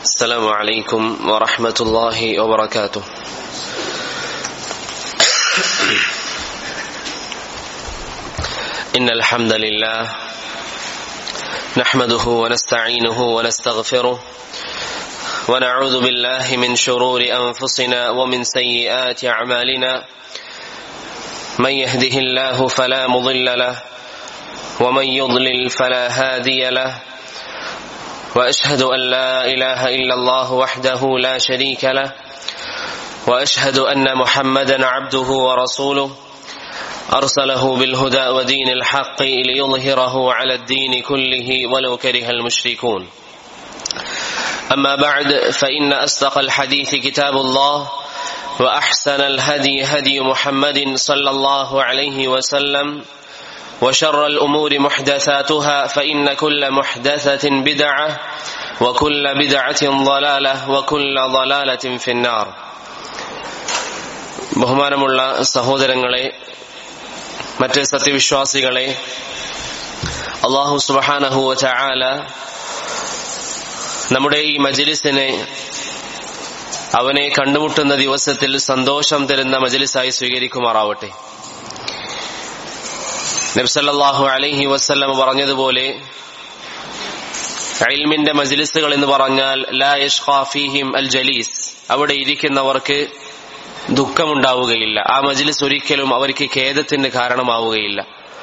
السلام عليكم ورحمة الله وبركاته إن الحمد لله نحمده ونستعينه ونستغفره ونعوذ بالله من شرور أنفسنا ومن سيئات أعمالنا من يهده الله فلا مضل له ومن يضلل فلا هادي له واشهد ان لا اله الا الله وحده لا شريك له واشهد ان محمدا عبده ورسوله ارسله بالهدى ودين الحق ليظهره على الدين كله ولو كره المشركون اما بعد فان اصدق الحديث كتاب الله واحسن الهدي هدي محمد صلى الله عليه وسلم وشر الأمور محدثاتها فإن كل محدثة بدعة وكل بدعة ضلالة وكل ضلالة في النار ബഹുമാനമുള്ള സഹോദരങ്ങളെ മറ്റ് സത്യവിശ്വാസികളെ അള്ളാഹു സുബാനഹുവ ചായാല നമ്മുടെ ഈ മജലിസിനെ അവനെ കണ്ടുമുട്ടുന്ന ദിവസത്തിൽ സന്തോഷം തരുന്ന മജലിസായി സ്വീകരിക്കുമാറാവട്ടെ നബ്സല്ലാഹു അലൈഹി വസ്ല്ലം പറഞ്ഞതുപോലെ ഇൽമിന്റെ മജ്ലിസുകൾ എന്ന് പറഞ്ഞാൽ ലാ യഷ്ഖാഫിഹിം അൽ ജലീസ് അവിടെ ഇരിക്കുന്നവർക്ക് ദുഃഖമുണ്ടാവുകയില്ല ആ മജ്ലിസ് ഒരിക്കലും അവർക്ക് ഖേദത്തിന് കാരണമാവുകയില്ല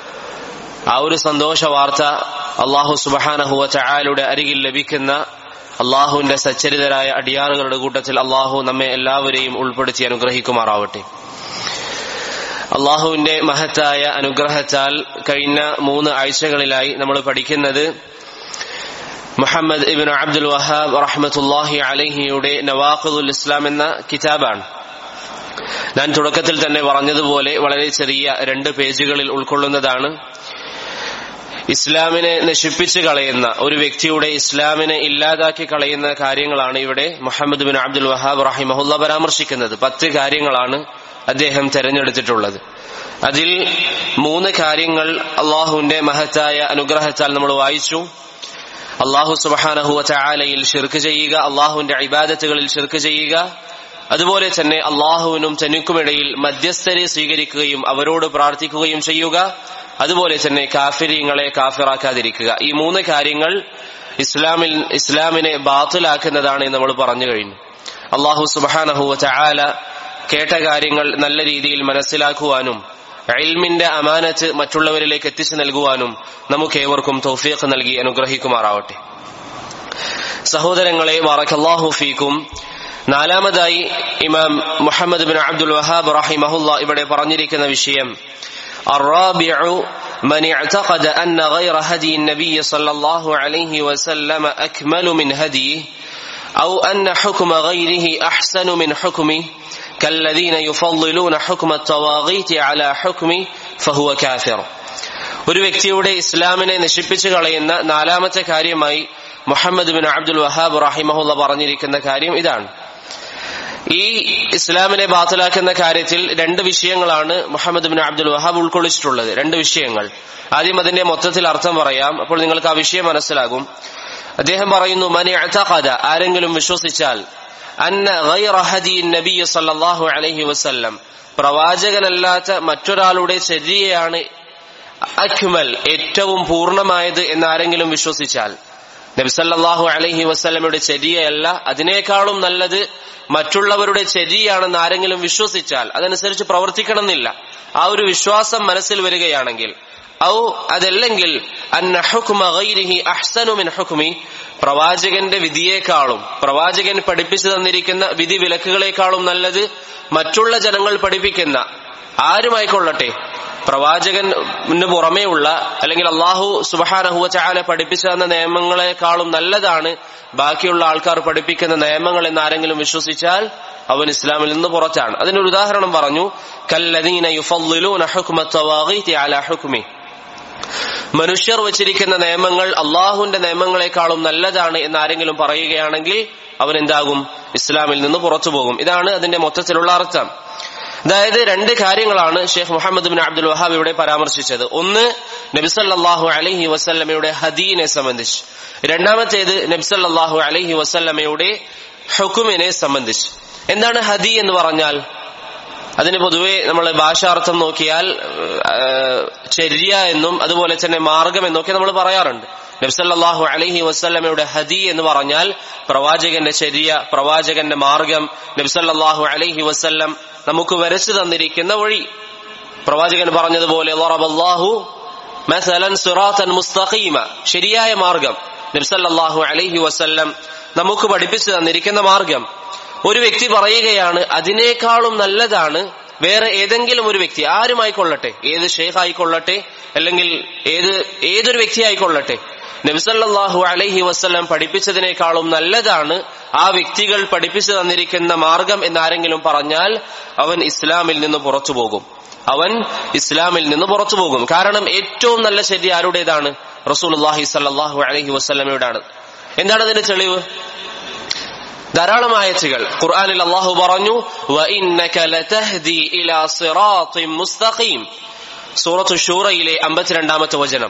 ആ ഒരു സന്തോഷ വാർത്ത അള്ളാഹു സുബാനഹുവ ചായാലുടെ അരികിൽ ലഭിക്കുന്ന അള്ളാഹുവിന്റെ സച്ചരിതരായ അടിയാറുകളുടെ കൂട്ടത്തിൽ അള്ളാഹു നമ്മെ എല്ലാവരെയും ഉൾപ്പെടുത്തി അനുഗ്രഹിക്കുമാറാവട്ടെ അള്ളാഹുവിന്റെ മഹത്തായ അനുഗ്രഹത്താൽ കഴിഞ്ഞ മൂന്ന് ആഴ്ചകളിലായി നമ്മൾ പഠിക്കുന്നത് മുഹമ്മദ് ഇബിൻ അബ്ദുൽ വഹാബ് റഹ്മത്തുല്ലാഹി അലഹിയുടെ നവാഖുൽ ഇസ്ലാം എന്ന കിതാബാണ് ഞാൻ തുടക്കത്തിൽ തന്നെ പറഞ്ഞതുപോലെ വളരെ ചെറിയ രണ്ട് പേജുകളിൽ ഉൾക്കൊള്ളുന്നതാണ് ഇസ്ലാമിനെ നശിപ്പിച്ചു കളയുന്ന ഒരു വ്യക്തിയുടെ ഇസ്ലാമിനെ ഇല്ലാതാക്കി കളയുന്ന കാര്യങ്ങളാണ് ഇവിടെ മുഹമ്മദ് ബിൻ അബ്ദുൽ വഹാബ് റഹിമഹുല്ല പരാമർശിക്കുന്നത് പത്ത് കാര്യങ്ങളാണ് അദ്ദേഹം തെരഞ്ഞെടുത്തിട്ടുള്ളത് അതിൽ മൂന്ന് കാര്യങ്ങൾ അള്ളാഹുവിന്റെ മഹത്തായ അനുഗ്രഹത്താൽ നമ്മൾ വായിച്ചു അള്ളാഹു സുബാനഹുവ ചായാലയിൽ ഷിർക്ക് ചെയ്യുക അള്ളാഹുവിന്റെ ഇബാദത്തുകളിൽ ഷിർക്ക് ചെയ്യുക അതുപോലെ തന്നെ അള്ളാഹുവിനും തനിക്കുമിടയിൽ മധ്യസ്ഥരെ സ്വീകരിക്കുകയും അവരോട് പ്രാർത്ഥിക്കുകയും ചെയ്യുക അതുപോലെ തന്നെ കാഫിര്യങ്ങളെ കാഫിറാക്കാതിരിക്കുക ഈ മൂന്ന് കാര്യങ്ങൾ ഇസ്ലാമിൽ ഇസ്ലാമിനെ ബാത്തിലാക്കുന്നതാണ് നമ്മൾ പറഞ്ഞു കഴിഞ്ഞു അള്ളാഹു സുബാനഹുവ ചായാല കേട്ട കാര്യങ്ങൾ നല്ല രീതിയിൽ മനസ്സിലാക്കുവാനും ഇൽമിന്റെ അമാനത്ത് മറ്റുള്ളവരിലേക്ക് എത്തിച്ചു നൽകുവാനും നമുക്ക് ഏവർക്കും തൗഫീഖ് നൽകി അനുഗ്രഹിക്കുമാറാവട്ടെ സഹോദരങ്ങളെ വാറക്കല്ലാഹു ഫീക്കും നാലാമതായി ഇമാം മുഹമ്മദ് ബിൻ അബ്ദുൽ വഹാബ് റഹിമഹുല്ല ഇവിടെ പറഞ്ഞിരിക്കുന്ന വിഷയം الرابع من اعتقد أن غير هدي النبي صلى الله عليه وسلم أكمل من هديه أو أن حكم غيره أحسن من حكمه كالذين يفضلون حكم الطواغيت على حكمه فهو كافر ഒരു വ്യക്തിയുടെ ഇസ്ലാമിനെ നശിപ്പിച്ചു കളയുന്ന നാലാമത്തെ കാര്യമായി മുഹമ്മദ് ബിൻ അബ്ദുൽ വഹാബ് റഹിമഹുല്ല പറഞ്ഞിരിക്കുന്ന കാര്യം ഇതാണ് ഈ ഇസ്ലാമിനെ ബാത്തിലാക്കുന്ന കാര്യത്തിൽ രണ്ട് വിഷയങ്ങളാണ് മുഹമ്മദ് ബിൻ അബ്ദുൽ വഹാബ് ഉൾക്കൊള്ളിച്ചിട്ടുള്ളത് രണ്ട് വിഷയങ്ങൾ ആദ്യം അതിന്റെ മൊത്തത്തിൽ അർത്ഥം പറയാം അപ്പോൾ നിങ്ങൾക്ക് ആ വിഷയം മനസ്സിലാകും അദ്ദേഹം പറയുന്നു മനി അഴത്തഖദ ആരെങ്കിലും വിശ്വസിച്ചാൽ അന്ന ഗൈറ ഹദി നബി സല്ലല്ലാഹു അലൈഹി വസല്ലം പ്രവാചകനല്ലാത്ത മറ്റൊരാളുടെ ചര്യയാണ് അക്മൽ ഏറ്റവും പൂർണ്ണമായത് എന്ന് ആരെങ്കിലും വിശ്വസിച്ചാൽ നബിസല്ലാഹു അലൈഹി വസ്ലമയുടെ ചര്യയല്ല അതിനേക്കാളും നല്ലത് മറ്റുള്ളവരുടെ ചര്യയാണെന്ന് ആരെങ്കിലും വിശ്വസിച്ചാൽ അതനുസരിച്ച് പ്രവർത്തിക്കണമെന്നില്ല ആ ഒരു വിശ്വാസം മനസ്സിൽ വരികയാണെങ്കിൽ ഔ അതല്ലെങ്കിൽ ഹുക്മി പ്രവാചകന്റെ വിധിയേക്കാളും പ്രവാചകൻ പഠിപ്പിച്ചു തന്നിരിക്കുന്ന വിധി വിലക്കുകളെക്കാളും നല്ലത് മറ്റുള്ള ജനങ്ങൾ പഠിപ്പിക്കുന്ന ആരുമായിക്കൊള്ളട്ടെ പ്രവാചകന് പുറമേയുള്ള അല്ലെങ്കിൽ അള്ളാഹു സുബഹാനഹുവ ചാല പഠിപ്പിച്ചു തന്ന നിയമങ്ങളെക്കാളും നല്ലതാണ് ബാക്കിയുള്ള ആൾക്കാർ പഠിപ്പിക്കുന്ന നിയമങ്ങൾ എന്ന് ആരെങ്കിലും വിശ്വസിച്ചാൽ അവൻ ഇസ്ലാമിൽ നിന്ന് പുറത്താണ് അതിനൊരു ഉദാഹരണം പറഞ്ഞു കല്ലദീന യുഫദ്ദിലൂന ഹുക്മ തവാഗീതി അലാ ഹുക്മി മനുഷ്യർ വച്ചിരിക്കുന്ന നിയമങ്ങൾ അള്ളാഹുവിന്റെ നിയമങ്ങളെക്കാളും നല്ലതാണ് എന്ന് ആരെങ്കിലും പറയുകയാണെങ്കിൽ അവൻ എന്താകും ഇസ്ലാമിൽ നിന്ന് പുറത്തു പോകും ഇതാണ് അതിന്റെ മൊത്തത്തിലുള്ള അർത്ഥം അതായത് രണ്ട് കാര്യങ്ങളാണ് Sheikh Muhammad bin Abdul Wahab ഇവിടെ പരാമർശിച്ചത് ഒന്ന് നബിസല്ലാഹു അലഹി വസല്ലമയുടെ ഹദീനെ സംബന്ധിച്ച് രണ്ടാമത്തേത് നബിസല്ലാഹു അലഹി വസല്ലമയുടെ ഹുക്കുമിനെ സംബന്ധിച്ച് എന്താണ് ഹദി എന്ന് പറഞ്ഞാൽ അതിന് പൊതുവെ നമ്മൾ ഭാഷാർത്ഥം നോക്കിയാൽ ചര്യ എന്നും അതുപോലെ തന്നെ മാർഗം എന്നൊക്കെ നമ്മൾ പറയാറുണ്ട് നബ്സല്ലാഹു അലഹി വസ്ല്ലമയുടെ ഹദി എന്ന് പറഞ്ഞാൽ പ്രവാചകന്റെ ചര്യ പ്രവാചകന്റെ മാർഗം നബ്സല്ലാഹു അലഹി വസ്ല്ലം നമുക്ക് വരച്ചു തന്നിരിക്കുന്ന വഴി പ്രവാചകൻ പറഞ്ഞതുപോലെ മുസ്തഖീമ ശരിയായ മാർഗം നബ്സല്ലാഹു അലഹി വസ്ല്ലം നമുക്ക് പഠിപ്പിച്ചു തന്നിരിക്കുന്ന മാർഗം ഒരു വ്യക്തി പറയുകയാണ് അതിനേക്കാളും നല്ലതാണ് വേറെ ഏതെങ്കിലും ഒരു വ്യക്തി ആരുമായിക്കൊള്ളട്ടെ ഏത് ഷെയ്ഖ് ആയിക്കൊള്ളട്ടെ അല്ലെങ്കിൽ ഏത് ഏതൊരു വ്യക്തി ആയിക്കൊള്ളട്ടെ നബിസല്ലാഹു അലൈഹി വസ്ലം പഠിപ്പിച്ചതിനേക്കാളും നല്ലതാണ് ആ വ്യക്തികൾ പഠിപ്പിച്ചു തന്നിരിക്കുന്ന മാർഗം എന്നാരെങ്കിലും പറഞ്ഞാൽ അവൻ ഇസ്ലാമിൽ നിന്ന് പുറത്തു പോകും അവൻ ഇസ്ലാമിൽ നിന്ന് പുറത്തു പോകും കാരണം ഏറ്റവും നല്ല ശരി ആരുടേതാണ് റസൂൽഹി സല്ലാഹു അലഹി വസ്ലമയുടെയാണ് എന്താണ് അതിന്റെ തെളിവ് ധാരാളം ആയത്തുകൾ ഖുർആനിൽ അള്ളാഹു പറഞ്ഞു സൂറത്തു ഷൂറയിലെ അമ്പത്തിരണ്ടാമത്തെ വചനം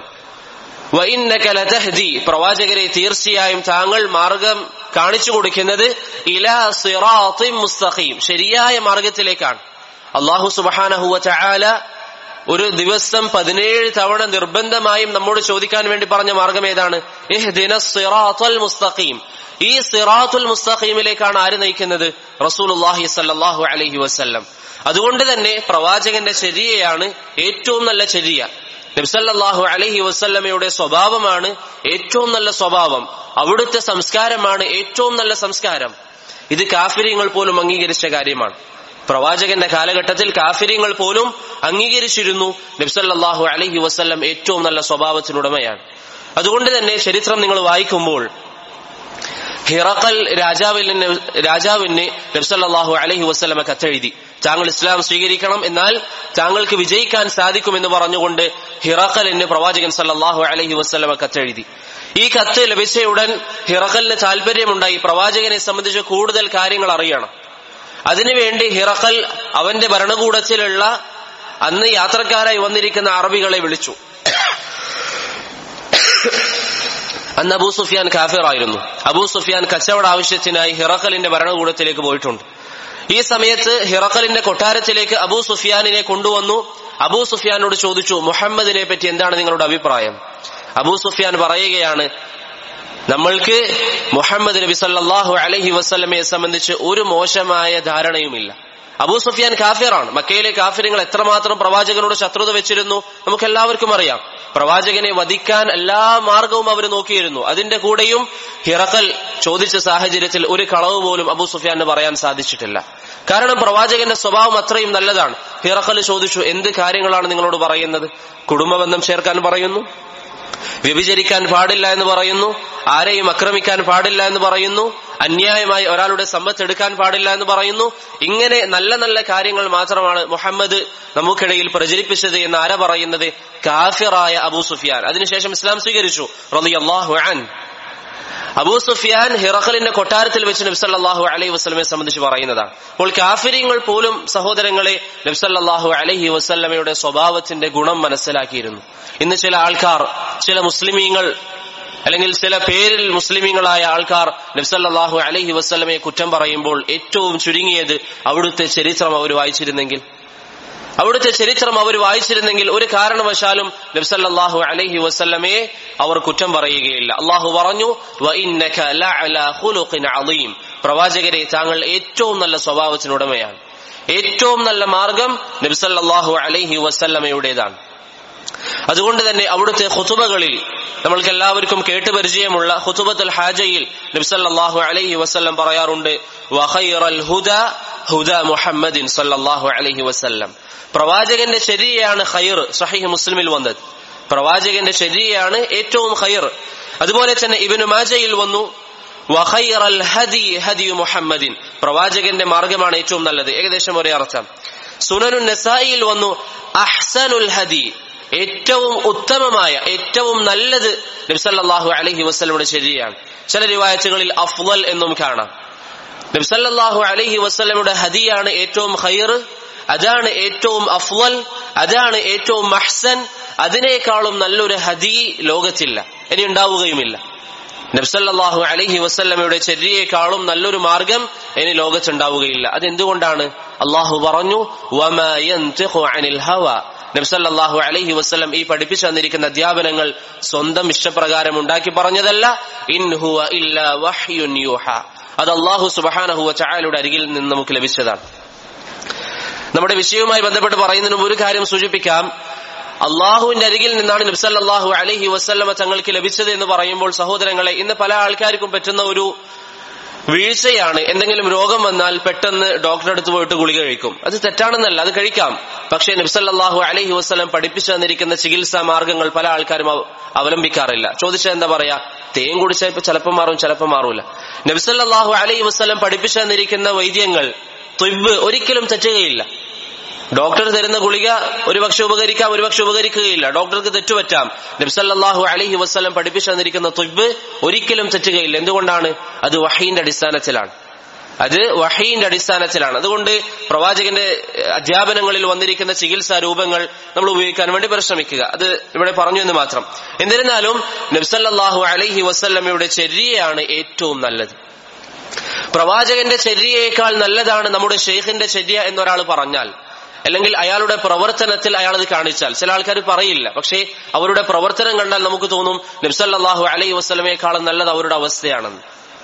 പ്രവാചകരെ തീർച്ചയായും താങ്കൾ മാർഗം കാണിച്ചു കൊടുക്കുന്നത് ഇലാ സിറാത്തിൻ മുസ്തഖീം ശരിയായ മാർഗത്തിലേക്കാണ് അള്ളാഹു സുബാനഹുവ ചായാല ഒരു ദിവസം പതിനേഴ് തവണ നിർബന്ധമായും നമ്മോട് ചോദിക്കാൻ വേണ്ടി പറഞ്ഞ മാർഗം ഏതാണ് മുസ്തഖീം ഈ സിറാത്തുൽ മുസ്തഖീമിലേക്കാണ് ആര് നയിക്കുന്നത് റസൂലുല്ലാഹി സല്ലാഹു അലഹി വസ്ല്ലം അതുകൊണ്ട് തന്നെ പ്രവാചകന്റെ ചര്യയാണ് ഏറ്റവും നല്ല ചര്യ നബ്സല്ലാഹു അലഹി വസ്ല്ലമയുടെ സ്വഭാവമാണ് ഏറ്റവും നല്ല സ്വഭാവം അവിടുത്തെ സംസ്കാരമാണ് ഏറ്റവും നല്ല സംസ്കാരം ഇത് കാഫിര്യങ്ങൾ പോലും അംഗീകരിച്ച കാര്യമാണ് പ്രവാചകന്റെ കാലഘട്ടത്തിൽ കാഫിര്യങ്ങൾ പോലും അംഗീകരിച്ചിരുന്നു നബ്സല്ലാഹു അലഹി വസ്ല്ലം ഏറ്റവും നല്ല സ്വഭാവത്തിനുടമയാണ് അതുകൊണ്ട് തന്നെ ചരിത്രം നിങ്ങൾ വായിക്കുമ്പോൾ ഹിറക്കൽ രാജാവിന് രാജാവിന് നബ്സല്ലാഹു അലഹി വസ്ലമ കത്തെഴുതി താങ്കൾ ഇസ്ലാം സ്വീകരിക്കണം എന്നാൽ താങ്കൾക്ക് വിജയിക്കാൻ സാധിക്കുമെന്ന് പറഞ്ഞുകൊണ്ട് ഹിറക്കലിന് പ്രവാചകൻ സല്ലാഹു അലഹി വസ്ലമ കത്തെഴുതി ഈ കത്ത് ലഭിച്ചയുടൻ ഹിറക്കലിന് താല്പര്യമുണ്ടായി പ്രവാചകനെ സംബന്ധിച്ച് കൂടുതൽ കാര്യങ്ങൾ അറിയണം അതിനുവേണ്ടി ഹിറക്കൽ അവന്റെ ഭരണകൂടത്തിലുള്ള അന്ന് യാത്രക്കാരായി വന്നിരിക്കുന്ന അറബികളെ വിളിച്ചു അന്ന് അബൂ സുഫിയാൻ കാഫിർ ആയിരുന്നു അബൂ സുഫിയാൻ കച്ചവട ആവശ്യത്തിനായി ഹിറക്കലിന്റെ ഭരണകൂടത്തിലേക്ക് പോയിട്ടുണ്ട് ഈ സമയത്ത് ഹിറക്കലിന്റെ കൊട്ടാരത്തിലേക്ക് അബൂ സുഫിയാനിനെ കൊണ്ടുവന്നു അബൂ സുഫിയാനോട് ചോദിച്ചു മുഹമ്മദിനെ പറ്റി എന്താണ് നിങ്ങളുടെ അഭിപ്രായം അബൂ സുഫിയാൻ പറയുകയാണ് നമ്മൾക്ക് മുഹമ്മദ് നബി സല്ലാഹു അലഹി വസ്ലമയെ സംബന്ധിച്ച് ഒരു മോശമായ ധാരണയുമില്ല അബൂ സുഫിയാൻ കാഫിറാണ് മക്കയിലെ കാഫിരങ്ങൾ എത്രമാത്രം പ്രവാചകനോട് ശത്രുത വെച്ചിരുന്നു നമുക്ക് എല്ലാവർക്കും അറിയാം പ്രവാചകനെ വധിക്കാൻ എല്ലാ മാർഗവും അവർ നോക്കിയിരുന്നു അതിന്റെ കൂടെയും ഹിറക്കൽ ചോദിച്ച സാഹചര്യത്തിൽ ഒരു കളവ് പോലും അബൂ സുഫിയാന് പറയാൻ സാധിച്ചിട്ടില്ല കാരണം പ്രവാചകന്റെ സ്വഭാവം അത്രയും നല്ലതാണ് ഹിറക്കൽ ചോദിച്ചു എന്ത് കാര്യങ്ങളാണ് നിങ്ങളോട് പറയുന്നത് കുടുംബബന്ധം ചേർക്കാൻ പറയുന്നു വ്യഭിചരിക്കാൻ പാടില്ല എന്ന് പറയുന്നു ആരെയും ആക്രമിക്കാൻ പാടില്ല എന്ന് പറയുന്നു അന്യായമായി ഒരാളുടെ സമ്പത്ത് എടുക്കാൻ പാടില്ല എന്ന് പറയുന്നു ഇങ്ങനെ നല്ല നല്ല കാര്യങ്ങൾ മാത്രമാണ് മുഹമ്മദ് നമുക്കിടയിൽ പ്രചരിപ്പിച്ചത് എന്ന് ആര പറയുന്നത് കാഫിറായ അബൂ സുഫിയാൻ അതിനുശേഷം ഇസ്ലാം സ്വീകരിച്ചു റളിയല്ലാഹു അൻ അബൂ സുഫിയാൻ ഹിറഖലിന്റെ കൊട്ടാരത്തിൽ വെച്ച് നബ്സല്ലാഹു അലൈഹി വസ്ലമെ സംബന്ധിച്ച് പറയുന്നതാണ് അപ്പോൾ കാഫിര്യങ്ങൾ പോലും സഹോദരങ്ങളെ നബ്സല്ലാഹു അലൈഹി വസ്ലമയുടെ സ്വഭാവത്തിന്റെ ഗുണം മനസ്സിലാക്കിയിരുന്നു ഇന്ന് ചില ആൾക്കാർ ചില മുസ്ലിമീങ്ങൾ അല്ലെങ്കിൽ ചില പേരിൽ മുസ്ലിമീങ്ങളായ ആൾക്കാർ നബ്സല്ലാഹു അലൈഹി വസ്ലമയെ കുറ്റം പറയുമ്പോൾ ഏറ്റവും ചുരുങ്ങിയത് അവിടുത്തെ ചരിത്രം അവർ വായിച്ചിരുന്നെങ്കിൽ അവിടുത്തെ ചരിത്രം അവർ വായിച്ചിരുന്നെങ്കിൽ ഒരു കാരണവശാലും നബ്സല്ലാഹു അലൈഹി വസ്ല്ലമയെ അവർ കുറ്റം പറയുകയില്ല അള്ളാഹു പറഞ്ഞു പ്രവാചകരെ താങ്കൾ ഏറ്റവും നല്ല സ്വഭാവത്തിനുടമയാണ് ഏറ്റവും നല്ല മാർഗം നബ്സല്ലാഹു അലൈഹി വസ്ല്ലമയുടേതാണ് അതുകൊണ്ട് തന്നെ അവിടുത്തെ ഹുതുബകളിൽ നമ്മൾക്ക് എല്ലാവർക്കും കേട്ട് പരിചയമുള്ള ഹുതുബത്തുൽ ഹാജയിൽ നബ്സല്ലാഹു അലൈഹി വസ്ല്ലം പറയാറുണ്ട് വഖൈറൽ ഹുദ ഹുദ മുഹമ്മദിൻ സല്ലല്ലാഹു അലൈഹി വസല്ലം പ്രവാചകന്റെ ശരിയാണ് ഖൈർ സഹീഹ് മുസ്ലിമിൽ വന്നത് പ്രവാചകന്റെ ശരിയാണ് ഏറ്റവും ഖൈർ അതുപോലെ തന്നെ ഇബിനു മാജയിൽ വന്നു വഖൈറൽ ഹദി ഹദി മുഹമ്മദിൻ പ്രവാചകന്റെ മാർഗമാണ് ഏറ്റവും നല്ലത് ഏകദേശം ഒരേ അർത്ഥം സുനനു നസായിയിൽ വന്നു അഹ്സനുൽ ഹദി ഏറ്റവും ഉത്തമമായ ഏറ്റവും നല്ലത് നബ്സല്ലാഹു അലഹി വസ്ലമുടെ ശരിയാണ് ചില റിവായത്തുകളിൽ അഫ്വൽ എന്നും കാണാം നബ്സല്ലാഹു അലഹി വസ്ലമുടെ ഹദിയാണ് ഏറ്റവും ഖൈർ അതാണ് ഏറ്റവും അഫ്വൽ അതാണ് ഏറ്റവും മഹ്സൻ അതിനേക്കാളും നല്ലൊരു ഹദീ ലോകത്തില്ല ഇനി ഉണ്ടാവുകയുമില്ല നബ്സല്ലാഹു അലഹി വസ്ല്ലമയുടെ ചര്യയെക്കാളും നല്ലൊരു മാർഗം ഇനി ലോകത്തുണ്ടാവുകയില്ല അതെന്തുകൊണ്ടാണ് അള്ളാഹു പറഞ്ഞു നബ്സല്ലാഹു അലഹി വസ്ലം ഈ പഠിപ്പിച്ചു തന്നിരിക്കുന്ന അധ്യാപനങ്ങൾ സ്വന്തം ഇഷ്ടപ്രകാരം ഉണ്ടാക്കി പറഞ്ഞതല്ല ഇൻഹുവ ഇല്ല വഹ്യുൻ യൂഹ അത് അള്ളാഹു സുബഹാനഹുവ ചായാലയുടെ അരികിൽ നിന്ന് നമുക്ക് ലഭിച്ചതാണ് നമ്മുടെ വിഷയവുമായി ബന്ധപ്പെട്ട് പറയുന്നതിന് മുമ്പ് ഒരു കാര്യം സൂചിപ്പിക്കാം അള്ളാഹുവിന്റെ അരികിൽ നിന്നാണ് നബ്സല്ലാഹു അലഹി വസ്ല്ലമ തങ്ങൾക്ക് ലഭിച്ചത് എന്ന് പറയുമ്പോൾ സഹോദരങ്ങളെ ഇന്ന് പല ആൾക്കാർക്കും പറ്റുന്ന ഒരു വീഴ്ചയാണ് എന്തെങ്കിലും രോഗം വന്നാൽ പെട്ടെന്ന് ഡോക്ടറെ അടുത്ത് പോയിട്ട് ഗുളിക കഴിക്കും അത് തെറ്റാണെന്നല്ല അത് കഴിക്കാം പക്ഷേ നബ്സല്ലാഹു അലഹി വസ്ലം പഠിപ്പിച്ചു തന്നിരിക്കുന്ന ചികിത്സാ മാർഗങ്ങൾ പല ആൾക്കാരും അവലംബിക്കാറില്ല ചോദിച്ചാൽ എന്താ പറയാ തേൻ കുടിച്ചാൽ ഇപ്പൊ ചിലപ്പോൾ മാറും ചിലപ്പോൾ മാറൂല നബ്സല്ലാഹു അലഹി വസ്ലം പഠിപ്പിച്ചു തന്നിരിക്കുന്ന വൈദ്യങ്ങൾ തൊയ്ബ് ഒരിക്കലും തെറ്റുകയില്ല ഡോക്ടർ തരുന്ന ഗുളിക ഒരുപക്ഷെ ഉപകരിക്കാം ഒരുപക്ഷെ ഉപകരിക്കുകയില്ല ഡോക്ടർക്ക് തെറ്റുപറ്റാം നബ്സല്ലാഹു അലഹി വസ്ലം പഠിപ്പിച്ചു തന്നിരിക്കുന്ന തൊയ്ബ് ഒരിക്കലും തെറ്റുകയില്ല എന്തുകൊണ്ടാണ് അത് വഹീന്റെ അടിസ്ഥാനത്തിലാണ് അത് വഹീന്റെ അടിസ്ഥാനത്തിലാണ് അതുകൊണ്ട് പ്രവാചകന്റെ അധ്യാപനങ്ങളിൽ വന്നിരിക്കുന്ന ചികിത്സാ രൂപങ്ങൾ നമ്മൾ ഉപയോഗിക്കാൻ വേണ്ടി പരിശ്രമിക്കുക അത് ഇവിടെ പറഞ്ഞു എന്ന് മാത്രം എന്നിരുന്നാലും നബ്സല്ലാഹു അലഹി വസ്ല്ലമയുടെ ചര്യയാണ് ഏറ്റവും നല്ലത് പ്രവാചകന്റെ ചര്യയേക്കാൾ നല്ലതാണ് നമ്മുടെ ഷെയ്ഖിന്റെ ചര്യ എന്നൊരാൾ പറഞ്ഞാൽ അല്ലെങ്കിൽ അയാളുടെ പ്രവർത്തനത്തിൽ അയാൾ അത് കാണിച്ചാൽ ചില ആൾക്കാർ പറയില്ല പക്ഷേ അവരുടെ പ്രവർത്തനം കണ്ടാൽ നമുക്ക് തോന്നും നബ്സല്ലാഹു അലൈ വസ്ലമേക്കാളും നല്ലത് അവരുടെ അവസ്ഥയാണെന്ന്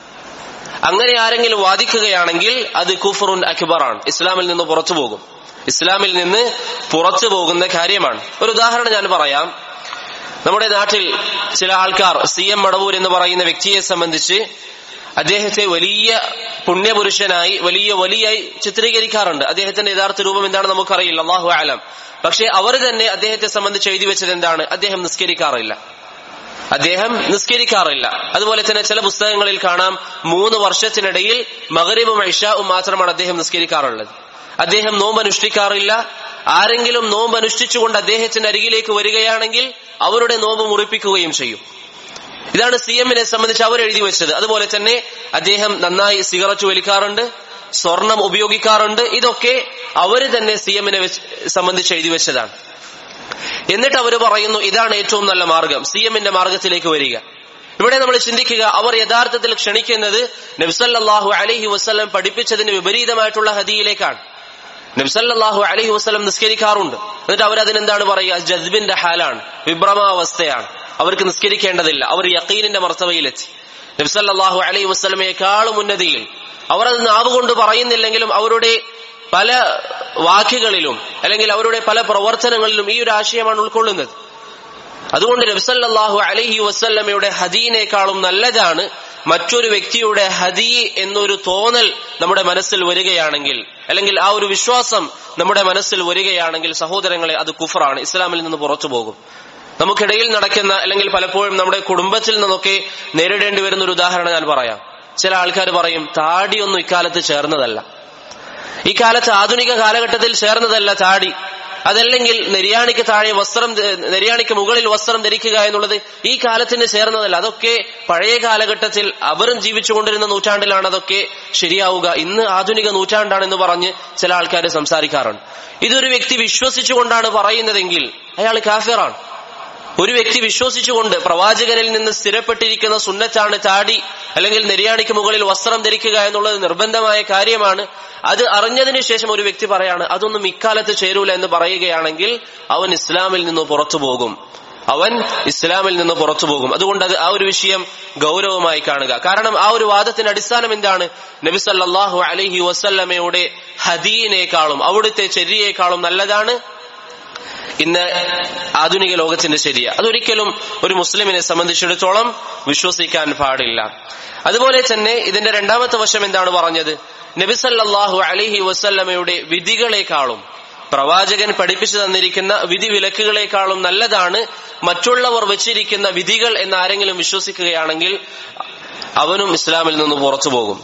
അങ്ങനെ ആരെങ്കിലും വാദിക്കുകയാണെങ്കിൽ അത് കുഫറുൻ അക്ബറാണ് ഇസ്ലാമിൽ നിന്ന് പുറത്തു പോകും ഇസ്ലാമിൽ നിന്ന് പുറത്തു പോകുന്ന കാര്യമാണ് ഒരു ഉദാഹരണം ഞാൻ പറയാം നമ്മുടെ നാട്ടിൽ ചില ആൾക്കാർ സി എം മടവൂർ എന്ന് പറയുന്ന വ്യക്തിയെ സംബന്ധിച്ച് അദ്ദേഹത്തെ വലിയ പുണ്യപുരുഷനായി വലിയ വലിയായി ചിത്രീകരിക്കാറുണ്ട് അദ്ദേഹത്തിന്റെ യഥാർത്ഥ രൂപം എന്താണെന്ന് നമുക്കറിയില്ല അള്ളാഹു ആലം പക്ഷെ അവർ തന്നെ അദ്ദേഹത്തെ സംബന്ധിച്ച് എഴുതി വെച്ചത് എന്താണ് അദ്ദേഹം നിസ്കരിക്കാറില്ല അദ്ദേഹം നിസ്കരിക്കാറില്ല അതുപോലെ തന്നെ ചില പുസ്തകങ്ങളിൽ കാണാം മൂന്ന് വർഷത്തിനിടയിൽ മകരീബും ഐഷാവും മാത്രമാണ് അദ്ദേഹം നിസ്കരിക്കാറുള്ളത് അദ്ദേഹം നോമ്പ് അനുഷ്ഠിക്കാറില്ല ആരെങ്കിലും നോമ്പ് അനുഷ്ഠിച്ചുകൊണ്ട് അദ്ദേഹത്തിന്റെ അരികിലേക്ക് വരികയാണെങ്കിൽ അവരുടെ നോമ്പ് മുറിപ്പിക്കുകയും ചെയ്യും ഇതാണ് സി എമ്മിനെ സംബന്ധിച്ച് അവർ എഴുതി വെച്ചത് അതുപോലെ തന്നെ അദ്ദേഹം നന്നായി സിഗരറ്റ് വലിക്കാറുണ്ട് സ്വർണം ഉപയോഗിക്കാറുണ്ട് ഇതൊക്കെ അവർ തന്നെ സി എമ്മിനെ സംബന്ധിച്ച് എഴുതി വെച്ചതാണ് എന്നിട്ട് അവർ പറയുന്നു ഇതാണ് ഏറ്റവും നല്ല മാർഗം സി എമ്മിന്റെ മാർഗത്തിലേക്ക് വരിക ഇവിടെ നമ്മൾ ചിന്തിക്കുക അവർ യഥാർത്ഥത്തിൽ ക്ഷണിക്കുന്നത് നബ്സല്ലാഹു അലഹി വസ്ലം പഠിപ്പിച്ചതിന് വിപരീതമായിട്ടുള്ള ഹദിയിലേക്കാണ് നബ്സല്ലാഹു അലഹി വസ്ലം നിസ്കരിക്കാറുണ്ട് എന്നിട്ട് അവർ അതിനെന്താണ് പറയുക ജദ്ബിന്റെ ഹാലാണ് വിഭ്രമാവസ്ഥയാണ് അവർക്ക് നിസ്കരിക്കേണ്ടതില്ല അവർ യക്കീനിന്റെ മർത്തവയിലെത്തി നബ്സല്ലാഹു അലൈഹി വസ്ലമയെക്കാളും ഉന്നതിയിൽ അവർ അത് നാവുകൊണ്ട് പറയുന്നില്ലെങ്കിലും അവരുടെ പല വാക്യങ്ങളിലും അല്ലെങ്കിൽ അവരുടെ പല പ്രവർത്തനങ്ങളിലും ഈ ഒരു ആശയമാണ് ഉൾക്കൊള്ളുന്നത് അതുകൊണ്ട് നബ്സല്ലാഹു അലൈഹി വസ്ല്ലമയുടെ ഹദീനേക്കാളും നല്ലതാണ് മറ്റൊരു വ്യക്തിയുടെ ഹദീ എന്നൊരു തോന്നൽ നമ്മുടെ മനസ്സിൽ വരികയാണെങ്കിൽ അല്ലെങ്കിൽ ആ ഒരു വിശ്വാസം നമ്മുടെ മനസ്സിൽ വരികയാണെങ്കിൽ സഹോദരങ്ങളെ അത് കുഫറാണ് ഇസ്ലാമിൽ നിന്ന് പുറത്തു പോകും നമുക്കിടയിൽ നടക്കുന്ന അല്ലെങ്കിൽ പലപ്പോഴും നമ്മുടെ കുടുംബത്തിൽ നിന്നൊക്കെ നേരിടേണ്ടി വരുന്ന ഒരു ഉദാഹരണം ഞാൻ പറയാം ചില ആൾക്കാർ പറയും താടിയൊന്നും ഇക്കാലത്ത് ചേർന്നതല്ല ഈ കാലത്ത് ആധുനിക കാലഘട്ടത്തിൽ ചേർന്നതല്ല താടി അതല്ലെങ്കിൽ നെരിയാണിക്ക് താഴെ വസ്ത്രം നെരിയാണിക്ക് മുകളിൽ വസ്ത്രം ധരിക്കുക എന്നുള്ളത് ഈ കാലത്തിന് ചേർന്നതല്ല അതൊക്കെ പഴയ കാലഘട്ടത്തിൽ അവരും ജീവിച്ചുകൊണ്ടിരുന്ന നൂറ്റാണ്ടിലാണ് അതൊക്കെ ശരിയാവുക ഇന്ന് ആധുനിക നൂറ്റാണ്ടാണെന്ന് പറഞ്ഞ് ചില ആൾക്കാർ സംസാരിക്കാറുണ്ട് ഇതൊരു വ്യക്തി വിശ്വസിച്ചുകൊണ്ടാണ് പറയുന്നതെങ്കിൽ അയാൾ കാഫിറാണ് ഒരു വ്യക്തി വിശ്വസിച്ചുകൊണ്ട് പ്രവാചകനിൽ നിന്ന് സ്ഥിരപ്പെട്ടിരിക്കുന്ന സുന്നത്താണ് താടി അല്ലെങ്കിൽ നെരിയാണിക്ക് മുകളിൽ വസ്ത്രം ധരിക്കുക എന്നുള്ളത് നിർബന്ധമായ കാര്യമാണ് അത് അറിഞ്ഞതിന് ശേഷം ഒരു വ്യക്തി പറയാണ് അതൊന്നും ഇക്കാലത്ത് ചേരൂല എന്ന് പറയുകയാണെങ്കിൽ അവൻ ഇസ്ലാമിൽ നിന്ന് പുറത്തു പോകും അവൻ ഇസ്ലാമിൽ നിന്ന് പുറത്തു പോകും അതുകൊണ്ട് അത് ആ ഒരു വിഷയം ഗൗരവമായി കാണുക കാരണം ആ ഒരു വാദത്തിന്റെ അടിസ്ഥാനം എന്താണ് നബി സല്ലാഹു അലഹി വസല്ലമയുടെ ഹദീനേക്കാളും അവിടുത്തെ ചെരിയേക്കാളും നല്ലതാണ് ഇന്ന് ആധുനിക ലോകത്തിന്റെ ശരിയ അതൊരിക്കലും ഒരു മുസ്ലിമിനെ സംബന്ധിച്ചിടത്തോളം വിശ്വസിക്കാൻ പാടില്ല അതുപോലെ തന്നെ ഇതിന്റെ രണ്ടാമത്തെ വശം എന്താണ് പറഞ്ഞത് നബിസല്ലാഹു അലിഹി വസല്ലമയുടെ വിധികളെക്കാളും പ്രവാചകൻ പഠിപ്പിച്ചു തന്നിരിക്കുന്ന വിധി വിലക്കുകളെക്കാളും നല്ലതാണ് മറ്റുള്ളവർ വെച്ചിരിക്കുന്ന വിധികൾ എന്ന് ആരെങ്കിലും വിശ്വസിക്കുകയാണെങ്കിൽ അവനും ഇസ്ലാമിൽ നിന്ന് പുറത്തു പോകും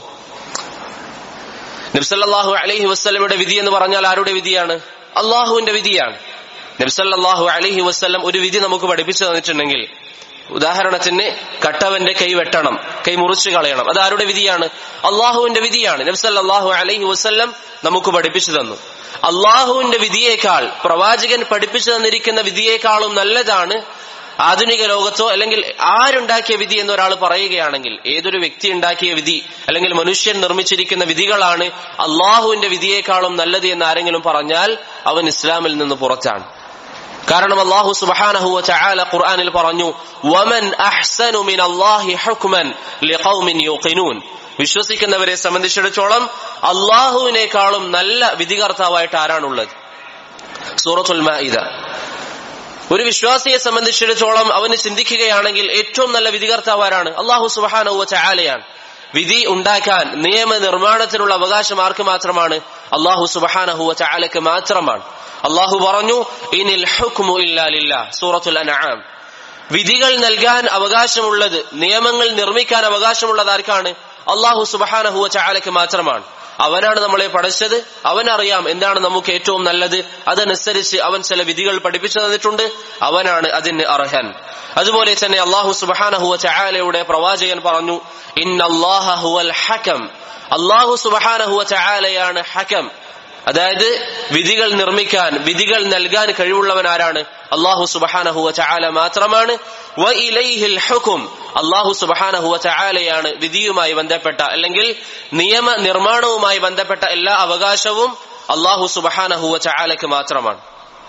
നബ്സല്ലാഹു അലഹി വസ്ലമയുടെ വിധി എന്ന് പറഞ്ഞാൽ ആരുടെ വിധിയാണ് അള്ളാഹുവിന്റെ വിധിയാണ് നബ്സല്ലാഹു അലഹി വസ്ലം ഒരു വിധി നമുക്ക് പഠിപ്പിച്ചു തന്നിട്ടുണ്ടെങ്കിൽ ഉദാഹരണത്തിന് കട്ടവന്റെ കൈ വെട്ടണം കൈ മുറിച്ചു കളയണം അത് ആരുടെ വിധിയാണ് അള്ളാഹുവിന്റെ വിധിയാണ് നബ്സല്ലാഹു അലൈഹി വസ്ല്ലം നമുക്ക് പഠിപ്പിച്ചു തന്നു അള്ളാഹുവിന്റെ വിധിയേക്കാൾ പ്രവാചകൻ പഠിപ്പിച്ചു തന്നിരിക്കുന്ന വിധിയേക്കാളും നല്ലതാണ് ആധുനിക ലോകത്തോ അല്ലെങ്കിൽ ആരുണ്ടാക്കിയ വിധി എന്ന് ഒരാൾ പറയുകയാണെങ്കിൽ ഏതൊരു വ്യക്തി ഉണ്ടാക്കിയ വിധി അല്ലെങ്കിൽ മനുഷ്യൻ നിർമ്മിച്ചിരിക്കുന്ന വിധികളാണ് അള്ളാഹുവിന്റെ വിധിയേക്കാളും നല്ലത് എന്ന് ആരെങ്കിലും പറഞ്ഞാൽ അവൻ ഇസ്ലാമിൽ നിന്ന് പുറത്താണ് കാരണം അള്ളാഹു സുബ്ഹാനഹു വതആല ഖുർആനിൽ പറഞ്ഞു വമൻ അഹ്സനു മിനല്ലാഹി ഹുക്മൻ ലിഖൗമിൻ യൂഖിനൂൻ വിശ്വസിക്കുന്നവരെ സംബന്ധിച്ചിടത്തോളം അള്ളാഹുവിനേക്കാളും നല്ല വിധികർത്താവായിട്ട് ആരാണുള്ളത് സൂറത്തുൽ മാഇദ ഒരു വിശ്വാസിയെ സംബന്ധിച്ചിടത്തോളം അവന് ചിന്തിക്കുകയാണെങ്കിൽ ഏറ്റവും നല്ല വിധികർത്താവ് ആരാണ് അള്ളാഹു സുബാനവ ചാലയാണ് വിധി ഉണ്ടാക്കാൻ നിയമ നിർമ്മാണത്തിനുള്ള അവകാശം ആർക്ക് മാത്രമാണ് അള്ളാഹു സുബാനഹുവ ചാലക്ക് മാത്രമാണ് അള്ളാഹു പറഞ്ഞു ഇനിൽ ഹുക്മു ഇല്ലാലില്ല സൂറത്തുൽ അനആം വിധികൾ നൽകാൻ അവകാശമുള്ളത് നിയമങ്ങൾ നിർമ്മിക്കാൻ അവകാശമുള്ളത് ആർക്കാണ് അള്ളാഹു സുബഹാനഹുവ ചാലക്ക് മാത്രമാണ് അവനാണ് നമ്മളെ പഠിച്ചത് അവനറിയാം എന്താണ് നമുക്ക് ഏറ്റവും നല്ലത് അതനുസരിച്ച് അവൻ ചില വിധികൾ പഠിപ്പിച്ചു തന്നിട്ടുണ്ട് അവനാണ് അതിന് അർഹൻ അതുപോലെ തന്നെ അള്ളാഹു സുബഹാനഹുവ ചായാലയുടെ പ്രവാചകൻ പറഞ്ഞു ഇന്നല്ലാഹുവൽ ഹകം അള്ളാഹു സുബഹാനഹുവ ചായാലയാണ് ഹകം അതായത് വിധികൾ നിർമ്മിക്കാൻ വിധികൾ നൽകാൻ കഴിവുള്ളവൻ ആരാണ് അള്ളാഹു സുബഹാനഹുവ ചായാല മാത്രമാണ് ഹുക്കും അള്ളാഹു സുബഹാനഹുവ ചായാലയാണ് വിധിയുമായി ബന്ധപ്പെട്ട അല്ലെങ്കിൽ നിയമ നിർമ്മാണവുമായി ബന്ധപ്പെട്ട എല്ലാ അവകാശവും അള്ളാഹു സുബഹാനഹുവ ചായാലക്ക് മാത്രമാണ്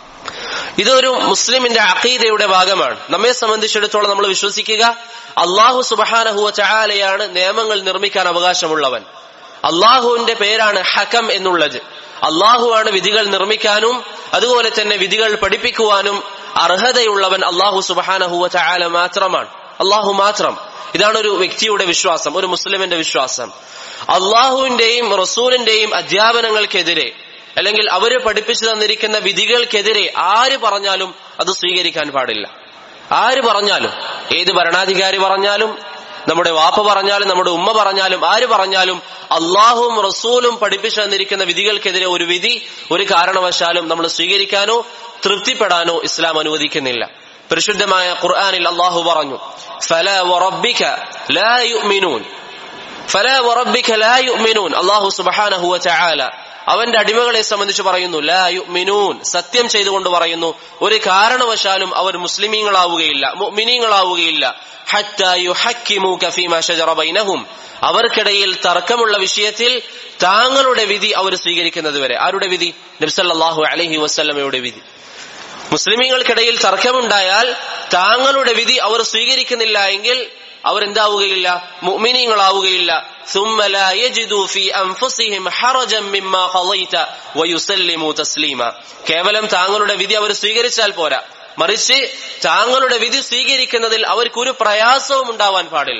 ഇതൊരു മുസ്ലിമിന്റെ അഖീദയുടെ ഭാഗമാണ് നമ്മെ സംബന്ധിച്ചിടത്തോളം നമ്മൾ വിശ്വസിക്കുക അള്ളാഹു സുബഹാനഹുവ ചായാലയാണ് നിയമങ്ങൾ നിർമ്മിക്കാൻ അവകാശമുള്ളവൻ അള്ളാഹുവിന്റെ പേരാണ് ഹകം എന്നുള്ളത് അള്ളാഹുവാണ് വിധികൾ നിർമ്മിക്കാനും അതുപോലെ തന്നെ വിധികൾ പഠിപ്പിക്കുവാനും അർഹതയുള്ളവൻ അള്ളാഹു സുബഹാനഹുവ ചായാല മാത്രമാണ് അള്ളാഹു മാത്രം ഇതാണ് ഒരു വ്യക്തിയുടെ വിശ്വാസം ഒരു മുസ്ലിമിന്റെ വിശ്വാസം അള്ളാഹുവിന്റെയും റസൂലിന്റെയും അധ്യാപനങ്ങൾക്കെതിരെ അല്ലെങ്കിൽ അവര് പഠിപ്പിച്ചു തന്നിരിക്കുന്ന വിധികൾക്കെതിരെ ആര് പറഞ്ഞാലും അത് സ്വീകരിക്കാൻ പാടില്ല ആര് പറഞ്ഞാലും ഏത് ഭരണാധികാരി പറഞ്ഞാലും നമ്മുടെ വാപ്പ പറഞ്ഞാലും നമ്മുടെ ഉമ്മ പറഞ്ഞാലും ആര് പറഞ്ഞാലും അള്ളാഹും റസൂലും പഠിപ്പിച്ചു തന്നിരിക്കുന്ന വിധികൾക്കെതിരെ ഒരു വിധി ഒരു കാരണവശാലും നമ്മൾ സ്വീകരിക്കാനോ തൃപ്തിപ്പെടാനോ ഇസ്ലാം അനുവദിക്കുന്നില്ല പരിശുദ്ധമായ ഖുർആാനിൽ അള്ളാഹു പറഞ്ഞു ഫല വറബ്ബിക ലാ യുഅ്മിനൂൻ ഫല വറബ്ബിക ലാ യുഅ്മിനൂൻ അള്ളാഹു സുബ്ഹാനഹു വതആല അവന്റെ അടിമകളെ സംബന്ധിച്ച് പറയുന്നു ലാ യുഅ്മിനൂൻ സത്യം ചെയ്തുകൊണ്ട് പറയുന്നു ഒരു കാരണവശാലും അവർ മുസ്ലിമീങ്ങളാവുകയില്ല മുഅ്മിനീങ്ങളാവുകയില്ല ഹത്താ യുഹക്കിമൂക ഫീമാ ശജറ ബൈനഹും അവർക്കിടയിൽ തർക്കമുള്ള വിഷയത്തിൽ താങ്കളുടെ വിധി അവർ സ്വീകരിക്കുന്നത് വരെ ആരുടെ വിധി നബ്സല്ലാഹു അലഹി വസ്ലമയുടെ വിധി മുസ്ലിമീങ്ങൾക്കിടയിൽ തർക്കമുണ്ടായാൽ താങ്കളുടെ വിധി അവർ സ്വീകരിക്കുന്നില്ല എങ്കിൽ അവർ എന്താവുകയില്ല മുഅ്മിനീങ്ങളാവുകയില്ല ثم لا يجدوا في أنفسهم حرجا مما قضيت ويسلموا تسليما കേവലം താങ്കളുടെ വിധി അവർ സ്വീകരിച്ചാൽ പോരാ മറിച്ച് താങ്കളുടെ വിധി സ്വീകരിക്കുന്നതിൽ അവർക്കൊരു പ്രയാസവും ഉണ്ടാവാൻ പാടില്ല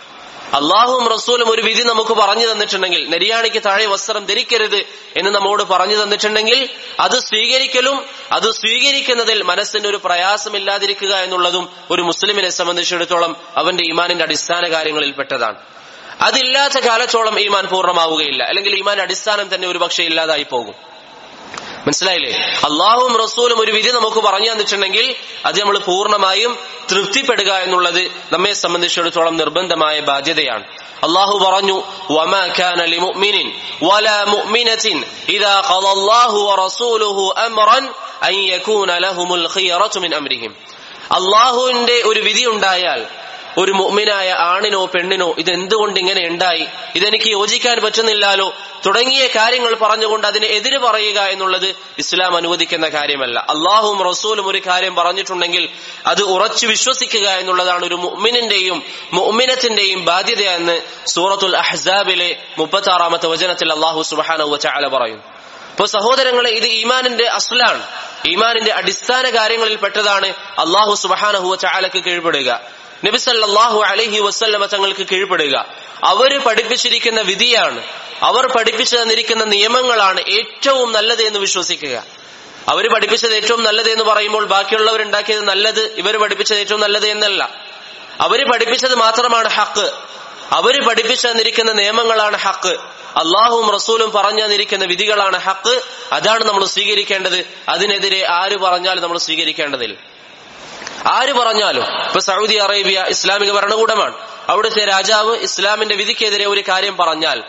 അള്ളാഹും റസൂലും ഒരു വിധി നമുക്ക് പറഞ്ഞു തന്നിട്ടുണ്ടെങ്കിൽ നെരിയാണിക്ക് താഴെ വസ്ത്രം ധരിക്കരുത് എന്ന് നമ്മോട് പറഞ്ഞു തന്നിട്ടുണ്ടെങ്കിൽ അത് സ്വീകരിക്കലും അത് സ്വീകരിക്കുന്നതിൽ മനസ്സിന് ഒരു പ്രയാസമില്ലാതിരിക്കുക എന്നുള്ളതും ഒരു മുസ്ലിമിനെ സംബന്ധിച്ചിടത്തോളം അവന്റെ ഈമാനിന്റെ അടിസ്ഥാന കാര്യങ്ങളിൽ പെട്ടതാണ് അതില്ലാത്ത കാലത്തോളം ഈമാൻ പൂർണ്ണമാവുകയില്ല അല്ലെങ്കിൽ ഈമാൻ അടിസ്ഥാനം തന്നെ ഒരു പക്ഷേ ഇല്ലാതായി പോകും മനസ്സിലായില്ലേ അള്ളാഹും റസൂലും ഒരു വിധി നമുക്ക് പറഞ്ഞു തന്നിട്ടുണ്ടെങ്കിൽ അത് നമ്മൾ പൂർണ്ണമായും തൃപ്തിപ്പെടുക എന്നുള്ളത് നമ്മെ സംബന്ധിച്ചിടത്തോളം നിർബന്ധമായ ബാധ്യതയാണ് അള്ളാഹു പറഞ്ഞു وما كان لمؤمن ولا مؤمنة إذا قضى الله ورسوله أمرا أن يكون لهم الخيرة من أمرهم അള്ളാഹുവിന്റെ ഒരു വിധി ഉണ്ടായാൽ ഒരു മുഅ്മിനായ ആണിനോ പെണ്ണിനോ ഇത് എന്തുകൊണ്ട് ഇങ്ങനെ ഉണ്ടായി ഇതെനിക്ക് യോജിക്കാൻ പറ്റുന്നില്ലാലോ തുടങ്ങിയ കാര്യങ്ങൾ പറഞ്ഞുകൊണ്ട് അതിന് എതിര് പറയുക എന്നുള്ളത് ഇസ്ലാം അനുവദിക്കുന്ന കാര്യമല്ല അള്ളാഹും റസൂലും ഒരു കാര്യം പറഞ്ഞിട്ടുണ്ടെങ്കിൽ അത് ഉറച്ചു വിശ്വസിക്കുക എന്നുള്ളതാണ് ഒരു മുഅ്മിനിന്റെയും മുഅ്മിനത്തിന്റെയും ബാധ്യത എന്ന് സൂറത്തുൽ അഹ്സാബിലെ മുപ്പത്തി ആറാമത്തെ വചനത്തിൽ അള്ളാഹു സുബാന ചാല പറയും അപ്പൊ സഹോദരങ്ങളെ ഇത് ഈമാനിന്റെ അസ്ലാണ് ഈമാനിന്റെ അടിസ്ഥാന കാര്യങ്ങളിൽ പെട്ടതാണ് അള്ളാഹു സുബഹാനഹുവ ചാലക്ക് കീഴ്പ്പെടുക നബി സല്ലാഹു അലഹി വസ്ല്ലമ തങ്ങൾക്ക് കീഴ്പ്പെടുക അവര് പഠിപ്പിച്ചിരിക്കുന്ന വിധിയാണ് അവർ പഠിപ്പിച്ചു തന്നിരിക്കുന്ന നിയമങ്ങളാണ് ഏറ്റവും നല്ലത് എന്ന് വിശ്വസിക്കുക അവര് പഠിപ്പിച്ചത് ഏറ്റവും നല്ലത് എന്ന് പറയുമ്പോൾ ബാക്കിയുള്ളവർ ഉണ്ടാക്കിയത് നല്ലത് ഇവർ പഠിപ്പിച്ചത് ഏറ്റവും നല്ലത് എന്നല്ല അവര് പഠിപ്പിച്ചത് മാത്രമാണ് ഹക്ക് അവര് പഠിപ്പിച്ചു തന്നിരിക്കുന്ന നിയമങ്ങളാണ് ഹക്ക് അള്ളാഹും റസൂലും പറഞ്ഞു തന്നിരിക്കുന്ന വിധികളാണ് ഹക്ക് അതാണ് നമ്മൾ സ്വീകരിക്കേണ്ടത് അതിനെതിരെ ആര് പറഞ്ഞാലും നമ്മൾ സ്വീകരിക്കേണ്ടതില്ല ആര് പറഞ്ഞാലും ഇപ്പൊ സൗദി അറേബ്യ ഇസ്ലാമിക ഭരണകൂടമാണ് അവിടുത്തെ രാജാവ് ഇസ്ലാമിന്റെ വിധിക്കെതിരെ ഒരു കാര്യം പറഞ്ഞാൽ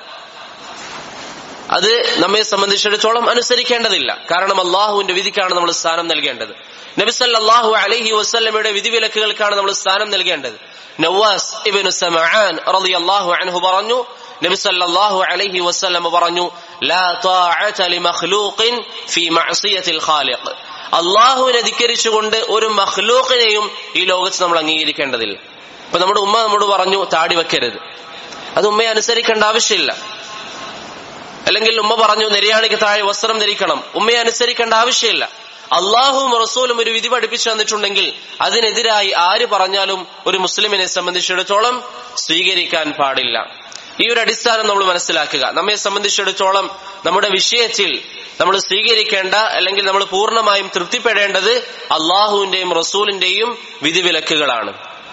അത് നമ്മെ സംബന്ധിച്ചിടത്തോളം അനുസരിക്കേണ്ടതില്ല കാരണം അള്ളാഹുവിന്റെ വിധിക്കാണ് നമ്മൾ സ്ഥാനം നൽകേണ്ടത് നബിസല്ലാഹു അലഹി വസ്ല്ലമയുടെ വിധിവിലക്കുകൾക്കാണ് നമ്മൾ സ്ഥാനം നൽകേണ്ടത് നവാസ് ഇബിനു സമആൻ റളിയല്ലാഹു അൻഹു പറഞ്ഞു നബി സല്ലല്ലാഹു അലൈഹി വസല്ലം പറഞ്ഞു ലാ താഅത ലിമഖ്ലൂഖിൻ ഫീ മഅസിയത്തിൽ ഖാലിഖ് അള്ളാഹുവിനെ ധിക്കരിച്ചുകൊണ്ട് ഒരു മഖ്ലൂഖിനെയും ഈ ലോകത്ത് നമ്മൾ അംഗീകരിക്കേണ്ടതില്ല ഇപ്പൊ നമ്മുടെ ഉമ്മ നമ്മോട് പറഞ്ഞു താടി വെക്കരുത് അത് ഉമ്മയെ അനുസരിക്കേണ്ട ആവശ്യമില്ല അല്ലെങ്കിൽ ഉമ്മ പറഞ്ഞു നെരിയാണിക്ക് താഴെ വസ്ത്രം ധരിക്കണം ഉമ്മയെ അനുസരിക്കേണ്ട ആവശ്യമില്ല അള്ളാഹുവും റസൂലും ഒരു വിധി പഠിപ്പിച്ചു തന്നിട്ടുണ്ടെങ്കിൽ അതിനെതിരായി ആര് പറഞ്ഞാലും ഒരു മുസ്ലിമിനെ സംബന്ധിച്ചിടത്തോളം സ്വീകരിക്കാൻ പാടില്ല ഈ ഒരു അടിസ്ഥാനം നമ്മൾ മനസ്സിലാക്കുക നമ്മെ സംബന്ധിച്ചിടത്തോളം നമ്മുടെ വിഷയത്തിൽ നമ്മൾ സ്വീകരിക്കേണ്ട അല്ലെങ്കിൽ നമ്മൾ പൂർണ്ണമായും തൃപ്തിപ്പെടേണ്ടത് അള്ളാഹുവിന്റെയും റസൂലിന്റെയും വിധിവിലക്കുകളാണ്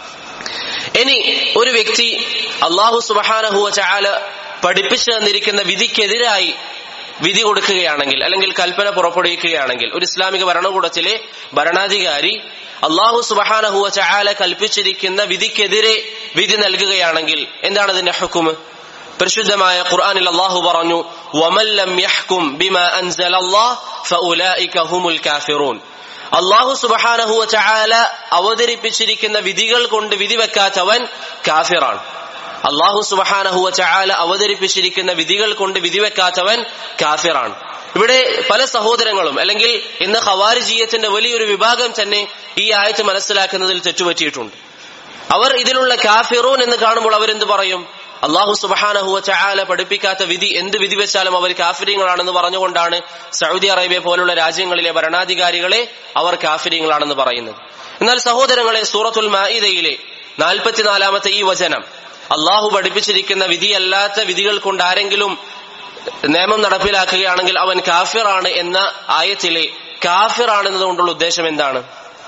ഇനി ഒരു വ്യക്തി അള്ളാഹു സുബഹാനഹുവ ചാല പഠിപ്പിച്ചു തന്നിരിക്കുന്ന വിധിക്കെതിരായി വിധി കൊടുക്കുകയാണെങ്കിൽ അല്ലെങ്കിൽ കൽപ്പന പുറപ്പെടുവിക്കുകയാണെങ്കിൽ ഒരു ഇസ്ലാമിക ഭരണകൂടത്തിലെ ഭരണാധികാരി അള്ളാഹു സുബഹാനഹുവ ചാല കൽപ്പിച്ചിരിക്കുന്ന വിധിക്കെതിരെ വിധി നൽകുകയാണെങ്കിൽ എന്താണ് അതിന്റെ ഹുക്കുമ് പരിശുദ്ധമായ ഖുർആനിൽ അള്ളാഹു പറഞ്ഞു വമല്ലം യഹ്കും ബിമ അൻസലല്ലാഹ് ഫഉലൈക ഹുമുൽ കാഫിറൂൻ അള്ളാഹു സുബഹാനഹുവ ചാല അവതരിപ്പിച്ചിരിക്കുന്ന വിധികൾ കൊണ്ട് വിധി വെക്കാത്തവൻ കാഫിറാണ് അള്ളാഹു സുബഹാനഹുവ ചാല അവതരിപ്പിച്ചിരിക്കുന്ന വിധികൾ കൊണ്ട് വിധിവെക്കാത്തവൻ കാഫിറാണ് ഇവിടെ പല സഹോദരങ്ങളും അല്ലെങ്കിൽ ഇന്ന് ഖവാരിജീയത്തിന്റെ വലിയൊരു വിഭാഗം തന്നെ ഈ ആയത്ത് മനസ്സിലാക്കുന്നതിൽ തെറ്റുപറ്റിയിട്ടുണ്ട് അവർ ഇതിലുള്ള കാഫിറൂൻ എന്ന് കാണുമ്പോൾ അവരെന്ത് പറയും അള്ളാഹു സുബഹാനഹുവ ചാല പഠിപ്പിക്കാത്ത വിധി എന്ത് വിധി വെച്ചാലും അവർ കാഫിര്യങ്ങളാണെന്ന് പറഞ്ഞുകൊണ്ടാണ് സൗദി അറേബ്യ പോലുള്ള രാജ്യങ്ങളിലെ ഭരണാധികാരികളെ അവർ കാഫിര്യങ്ങളാണെന്ന് പറയുന്നത് എന്നാൽ സഹോദരങ്ങളെ സൂറത്തുൽ മാഇദയിലെ നാൽപ്പത്തിനാലാമത്തെ ഈ വചനം അള്ളാഹു പഠിപ്പിച്ചിരിക്കുന്ന വിധിയല്ലാത്ത വിധികൾ കൊണ്ട് ആരെങ്കിലും നിയമം നടപ്പിലാക്കുകയാണെങ്കിൽ അവൻ കാഫിറാണ് എന്ന ആയത്തിലെ കാഫിറാണ് എന്നതുകൊണ്ടുള്ള ഉദ്ദേശം എന്താണ്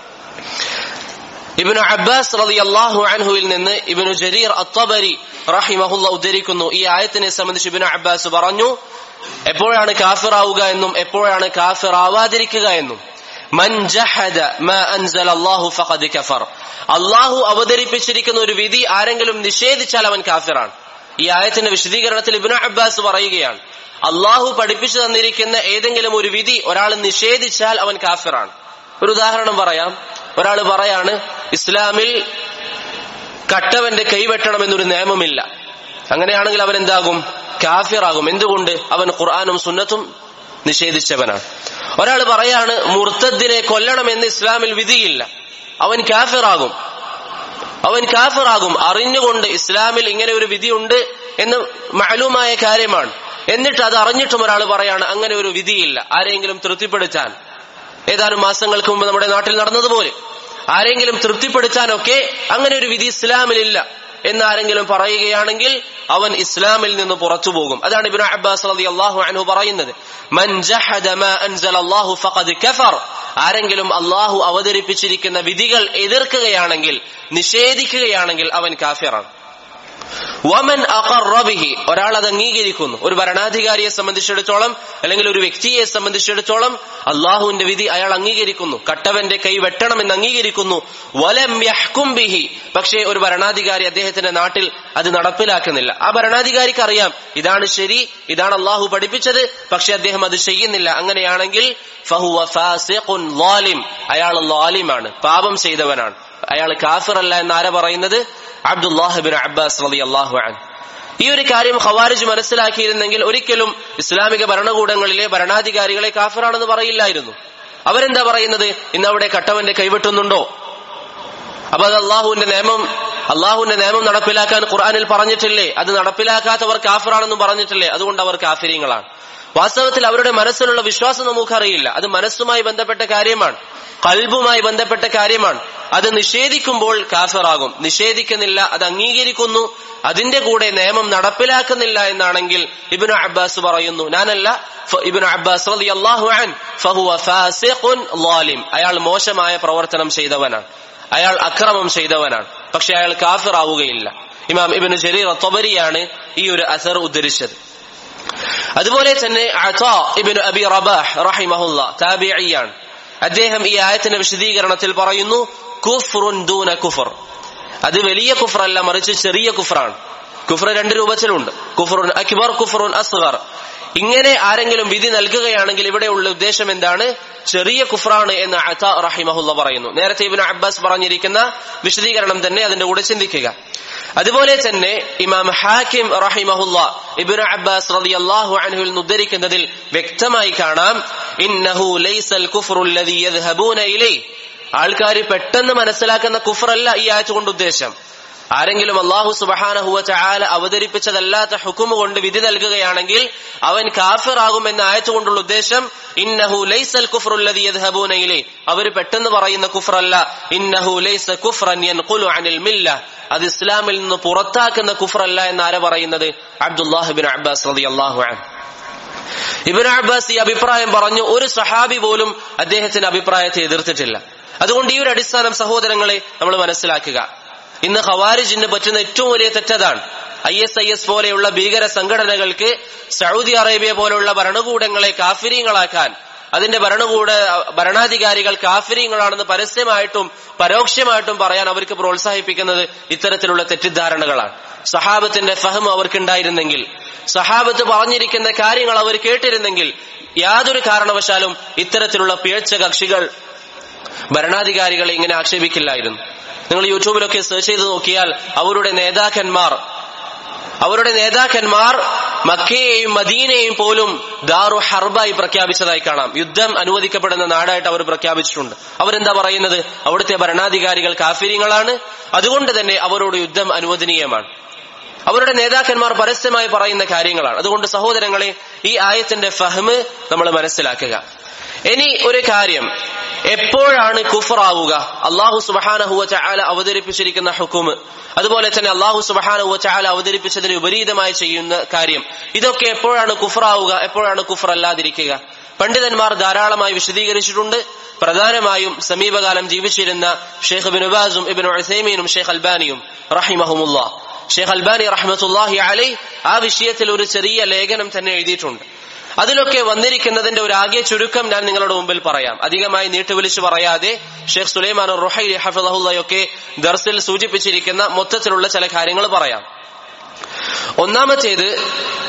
ഇബിനു അബ്ബാസ് റതി അള്ളാഹു അൻഹുവിൽ നിന്ന് ഇബിനു ജരീർ അത്തബരി റഹിമഹുല്ല ഉദ്ധരിക്കുന്നു ഈ ആയത്തിനെ സംബന്ധിച്ച് ഇബിനു അബ്ബാസ് പറഞ്ഞു എപ്പോഴാണ് കാഫിറാവുക എന്നും എപ്പോഴാണ് കാഫിറാവാതിരിക്കുക എന്നും മൻ ജഹദ മാ അൻസല അല്ലാഹു ഫഖദ് കഫർ അള്ളാഹു അവതരിപ്പിച്ചിരിക്കുന്ന ഒരു വിധി ആരെങ്കിലും നിഷേധിച്ചാൽ അവൻ കാഫിറാണ് ഈ ആയത്തിന്റെ വിശദീകരണത്തിൽ ഇബ്നു അബ്ബാസ് പറയുകയാണ് അള്ളാഹു പഠിപ്പിച്ചു തന്നിരിക്കുന്ന ഏതെങ്കിലും ഒരു വിധി ഒരാൾ നിഷേധിച്ചാൽ അവൻ കാഫിറാണ് ഒരു ഉദാഹരണം പറയാം ഒരാൾ പറയാണ് ഇസ്ലാമിൽ കട്ടവന്റെ കൈവെട്ടണം എന്നൊരു നിയമമില്ല അങ്ങനെയാണെങ്കിൽ അവൻ എന്താകും കാഫിറാകും എന്തുകൊണ്ട് അവൻ ഖുർആാനും സുന്നത്തും നിഷേധിച്ചവനാണ് ഒരാൾ പറയാണ് മുർത്തദ്ദിനെ കൊല്ലണമെന്ന് ഇസ്ലാമിൽ വിധിയില്ല അവൻ കാഫിറാകും അവൻ കാഫിറാകും അറിഞ്ഞുകൊണ്ട് ഇസ്ലാമിൽ ഇങ്ങനെ ഒരു വിധിയുണ്ട് എന്ന് മാലൂമായ കാര്യമാണ് എന്നിട്ട് അത് അറിഞ്ഞിട്ടും ഒരാൾ പറയാണ് അങ്ങനെ ഒരു വിധിയില്ല ആരെങ്കിലും തൃപ്തിപ്പെടുത്താൻ ഏതാനും മാസങ്ങൾക്ക് മുമ്പ് നമ്മുടെ നാട്ടിൽ നടന്നതുപോലെ ആരെങ്കിലും തൃപ്തിപ്പെടുത്താനൊക്കെ അങ്ങനെ ഒരു വിധി ഇസ്ലാമിലില്ല എന്ന് ആരെങ്കിലും പറയുകയാണെങ്കിൽ അവൻ ഇസ്ലാമിൽ നിന്ന് പുറത്തു പോകും അതാണ് ഇബ്നു അബ്ബാസ് റളിയല്ലാഹു അൻഹു പറയുന്നത് മൻ ജഹദ മാ അൻസലല്ലാഹു ഫഖദ് കഫർ ആരെങ്കിലും അള്ളാഹു അവതരിപ്പിച്ചിരിക്കുന്ന വിധികൾ എതിർക്കുകയാണെങ്കിൽ നിഷേധിക്കുകയാണെങ്കിൽ അവൻ കാഫിറാണ് വമൻ അഖറബിഹി ഒരാൾ അത് അംഗീകരിക്കുന്നു ഒരു ഭരണാധികാരിയെ സംബന്ധിച്ചിടത്തോളം അല്ലെങ്കിൽ ഒരു വ്യക്തിയെ സംബന്ധിച്ചിടത്തോളം അള്ളാഹുവിന്റെ വിധി അയാൾ അംഗീകരിക്കുന്നു കട്ടവന്റെ കൈ വെട്ടണമെന്ന് അംഗീകരിക്കുന്നു വലം യഹ്കും ബിഹി പക്ഷേ ഒരു ഭരണാധികാരി അദ്ദേഹത്തിന്റെ നാട്ടിൽ അത് നടപ്പിലാക്കുന്നില്ല ആ ഭരണാധികാരിക്ക് അറിയാം ഇതാണ് ശരി ഇതാണ് അള്ളാഹു പഠിപ്പിച്ചത് പക്ഷെ അദ്ദേഹം അത് ചെയ്യുന്നില്ല അങ്ങനെയാണെങ്കിൽ ഫഹുവ ഫാസിഖുൻ ലാലിം അയാൾ ലാലിമാണ് പാപം ചെയ്തവനാണ് അയാൾ കാഫിറല്ല എന്ന് ആരാ പറയുന്നത് അബ്ദുല്ലാഹിബിൻ അബ്ബാസ് റളി അള്ളാഹു അൻ ഈ ഒരു കാര്യം ഖവാരിജ് മനസ്സിലാക്കിയിരുന്നെങ്കിൽ ഒരിക്കലും ഇസ്ലാമിക ഭരണകൂടങ്ങളിലെ ഭരണാധികാരികളെ കാഫിറാണെന്ന് പറയില്ലായിരുന്നു അവരെന്താ പറയുന്നത് ഇന്ന് അവിടെ കട്ടവന്റെ കൈവെട്ടുന്നുണ്ടോ അപ്പൊ അത് അള്ളാഹുവിന്റെ നിയമം അള്ളാഹുവിന്റെ നിയമം നടപ്പിലാക്കാൻ ഖുർആനിൽ പറഞ്ഞിട്ടില്ലേ അത് നടപ്പിലാക്കാത്തവർ കാഫിറാണെന്നും പറഞ്ഞിട്ടില്ലേ അതുകൊണ്ട് അവർ കാഫിര്യങ്ങളാണ് വാസ്തവത്തിൽ അവരുടെ മനസ്സിലുള്ള വിശ്വാസം നമുക്കറിയില്ല അത് മനസ്സുമായി ബന്ധപ്പെട്ട കാര്യമാണ് കൽബുമായി ബന്ധപ്പെട്ട കാര്യമാണ് അത് നിഷേധിക്കുമ്പോൾ കാഫിറാകും നിഷേധിക്കുന്നില്ല അത് അംഗീകരിക്കുന്നു അതിന്റെ കൂടെ നിയമം നടപ്പിലാക്കുന്നില്ല എന്നാണെങ്കിൽ ഇബിനു അബ്ബാസ് പറയുന്നു ഞാനല്ല ഇബിനു അബ്ബാസ് റളിയല്ലാഹു അൻ ഫഹുവ ഫാസിഖുൻ ലാലിം അയാൾ മോശമായ പ്രവർത്തനം ചെയ്തവനാണ് അയാൾ അക്രമം ചെയ്തവനാണ് പക്ഷെ അയാൾ കാഫിറാവുകയില്ല ഇമാം ഇബിന് ജരീർ തൊബരിയാണ് ഈ ഒരു അസർ ഉദ്ധരിച്ചത് അതുപോലെ തന്നെ ഇബിന് അബി റബാഹ് റഹിമഹുല്ല താബിയാണ് അദ്ദേഹം ഈ ആയത്തിന്റെ വിശദീകരണത്തിൽ പറയുന്നു കുഫ്റുൻ ദൂന കുഫർ അത് വലിയ കുഫറല്ല മറിച്ച് ചെറിയ കുഫറാണ് കുഫർ രണ്ട് രൂപത്തിലുണ്ട് കുഫറുൻ അക്ബർ കുഫറുൻ അസ്ഗർ ഇങ്ങനെ ആരെങ്കിലും വിധി നൽകുകയാണെങ്കിൽ ഇവിടെയുള്ള ഉദ്ദേശം എന്താണ് ചെറിയ കുഫറാണ് എന്ന് അത റഹിമഹുല്ല പറയുന്നു നേരത്തെ ഇബിൻ അബ്ബാസ് പറഞ്ഞിരിക്കുന്ന വിശദീകരണം തന്നെ അതിന്റെ കൂടെ ചിന്തിക്കുക അതുപോലെ തന്നെ ഇമാം ഹാക്കിം റഹിമഹുല്ല ഇബിൻ അബ്ബാസ് റളിയല്ലാഹു അൻഹുവിൽ നിന്ന് ഉദ്ധരിക്കുന്നതിൽ വ്യക്തമായി കാണാം ഇന്നഹു ലൈസൽ കുഫ്റു അല്ലദീ യദ്ഹബൂന ഇലൈഹി ആൾക്കാർ പെട്ടെന്ന് മനസ്സിലാക്കുന്ന കുഫറല്ല ഈ ആയത്ത് കൊണ്ട് ഉദ്ദേശം ആരെങ്കിലും അള്ളാഹു സുബഹാനഹുവ ചാല അവതരിപ്പിച്ചതല്ലാത്ത ഹുക്കുമ് കൊണ്ട് വിധി നൽകുകയാണെങ്കിൽ അവൻ കാഫിറാകും എന്ന ആയത്ത് കൊണ്ടുള്ള ഉദ്ദേശം ഇന്നഹു ലൈസൽ കുഫറുല്ലദി യദ്ഹബൂനയിലെ അവർ പെട്ടെന്ന് പറയുന്ന കുഫറല്ല ഇന്നഹു ലൈസ കുഫ്റൻ യൻഖുലു അനിൽ മില്ല അത് ഇസ്ലാമിൽ നിന്ന് പുറത്താക്കുന്ന കുഫറല്ല എന്ന് ആരെ പറയുന്നത് അബ്ദുല്ലാഹിബിൻ അബ്ബാസ് റളിയല്ലാഹു അൻഹു ഇബിൻ അബ്ബാസ് ഈ അഭിപ്രായം പറഞ്ഞു ഒരു സഹാബി പോലും അദ്ദേഹത്തിന്റെ അഭിപ്രായത്തെ എതിർത്തിട്ടില്ല അതുകൊണ്ട് ഈ ഒരു അടിസ്ഥാനം സഹോദരങ്ങളെ നമ്മൾ മനസ്സിലാക്കുക ഇന്ന് ഖവാരിജിന് പറ്റുന്ന ഏറ്റവും വലിയ തെറ്റതാണ് ഐ എസ് ഐ എസ് പോലെയുള്ള ഭീകര സംഘടനകൾക്ക് സൗദി അറേബ്യ പോലുള്ള ഭരണകൂടങ്ങളെ കാഫിര്യങ്ങളാക്കാൻ അതിന്റെ ഭരണകൂട ഭരണാധികാരികൾ കാഫിര്യങ്ങളാണെന്ന് പരസ്യമായിട്ടും പരോക്ഷമായിട്ടും പറയാൻ അവർക്ക് പ്രോത്സാഹിപ്പിക്കുന്നത് ഇത്തരത്തിലുള്ള തെറ്റിദ്ധാരണകളാണ് സഹാബത്തിന്റെ ഫഹം അവർക്കുണ്ടായിരുന്നെങ്കിൽ സഹാബത്ത് പറഞ്ഞിരിക്കുന്ന കാര്യങ്ങൾ അവർ കേട്ടിരുന്നെങ്കിൽ യാതൊരു കാരണവശാലും ഇത്തരത്തിലുള്ള പിഴച്ച കക്ഷികൾ ഭരണാധികാരികളെ ഇങ്ങനെ ആക്ഷേപിക്കില്ലായിരുന്നു നിങ്ങൾ യൂട്യൂബിലൊക്കെ സെർച്ച് ചെയ്ത് നോക്കിയാൽ അവരുടെ നേതാക്കന്മാർ അവരുടെ നേതാക്കന്മാർ മക്കയെയും മദീനയെയും പോലും ദാറു ഹർബായി പ്രഖ്യാപിച്ചതായി കാണാം യുദ്ധം അനുവദിക്കപ്പെടുന്ന നാടായിട്ട് അവർ പ്രഖ്യാപിച്ചിട്ടുണ്ട് അവരെന്താ പറയുന്നത് അവിടുത്തെ ഭരണാധികാരികൾ കാഫിര്യങ്ങളാണ് അതുകൊണ്ട് തന്നെ അവരോട് യുദ്ധം അനുവദനീയമാണ് അവരുടെ നേതാക്കന്മാർ പരസ്യമായി പറയുന്ന കാര്യങ്ങളാണ് അതുകൊണ്ട് സഹോദരങ്ങളെ ഈ ആയത്തിന്റെ ഫഹ്മ് നമ്മൾ മനസ്സിലാക്കുക ഇനി ഒരു കാര്യം എപ്പോഴാണ് കുഫറാവുക അള്ളാഹു സുബഹാനഹുവ ചാല അവതരിപ്പിച്ചിരിക്കുന്ന ഹുക്കുമ് അതുപോലെ തന്നെ അള്ളാഹു സുബഹാനഹുവ ചാല അവതരിപ്പിച്ചതിന് വിപരീതമായി ചെയ്യുന്ന കാര്യം ഇതൊക്കെ എപ്പോഴാണ് കുഫറാവുക എപ്പോഴാണ് കുഫർ അല്ലാതിരിക്കുക പണ്ഡിതന്മാർ ധാരാളമായി വിശദീകരിച്ചിട്ടുണ്ട് പ്രധാനമായും സമീപകാലം ജീവിച്ചിരുന്ന ഷെയ്ഖ് ബിനുബാസും ഇബിൻ ഉസൈമീനും ഷെയ്ഖ് അൽബാനിയും റഹിമഹുമുല്ല ഷെയ്ഖ് അൽബാനി റഹ്മത്തുല്ലാഹി അലൈ ആ വിഷയത്തിൽ ഒരു ചെറിയ ലേഖനം തന്നെ എഴുതിയിട്ടുണ്ട് അതിലൊക്കെ വന്നിരിക്കുന്നതിന്റെ ഒരു ആകെ ചുരുക്കം ഞാൻ നിങ്ങളുടെ മുമ്പിൽ പറയാം അധികമായി നീട്ടുവിളിച്ചു പറയാതെ ഷെയ്ഖ് സുലൈമാൻ റുഹൈ ഹഫദഹുല്ലയൊക്കെ ദർസിൽ സൂചിപ്പിച്ചിരിക്കുന്ന മൊത്തത്തിലുള്ള ചില കാര്യങ്ങൾ പറയാം ഒന്നാമത്തേത്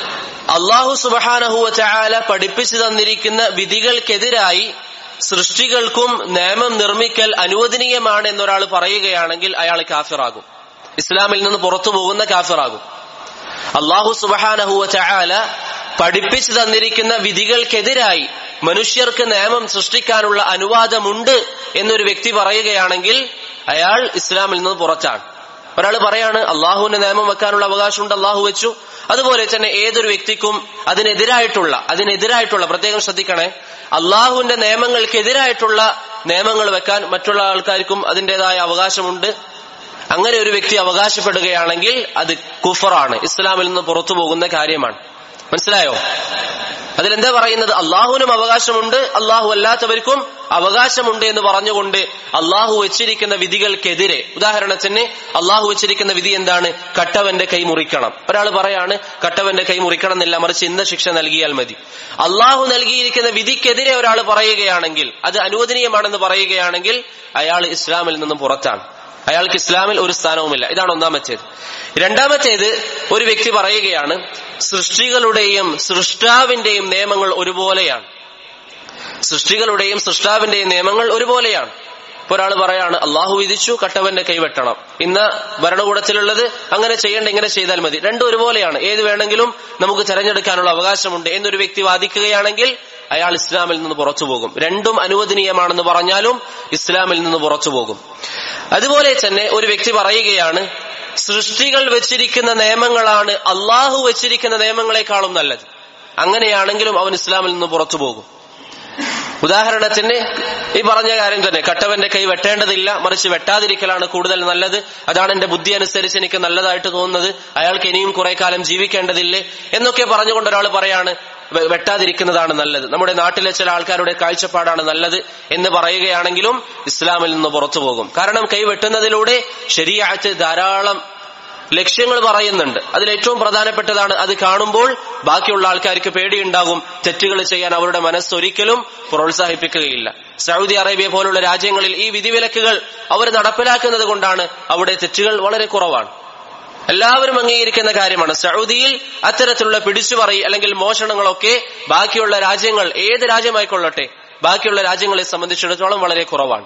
അള്ളാഹു സുബഹാനഹുവ ചായാല പഠിപ്പിച്ചു തന്നിരിക്കുന്ന വിധികൾക്കെതിരായി സൃഷ്ടികൾക്കും നിയമം നിർമ്മിക്കൽ അനുവദനീയമാണ് എന്നൊരാൾ പറയുകയാണെങ്കിൽ അയാൾ കാഫിറാകും ഇസ്ലാമിൽ നിന്ന് പുറത്തു പോകുന്ന കാഫിറാകും അള്ളാഹു സുബഹാനഹുവ ചായാല പഠിപ്പിച്ചു തന്നിരിക്കുന്ന വിധികൾക്കെതിരായി മനുഷ്യർക്ക് നിയമം സൃഷ്ടിക്കാനുള്ള അനുവാദമുണ്ട് എന്നൊരു വ്യക്തി പറയുകയാണെങ്കിൽ അയാൾ ഇസ്ലാമിൽ നിന്ന് പുറത്താണ് ഒരാൾ പറയാണ് അള്ളാഹുവിന്റെ നിയമം വെക്കാനുള്ള അവകാശമുണ്ട് അള്ളാഹു വെച്ചു അതുപോലെ തന്നെ ഏതൊരു വ്യക്തിക്കും അതിനെതിരായിട്ടുള്ള അതിനെതിരായിട്ടുള്ള പ്രത്യേകം ശ്രദ്ധിക്കണേ അള്ളാഹുവിന്റെ നിയമങ്ങൾക്കെതിരായിട്ടുള്ള നിയമങ്ങൾ വെക്കാൻ മറ്റുള്ള ആൾക്കാർക്കും അതിൻ്റെതായ അവകാശമുണ്ട് അങ്ങനെ ഒരു വ്യക്തി അവകാശപ്പെടുകയാണെങ്കിൽ അത് കുഫറാണ് ഇസ്ലാമിൽ നിന്ന് പുറത്തു പോകുന്ന കാര്യമാണ് മനസ്സിലായോ അതിലെന്താ പറയുന്നത് അള്ളാഹുവിനും അവകാശമുണ്ട് അള്ളാഹു അല്ലാത്തവർക്കും അവകാശമുണ്ട് എന്ന് പറഞ്ഞുകൊണ്ട് അള്ളാഹു വെച്ചിരിക്കുന്ന വിധികൾക്കെതിരെ ഉദാഹരണത്തിന് അള്ളാഹു വെച്ചിരിക്കുന്ന വിധി എന്താണ് കട്ടവന്റെ കൈ മുറിക്കണം ഒരാൾ പറയാണ് കട്ടവന്റെ കൈ മുറിക്കണം എന്നില്ല മറിച്ച് ഇന്ന ശിക്ഷ നൽകിയാൽ മതി അള്ളാഹു നൽകിയിരിക്കുന്ന വിധിക്കെതിരെ ഒരാൾ പറയുകയാണെങ്കിൽ അത് അനുവദനീയമാണെന്ന് പറയുകയാണെങ്കിൽ അയാൾ ഇസ്ലാമിൽ നിന്നും പുറത്താണ് അയാൾക്ക് ഇസ്ലാമിൽ ഒരു സ്ഥാനവുമില്ല ഇതാണ് ഒന്നാമത്തേത് രണ്ടാമത്തേത് ഒരു വ്യക്തി പറയുകയാണ് സൃഷ്ടികളുടെയും സൃഷ്ടാവിന്റെയും നിയമങ്ങൾ ഒരുപോലെയാണ് സൃഷ്ടികളുടെയും സൃഷ്ടാവിന്റെയും നിയമങ്ങൾ ഒരുപോലെയാണ് ഇപ്പൊ ഒരാൾ പറയാണ് അള്ളാഹു വിധിച്ചു കട്ടവന്റെ കൈവെട്ടണം ഇന്ന് ഭരണകൂടത്തിലുള്ളത് അങ്ങനെ ചെയ്യേണ്ട ഇങ്ങനെ ചെയ്താൽ മതി രണ്ടും ഒരുപോലെയാണ് ഏത് വേണമെങ്കിലും നമുക്ക് തെരഞ്ഞെടുക്കാനുള്ള അവകാശമുണ്ട് എന്നൊരു വ്യക്തി വാദിക്കുകയാണെങ്കിൽ അയാൾ ഇസ്ലാമിൽ നിന്ന് പുറത്തു പോകും രണ്ടും അനുവദനീയമാണെന്ന് പറഞ്ഞാലും ഇസ്ലാമിൽ നിന്ന് പുറത്തു പോകും അതുപോലെ തന്നെ ഒരു വ്യക്തി പറയുകയാണ് സൃഷ്ടികൾ വെച്ചിരിക്കുന്ന നിയമങ്ങളാണ് അള്ളാഹു വെച്ചിരിക്കുന്ന നിയമങ്ങളെക്കാളും നല്ലത് അങ്ങനെയാണെങ്കിലും അവൻ ഇസ്ലാമിൽ നിന്ന് പുറത്തു പോകും ഉദാഹരണത്തിന് ഈ പറഞ്ഞ കാര്യം തന്നെ കട്ടവന്റെ കൈ വെട്ടേണ്ടതില്ല മറിച്ച് വെട്ടാതിരിക്കലാണ് കൂടുതൽ നല്ലത് അതാണ് എന്റെ ബുദ്ധി അനുസരിച്ച് എനിക്ക് നല്ലതായിട്ട് തോന്നുന്നത് അയാൾക്ക് ഇനിയും കുറെ കാലം ജീവിക്കേണ്ടതില്ലേ എന്നൊക്കെ പറഞ്ഞുകൊണ്ട് ഒരാൾ പറയാണ് വെട്ടാതിരിക്കുന്നതാണ് നല്ലത് നമ്മുടെ നാട്ടിലെ ചില ആൾക്കാരുടെ കാഴ്ചപ്പാടാണ് നല്ലത് എന്ന് പറയുകയാണെങ്കിലും ഇസ്ലാമിൽ നിന്ന് പുറത്തു പോകും കാരണം കൈ വെട്ടുന്നതിലൂടെ ശരിയാഴ്ച ധാരാളം ലക്ഷ്യങ്ങൾ പറയുന്നുണ്ട് അതിൽ ഏറ്റവും പ്രധാനപ്പെട്ടതാണ് അത് കാണുമ്പോൾ ബാക്കിയുള്ള ആൾക്കാർക്ക് പേടിയുണ്ടാകും തെറ്റുകൾ ചെയ്യാൻ അവരുടെ മനസ്സൊരിക്കലും പ്രോത്സാഹിപ്പിക്കുകയില്ല സൗദി അറേബ്യ പോലുള്ള രാജ്യങ്ങളിൽ ഈ വിധിവിലക്കുകൾ അവർ നടപ്പിലാക്കുന്നത് കൊണ്ടാണ് അവിടെ തെറ്റുകൾ വളരെ കുറവാണ് എല്ലാവരും അംഗീകരിക്കുന്ന കാര്യമാണ് സൗദിയിൽ അത്തരത്തിലുള്ള പിടിച്ചുപറി അല്ലെങ്കിൽ മോഷണങ്ങളൊക്കെ ബാക്കിയുള്ള രാജ്യങ്ങൾ ഏത് രാജ്യമായിക്കൊള്ളട്ടെ ബാക്കിയുള്ള രാജ്യങ്ങളെ സംബന്ധിച്ചിടത്തോളം വളരെ കുറവാണ്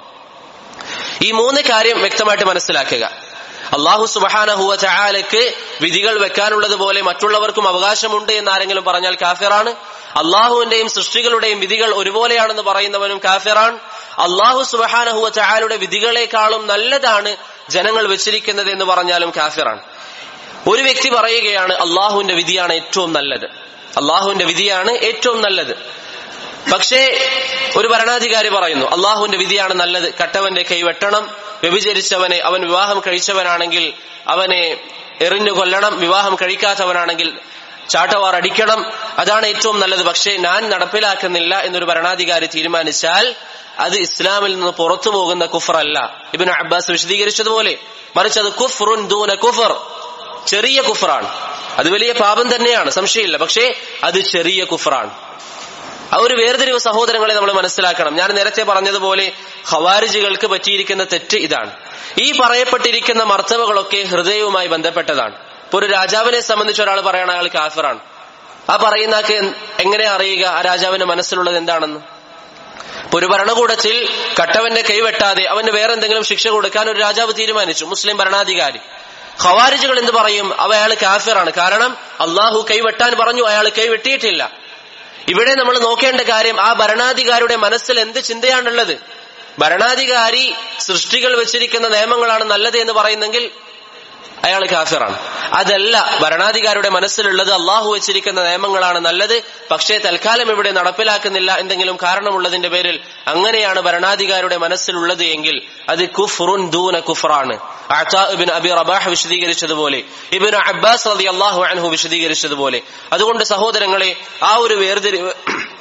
ഈ മൂന്ന് കാര്യം വ്യക്തമായിട്ട് മനസ്സിലാക്കുക അള്ളാഹു സുബഹാനഹുവ ചായാലക്ക് വിധികൾ വെക്കാനുള്ളത് പോലെ മറ്റുള്ളവർക്കും അവകാശമുണ്ട് എന്ന് ആരെങ്കിലും പറഞ്ഞാൽ കാഫിറാണ് അള്ളാഹുവിന്റെയും സൃഷ്ടികളുടെയും വിധികൾ ഒരുപോലെയാണെന്ന് പറയുന്നവനും കാഫിറാൻ അള്ളാഹു സുബഹാനഹുവ ചായാലുടെ വിധികളെക്കാളും നല്ലതാണ് ജനങ്ങൾ വെച്ചിരിക്കുന്നത് എന്ന് പറഞ്ഞാലും കാഫിറാണ് ഒരു വ്യക്തി പറയുകയാണ് അള്ളാഹുവിന്റെ വിധിയാണ് ഏറ്റവും നല്ലത് അള്ളാഹുവിന്റെ വിധിയാണ് ഏറ്റവും നല്ലത് പക്ഷേ ഒരു ഭരണാധികാരി പറയുന്നു അള്ളാഹുവിന്റെ വിധിയാണ് നല്ലത് കട്ടവന്റെ കൈ വെട്ടണം വ്യഭിചരിച്ചവനെ അവൻ വിവാഹം കഴിച്ചവനാണെങ്കിൽ അവനെ എറിഞ്ഞു കൊല്ലണം വിവാഹം കഴിക്കാത്തവനാണെങ്കിൽ ചാട്ടവാർ അടിക്കണം അതാണ് ഏറ്റവും നല്ലത് പക്ഷേ ഞാൻ നടപ്പിലാക്കുന്നില്ല എന്നൊരു ഭരണാധികാരി തീരുമാനിച്ചാൽ അത് ഇസ്ലാമിൽ നിന്ന് പുറത്തു പോകുന്ന കുഫറല്ല ഇബിൻ അബ്ബാസ് വിശദീകരിച്ചതുപോലെ മറിച്ച് അത് കുഫറുൻ ദൂന കുഫർ ചെറിയ കുഫറാണ് അത് വലിയ പാപം തന്നെയാണ് സംശയമില്ല പക്ഷേ അത് ചെറിയ കുഫറാണ് ആ ഒരു വേർതിരിവ് സഹോദരങ്ങളെ നമ്മൾ മനസ്സിലാക്കണം ഞാൻ നേരത്തെ പറഞ്ഞതുപോലെ ഖവാരിജികൾക്ക് പറ്റിയിരിക്കുന്ന തെറ്റ് ഇതാണ് ഈ പറയപ്പെട്ടിരിക്കുന്ന മർത്തവകളൊക്കെ ഹൃദയവുമായി ബന്ധപ്പെട്ടതാണ് ഇപ്പൊ ഒരു രാജാവിനെ സംബന്ധിച്ച് ഒരാൾ പറയണ അയാൾ കാഫിറാണ് ആ പറയുന്നക്ക് എങ്ങനെ അറിയുക ആ രാജാവിന്റെ മനസ്സിലുള്ളത് എന്താണെന്ന് ഇപ്പൊ ഒരു ഭരണകൂടത്തിൽ കട്ടവന്റെ കൈവെട്ടാതെ അവന് വേറെ എന്തെങ്കിലും ശിക്ഷ കൊടുക്കാൻ ഒരു രാജാവ് തീരുമാനിച്ചു മുസ്ലിം ഭരണാധികാരി ഖവാരിജുകൾ എന്ത് പറയും അവ അയാൾ കാഫിറാണ് കാരണം അള്ളാഹു കൈവെട്ടാൻ പറഞ്ഞു അയാൾ കൈവെട്ടിയിട്ടില്ല ഇവിടെ നമ്മൾ നോക്കേണ്ട കാര്യം ആ ഭരണാധികാരിയുടെ മനസ്സിൽ എന്ത് ചിന്തയാണുള്ളത് ഭരണാധികാരി സൃഷ്ടികൾ വെച്ചിരിക്കുന്ന നിയമങ്ങളാണ് നല്ലത് എന്ന് പറയുന്നെങ്കിൽ അയാൾ കാഫിറാണ് അതല്ല ഭരണാധികാരിയുടെ മനസ്സിലുള്ളത് അള്ളാഹു വെച്ചിരിക്കുന്ന നിയമങ്ങളാണ് നല്ലത് പക്ഷേ തൽക്കാലം ഇവിടെ നടപ്പിലാക്കുന്നില്ല എന്തെങ്കിലും കാരണമുള്ളതിന്റെ പേരിൽ അങ്ങനെയാണ് ഭരണാധികാരിയുടെ മനസ്സിലുള്ളത് എങ്കിൽ അത് കുഫ്റുൻ ദൂന കുഫറാണ് ഇബിൻ അബി റബാഹ് വിശദീകരിച്ചതുപോലെ ഇബിൻ അബ്ബാസ് റതി അള്ളാഹു അൻഹു വിശദീകരിച്ചതുപോലെ അതുകൊണ്ട് സഹോദരങ്ങളെ ആ ഒരു വേർതിരിവ്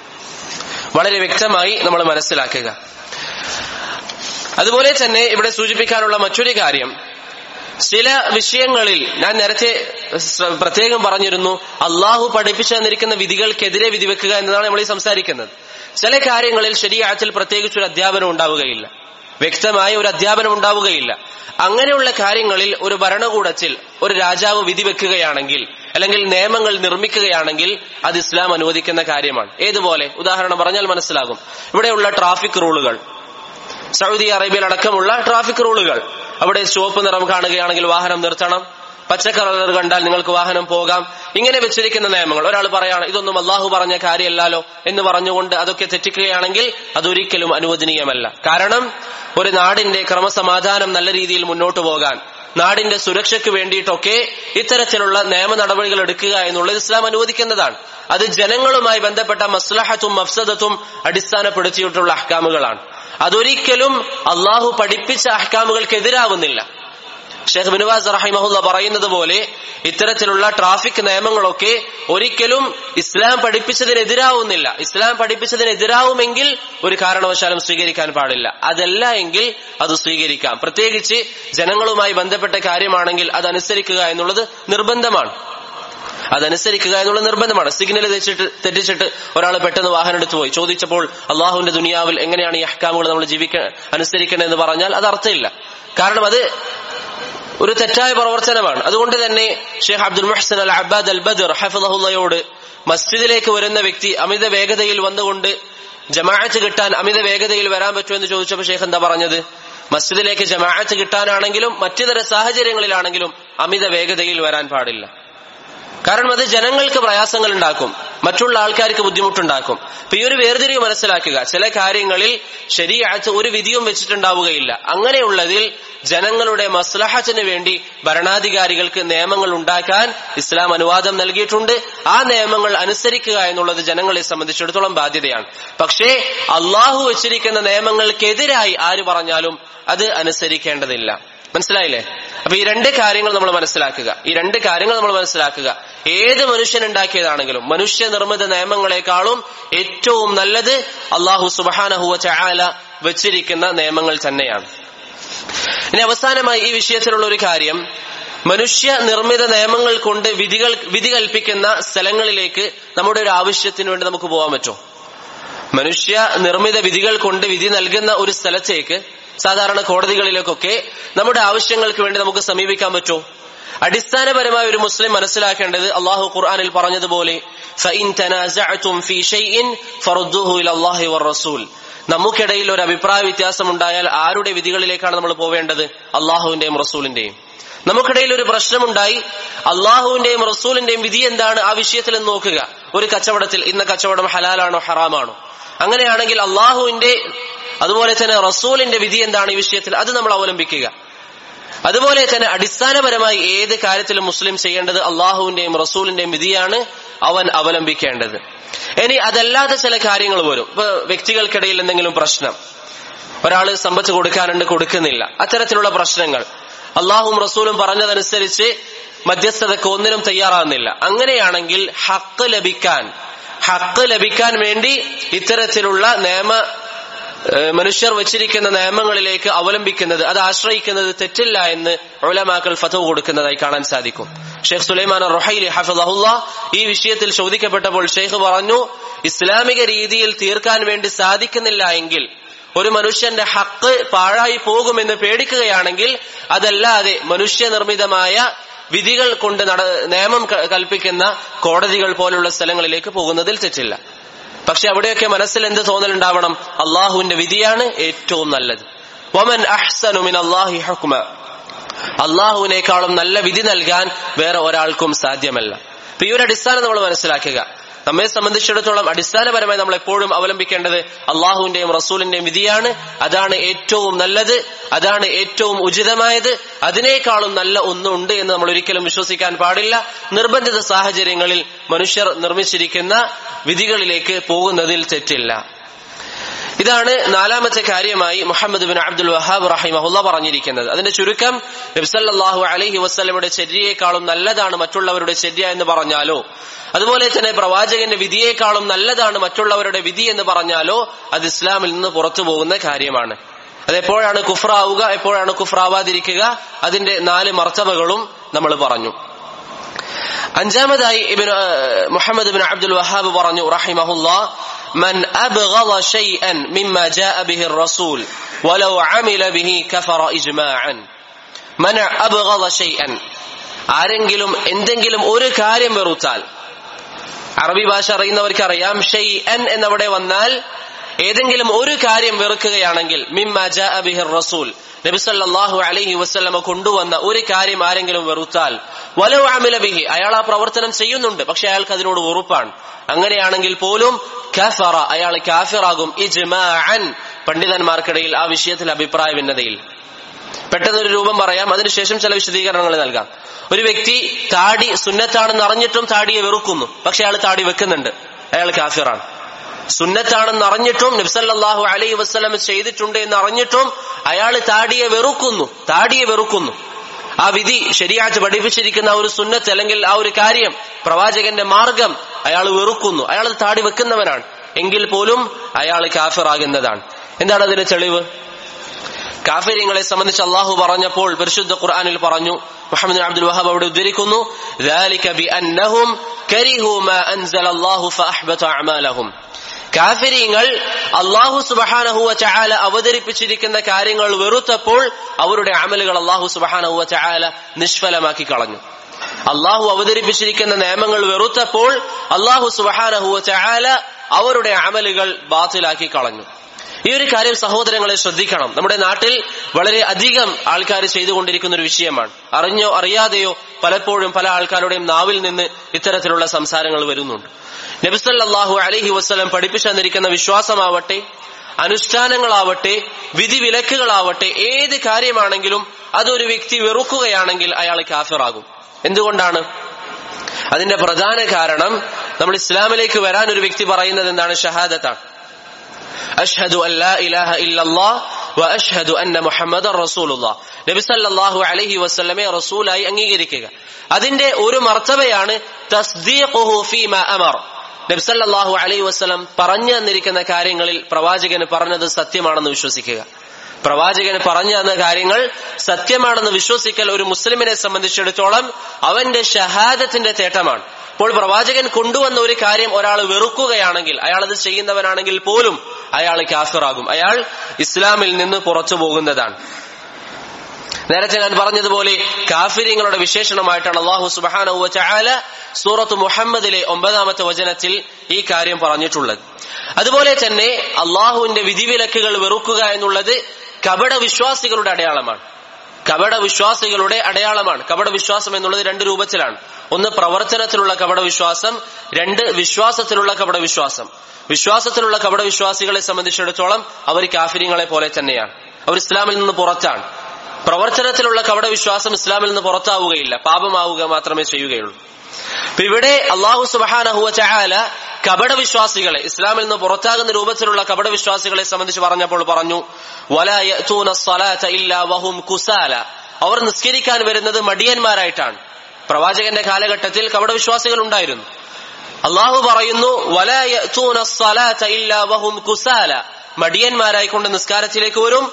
വളരെ വ്യക്തമായി നമ്മൾ മനസ്സിലാക്കുക അതുപോലെ തന്നെ ഇവിടെ സൂചിപ്പിക്കാനുള്ള മറ്റൊരു കാര്യം ചില വിഷയങ്ങളിൽ ഞാൻ നേരത്തെ പ്രത്യേകം പറഞ്ഞിരുന്നു അള്ളാഹു പഠിപ്പിച്ചു തന്നിരിക്കുന്ന വിധികൾക്കെതിരെ വിധിവെക്കുക എന്നതാണ് നമ്മൾ ഈ സംസാരിക്കുന്നത് ചില കാര്യങ്ങളിൽ ശരിയാത്തിൽ പ്രത്യേകിച്ച് ഒരു അധ്യാപനം ഉണ്ടാവുകയില്ല വ്യക്തമായ ഒരു അധ്യാപനം ഉണ്ടാവുകയില്ല അങ്ങനെയുള്ള കാര്യങ്ങളിൽ ഒരു ഭരണകൂടത്തിൽ ഒരു രാജാവ് വിധി വെക്കുകയാണെങ്കിൽ അല്ലെങ്കിൽ നിയമങ്ങൾ നിർമ്മിക്കുകയാണെങ്കിൽ അത് ഇസ്ലാം അനുവദിക്കുന്ന കാര്യമാണ് ഏതുപോലെ ഉദാഹരണം പറഞ്ഞാൽ മനസ്സിലാകും ഇവിടെയുള്ള ട്രാഫിക് റൂളുകൾ സൗദി അറേബ്യയിൽ അടക്കമുള്ള ട്രാഫിക് റൂളുകൾ അവിടെ ചുവപ്പ് നിറം കാണുകയാണെങ്കിൽ വാഹനം നിർത്തണം പച്ച കളർ കണ്ടാൽ നിങ്ങൾക്ക് വാഹനം പോകാം ഇങ്ങനെ വെച്ചിരിക്കുന്ന നിയമങ്ങൾ ഒരാൾ പറയാണ് ഇതൊന്നും അള്ളാഹു പറഞ്ഞ കാര്യമല്ലല്ലോ എന്ന് പറഞ്ഞുകൊണ്ട് അതൊക്കെ തെറ്റിക്കുകയാണെങ്കിൽ അതൊരിക്കലും അനുവദനീയമല്ല കാരണം ഒരു നാടിന്റെ ക്രമസമാധാനം നല്ല രീതിയിൽ മുന്നോട്ട് പോകാൻ നാടിന്റെ സുരക്ഷയ്ക്ക് വേണ്ടിയിട്ടൊക്കെ ഇത്തരത്തിലുള്ള നിയമ നടപടികൾ എടുക്കുക എന്നുള്ളത് ഇസ്ലാം അനുവദിക്കുന്നതാണ് അത് ജനങ്ങളുമായി ബന്ധപ്പെട്ട മസ്ലഹത്തും മഫ്സദത്തും അടിസ്ഥാനപ്പെടുത്തിയിട്ടുള്ള അഹ്കാമുകളാണ് അതൊരിക്കലും അള്ളാഹു പഠിപ്പിച്ച അഹ്കാമുകൾക്ക് എതിരാവുന്നില്ല ഷെയ്ഖ് ബിനുവാസ് റഹിമഹുല്ല പറയുന്നത് പോലെ ഇത്തരത്തിലുള്ള ട്രാഫിക് നിയമങ്ങളൊക്കെ ഒരിക്കലും ഇസ്ലാം പഠിപ്പിച്ചതിനെതിരാവുന്നില്ല ഇസ്ലാം പഠിപ്പിച്ചതിനെതിരാവുമെങ്കിൽ ഒരു കാരണവശാലും സ്വീകരിക്കാൻ പാടില്ല അതല്ല എങ്കിൽ അത് സ്വീകരിക്കാം പ്രത്യേകിച്ച് ജനങ്ങളുമായി ബന്ധപ്പെട്ട കാര്യമാണെങ്കിൽ അത് അനുസരിക്കുക എന്നുള്ളത് നിർബന്ധമാണ് അതനുസരിക്കുക എന്നുള്ള നിർബന്ധമാണ് സിഗ്നൽ തെറ്റിച്ചിട്ട് തെറ്റിച്ചിട്ട് ഒരാൾ പെട്ടെന്ന് വാഹനം എടുത്തു പോയി ചോദിച്ചപ്പോൾ അള്ളാഹുവിന്റെ ദുനിയാവിൽ എങ്ങനെയാണ് ഈ അഹ്കാമുകൾ നമ്മൾ ജീവിക്ക അനുസരിക്കേണ്ടതെന്ന് പറഞ്ഞാൽ അത് അർത്ഥമില്ല കാരണം അത് ഒരു തെറ്റായ പ്രവർത്തനമാണ് അതുകൊണ്ട് തന്നെ ഷെയ്ഖ് അബ്ദുൽ മുഹ്സൻ അൽ അബ്ബാദ് അൽ ബദർ ഹഫിദുള്ളയോട് മസ്ജിദിലേക്ക് വരുന്ന വ്യക്തി അമിത വേഗതയിൽ വന്നുകൊണ്ട് ജമാഅത്ത് കിട്ടാൻ അമിത വേഗതയിൽ വരാൻ പറ്റുമെന്ന് ചോദിച്ചപ്പോൾ ഷെയ്ഖ് എന്താ പറഞ്ഞത് മസ്ജിദിലേക്ക് ജമാഅത്ത് കിട്ടാനാണെങ്കിലും മറ്റു തര സാഹചര്യങ്ങളിലാണെങ്കിലും അമിത വേഗതയിൽ വരാൻ പാടില്ല കാരണം അത് ജനങ്ങൾക്ക് പ്രയാസങ്ങൾ ഉണ്ടാക്കും മറ്റുള്ള ആൾക്കാർക്ക് ബുദ്ധിമുട്ടുണ്ടാക്കും അപ്പൊ ഈ ഒരു വേർതിരിവ് മനസ്സിലാക്കുക ചില കാര്യങ്ങളിൽ ശരിയാഴ്ച ഒരു വിധിയും വെച്ചിട്ടുണ്ടാവുകയില്ല അങ്ങനെയുള്ളതിൽ ജനങ്ങളുടെ മസ്ലഹത്തിന് വേണ്ടി ഭരണാധികാരികൾക്ക് നിയമങ്ങൾ ഉണ്ടാക്കാൻ ഇസ്ലാം അനുവാദം നൽകിയിട്ടുണ്ട് ആ നിയമങ്ങൾ അനുസരിക്കുക എന്നുള്ളത് ജനങ്ങളെ സംബന്ധിച്ചിടത്തോളം ബാധ്യതയാണ് പക്ഷേ അള്ളാഹു വെച്ചിരിക്കുന്ന നിയമങ്ങൾക്കെതിരായി ആര് പറഞ്ഞാലും അത് അനുസരിക്കേണ്ടതില്ല മനസ്സിലായില്ലേ അപ്പൊ ഈ രണ്ട് കാര്യങ്ങൾ നമ്മൾ മനസ്സിലാക്കുക ഈ രണ്ട് കാര്യങ്ങൾ നമ്മൾ മനസ്സിലാക്കുക ഏത് മനുഷ്യൻ ഉണ്ടാക്കിയതാണെങ്കിലും മനുഷ്യ നിർമ്മിത നിയമങ്ങളെക്കാളും ഏറ്റവും നല്ലത് അള്ളാഹു സുബാനഹുവ ചായാല വെച്ചിരിക്കുന്ന നിയമങ്ങൾ തന്നെയാണ് ഇനി അവസാനമായി ഈ വിഷയത്തിലുള്ള ഒരു കാര്യം മനുഷ്യ നിർമ്മിത നിയമങ്ങൾ കൊണ്ട് വിധികൾ വിധി കൽപ്പിക്കുന്ന സ്ഥലങ്ങളിലേക്ക് നമ്മുടെ ഒരു ആവശ്യത്തിന് വേണ്ടി നമുക്ക് പോകാൻ പറ്റുമോ മനുഷ്യ നിർമ്മിത വിധികൾ കൊണ്ട് വിധി നൽകുന്ന ഒരു സ്ഥലത്തേക്ക് സാധാരണ കോടതികളിലേക്കൊക്കെ നമ്മുടെ ആവശ്യങ്ങൾക്ക് വേണ്ടി നമുക്ക് സമീപിക്കാൻ പറ്റുമോ അടിസ്ഥാനപരമായ ഒരു മുസ്ലിം മനസ്സിലാക്കേണ്ടത് അള്ളാഹു ഖുർആാനിൽ പറഞ്ഞതുപോലെ فَإِن تَنَازَعْتُمْ فِي شَيْءٍ فَرُدُّوهُ إِلَى اللَّهِ وَالرَّسُولِ നമുക്കിടയിൽ ഒരു അഭിപ്രായ വ്യത്യാസം ഉണ്ടായാൽ ആരുടെ വിധികളിലേക്കാണ് നമ്മൾ പോവേണ്ടത് അള്ളാഹുവിന്റെയും റസൂലിന്റെയും നമുക്കിടയിൽ ഒരു പ്രശ്നമുണ്ടായി അള്ളാഹുവിന്റെയും റസൂലിന്റെയും വിധി എന്താണ് ആ വിഷയത്തിൽ എന്ന് നോക്കുക ഒരു കച്ചവടത്തിൽ ഇന്ന കച്ചവടം ഹലാലാണോ ഹറാമാണോ അങ്ങനെയാണെങ്കിൽ അള്ളാഹുവിന്റെ അതുപോലെ തന്നെ റസൂലിന്റെ വിധി എന്താണ് ഈ വിഷയത്തിൽ അത് നമ്മൾ അവലംബിക്കുക അതുപോലെ തന്നെ അടിസ്ഥാനപരമായി ഏത് കാര്യത്തിലും മുസ്ലിം ചെയ്യേണ്ടത് അള്ളാഹുവിന്റെയും റസൂലിന്റെയും വിധിയാണ് അവൻ അവലംബിക്കേണ്ടത് ഇനി അതല്ലാത്ത ചില കാര്യങ്ങൾ വരും ഇപ്പൊ വ്യക്തികൾക്കിടയിൽ എന്തെങ്കിലും പ്രശ്നം ഒരാള് സമ്പത്ത് കൊടുക്കാനുണ്ട് കൊടുക്കുന്നില്ല അത്തരത്തിലുള്ള പ്രശ്നങ്ങൾ അള്ളാഹും റസൂലും പറഞ്ഞതനുസരിച്ച് മധ്യസ്ഥതക്ക് ഒന്നിനും തയ്യാറാകുന്നില്ല അങ്ങനെയാണെങ്കിൽ ഹക്ക് ലഭിക്കാൻ ഹക്ക് ലഭിക്കാൻ വേണ്ടി ഇത്തരത്തിലുള്ള നിയമ ഏഹ് മനുഷ്യർ വച്ചിരിക്കുന്ന നിയമങ്ങളിലേക്ക് അവലംബിക്കുന്നത് അത് ആശ്രയിക്കുന്നത് തെറ്റില്ല എന്ന് ഉലമാക്കൾ ഫതവ് കൊടുക്കുന്നതായി കാണാൻ സാധിക്കും ഷെയ്ഖ് സുലൈമാൻ റൊഹൈലി ഹഫദഹുല്ല ഈ വിഷയത്തിൽ ചോദിക്കപ്പെട്ടപ്പോൾ ഷെയ്ഖ് പറഞ്ഞു ഇസ്ലാമിക രീതിയിൽ തീർക്കാൻ വേണ്ടി സാധിക്കുന്നില്ല എങ്കിൽ ഒരു മനുഷ്യന്റെ ഹക്ക് പാഴായി പോകുമെന്ന് പേടിക്കുകയാണെങ്കിൽ അതല്ലാതെ മനുഷ്യനിർമ്മിതമായ വിധികൾ കൊണ്ട് നട നിയമം ക- കൽപ്പിക്കുന്ന കോടതികൾ പോലുള്ള സ്ഥലങ്ങളിലേക്ക് പോകുന്നതിൽ തെറ്റില്ല പക്ഷെ അവിടെയൊക്കെ മനസ്സിൽ എന്ത് തോന്നലുണ്ടാവണം അള്ളാഹുവിന്റെ വിധിയാണ് ഏറ്റവും നല്ലത് വമൻ അഹ്സനു മിൻ അല്ലാഹി ഹുക്മ അള്ളാഹുവിനേക്കാളും നല്ല വിധി നൽകാൻ വേറെ ഒരാൾക്കും സാധ്യമല്ല അപ്പൊ ഈ ഒരു അടിസ്ഥാനം നമ്മൾ മനസ്സിലാക്കുക നമ്മെ സംബന്ധിച്ചിടത്തോളം അടിസ്ഥാനപരമായി നമ്മൾ എപ്പോഴും അവലംബിക്കേണ്ടത് അള്ളാഹുവിന്റെയും റസൂലിന്റെയും വിധിയാണ് അതാണ് ഏറ്റവും നല്ലത് അതാണ് ഏറ്റവും ഉചിതമായത് അതിനേക്കാളും നല്ല ഒന്നുണ്ട് എന്ന് നമ്മൾ ഒരിക്കലും വിശ്വസിക്കാൻ പാടില്ല നിർബന്ധിത സാഹചര്യങ്ങളിൽ മനുഷ്യർ നിർമ്മിച്ചിരിക്കുന്ന വിധികളിലേക്ക് പോകുന്നതിൽ തെറ്റില്ല ഇതാണ് നാലാമത്തെ കാര്യമായി മുഹമ്മദ് ബിൻ അബ്ദുൽ വഹാബ് റഹിമഹുല്ല പറഞ്ഞിരിക്കുന്നത് അതിന്റെ ചുരുക്കം നബ്സല്ലാഹു അലഹി വസ്ലമയുടെ ചര്യയെക്കാളും നല്ലതാണ് മറ്റുള്ളവരുടെ ചര്യ എന്ന് പറഞ്ഞാലോ അതുപോലെ തന്നെ പ്രവാചകന്റെ വിധിയേക്കാളും നല്ലതാണ് മറ്റുള്ളവരുടെ വിധി എന്ന് പറഞ്ഞാലോ അത് ഇസ്ലാമിൽ നിന്ന് പുറത്തു പോകുന്ന കാര്യമാണ് അതെപ്പോഴാണ് കുഫ്രാവുക എപ്പോഴാണ് കുഫ്രാവാതിരിക്കുക അതിന്റെ നാല് മർത്തബകളും നമ്മൾ പറഞ്ഞു അഞ്ചാമതായി ഇബ്നു ഏഹ്, മുഹമ്മദ് ബിൻ അബ്ദുൽ വഹാബ് പറഞ്ഞു റഹിമഹുല്ലാ من أبغض شيئا مما جاء به الرسول ولو عمل به كفر إجماعا من أبغض شيئا ആരെങ്കിലും എന്തെങ്കിലും ഒരു കാര്യം വെറുത്താൽ അറബി ഭാഷ അറിയുന്നവർക്ക് അറിയാം ഷെയ്അൻ എന്നവിടെ വന്നാൽ ഏതെങ്കിലും ഒരു കാര്യം വെറുക്കുകയാണെങ്കിൽ മിമ്മ ജാഅ ബിഹിർ റസൂൽ നബി സല്ലല്ലാഹു അലൈഹി വസല്ലമ കൊണ്ടുവന്ന ഒരു കാര്യം ആരെങ്കിലും വെറുത്താൽ വലവ് അമില ബിഹി അയാൾ ആ പ്രവർത്തനം ചെയ്യുന്നുണ്ട് പക്ഷെ അയാൾക്ക് അതിനോട് വെറുപ്പാണ് അങ്ങനെയാണെങ്കിൽ പോലും കഫറ അയാൾ കാഫിറാകും ഇജ്മാഅൻ പണ്ഡിതന്മാർക്കിടയിൽ ആ വിഷയത്തിൽ അഭിപ്രായ ഭിന്നതയിൽ പെട്ടെന്ന് ഒരു രൂപം പറയാം അതിനുശേഷം ചില വിശദീകരണങ്ങൾ നൽകാം ഒരു വ്യക്തി താടി സുന്നത്താണെന്ന് അറിഞ്ഞിട്ടും താടിയെ വെറുക്കുന്നു പക്ഷെ അയാൾ താടി വെക്കുന്നുണ്ട് അയാൾ കാഫിറാണ് സുന്നത്താണെന്ന് അറിഞ്ഞിട്ടും നബ്സല്ലാഹു അലൈഹി വസ്ലം ചെയ്തിട്ടുണ്ട് എന്ന് അറിഞ്ഞിട്ടും അയാൾ താടിയെ വെറുക്കുന്നു താടിയെ വെറുക്കുന്നു ആ വിധി ശരിയാറ്റ് പഠിപ്പിച്ചിരിക്കുന്ന ആ ഒരു സുന്നത്ത് അല്ലെങ്കിൽ ആ ഒരു കാര്യം പ്രവാചകന്റെ മാർഗം അയാൾ വെറുക്കുന്നു അയാൾ താടി വെക്കുന്നവനാണ് എങ്കിൽ പോലും അയാൾ കാഫിറാകുന്നതാണ് എന്താണ് അതിന്റെ തെളിവ് കാഫര്യങ്ങളെ സംബന്ധിച്ച് അള്ളാഹു പറഞ്ഞപ്പോൾ പരിശുദ്ധ ഖുർആനിൽ പറഞ്ഞു മുഹമ്മദ് അബ്ദുൽ വഹാബ് അവിടെ ഉദ്ധരിക്കുന്നു ذلك بأنهم كرهوا ما أنزل الله فأحبط أعمالهم കാഫിരിങ്ങൾ അള്ളാഹു സുബഹാനഹുവ ചായാല അവതരിപ്പിച്ചിരിക്കുന്ന കാര്യങ്ങൾ വെറുത്തപ്പോൾ അവരുടെ അമലുകൾ അള്ളാഹു സുബഹാനഹുവ ചായാല നിഷ്ഫലമാക്കി കളഞ്ഞു അള്ളാഹു അവതരിപ്പിച്ചിരിക്കുന്ന നിയമങ്ങൾ വെറുത്തപ്പോൾ അള്ളാഹു സുബഹാനഹുവ ചായാല അവരുടെ അമലുകൾ ബാത്തിലാക്കി കളഞ്ഞു ഈ ഒരു കാര്യം സഹോദരങ്ങളെ ശ്രദ്ധിക്കണം നമ്മുടെ നാട്ടിൽ വളരെ അധികം ആൾക്കാർ ചെയ്തുകൊണ്ടിരിക്കുന്ന ഒരു വിഷയമാണ് അറിഞ്ഞോ അറിയാതെയോ പലപ്പോഴും പല ആൾക്കാരുടെയും നാവിൽ നിന്ന് ഇത്തരത്തിലുള്ള സംസാരങ്ങൾ വരുന്നുണ്ട് നബിസല്ലാഹു അലഹി വസ്ലം പഠിപ്പിച്ചു തന്നിരിക്കുന്ന വിശ്വാസമാവട്ടെ അനുഷ്ഠാനങ്ങളാവട്ടെ വിധിവിലക്കുകളാവട്ടെ ഏത് കാര്യമാണെങ്കിലും അതൊരു വ്യക്തി വെറുക്കുകയാണെങ്കിൽ അയാൾ കാഫിറാകും എന്തുകൊണ്ടാണ് അതിന്റെ പ്രധാന കാരണം നമ്മൾ ഇസ്ലാമിലേക്ക് വരാൻ ഒരു വ്യക്തി പറയുന്നത് എന്താണ് ഷഹാദത്താണ് അഷ്ഹദു അൻ ലാ ഇലാഹ ഇല്ലല്ലാഹ് വ അഷ്ഹദു അന്ന മുഹമ്മദൻ റസൂലുള്ളാഹ് നബി സല്ലല്ലാഹു അലൈഹി വസല്ലമയെ റസൂലായി അംഗീകരിക്കുക അതിന്റെ ഒരു മർത്തബയാണ് തസ്ദീഖുഹു ഫീമാ അമർ നബി സല്ലല്ലാഹു അലൈഹി വസല്ലം പറഞ്ഞു തന്നിരിക്കുന്ന കാര്യങ്ങളിൽ പ്രവാചകന് പറഞ്ഞത് സത്യമാണെന്ന് വിശ്വസിക്കുക പ്രവാചകന് പറഞ്ഞു തന്ന കാര്യങ്ങൾ സത്യമാണെന്ന് വിശ്വസിക്കൽ ഒരു മുസ്ലിമിനെ സംബന്ധിച്ചിടത്തോളം അവന്റെ ഷഹാദത്തിന്റെ തേട്ടമാണ് അപ്പോൾ പ്രവാചകൻ കൊണ്ടുവന്ന ഒരു കാര്യം ഒരാൾ വെറുക്കുകയാണെങ്കിൽ അയാൾ അത് ചെയ്യുന്നവനാണെങ്കിൽ പോലും അയാൾ കാഫിറാകും അയാൾ ഇസ്ലാമിൽ നിന്ന് പുറത്തു പോകുന്നതാണ് നേരത്തെ ഞാൻ പറഞ്ഞതുപോലെ കാഫിര്യങ്ങളുടെ വിശേഷണമായിട്ടാണ് അള്ളാഹു സുബാന ചാല സൂറത്ത് മുഹമ്മദിലെ ഒമ്പതാമത്തെ വചനത്തിൽ ഈ കാര്യം പറഞ്ഞിട്ടുള്ളത് അതുപോലെ തന്നെ അള്ളാഹുവിന്റെ വിധിവിലക്കുകൾ വെറുക്കുക എന്നുള്ളത് കപട വിശ്വാസികളുടെ അടയാളമാണ് കപട വിശ്വാസികളുടെ അടയാളമാണ് കപട വിശ്വാസം എന്നുള്ളത് രണ്ട് രൂപത്തിലാണ് ഒന്ന് പ്രവർത്തനത്തിലുള്ള കപട വിശ്വാസം രണ്ട് വിശ്വാസത്തിലുള്ള കപട വിശ്വാസം വിശ്വാസത്തിലുള്ള കപട വിശ്വാസികളെ സംബന്ധിച്ചിടത്തോളം അവർ കാഫിര്യങ്ങളെ പോലെ തന്നെയാണ് അവർ ഇസ്ലാമിൽ നിന്ന് പുറത്താണ് പ്രവർത്തനത്തിലുള്ള കപട വിശ്വാസം ഇസ്ലാമിൽ നിന്ന് പുറത്താവുകയില്ല പാപമാവുക മാത്രമേ ചെയ്യുകയുള്ളൂ അപ്പൊ ഇവിടെ അള്ളാഹു സുബാനഹുവ ചായാല കപട വിശ്വാസികളെ ഇസ്ലാമിൽ നിന്ന് പുറത്താകുന്ന രൂപത്തിലുള്ള കപട വിശ്വാസികളെ സംബന്ധിച്ച് പറഞ്ഞപ്പോൾ പറഞ്ഞു വഹും കുസാല അവർ നിസ്കരിക്കാൻ വരുന്നത് മടിയന്മാരായിട്ടാണ് പ്രവാചകന്റെ കാലഘട്ടത്തിൽ കപട വിശ്വാസികൾ ഉണ്ടായിരുന്നു അള്ളാഹു പറയുന്നു വഹും കുസാല മടിയന്മാരായിക്കൊണ്ട് നിസ്കാരത്തിലേക്ക് വരും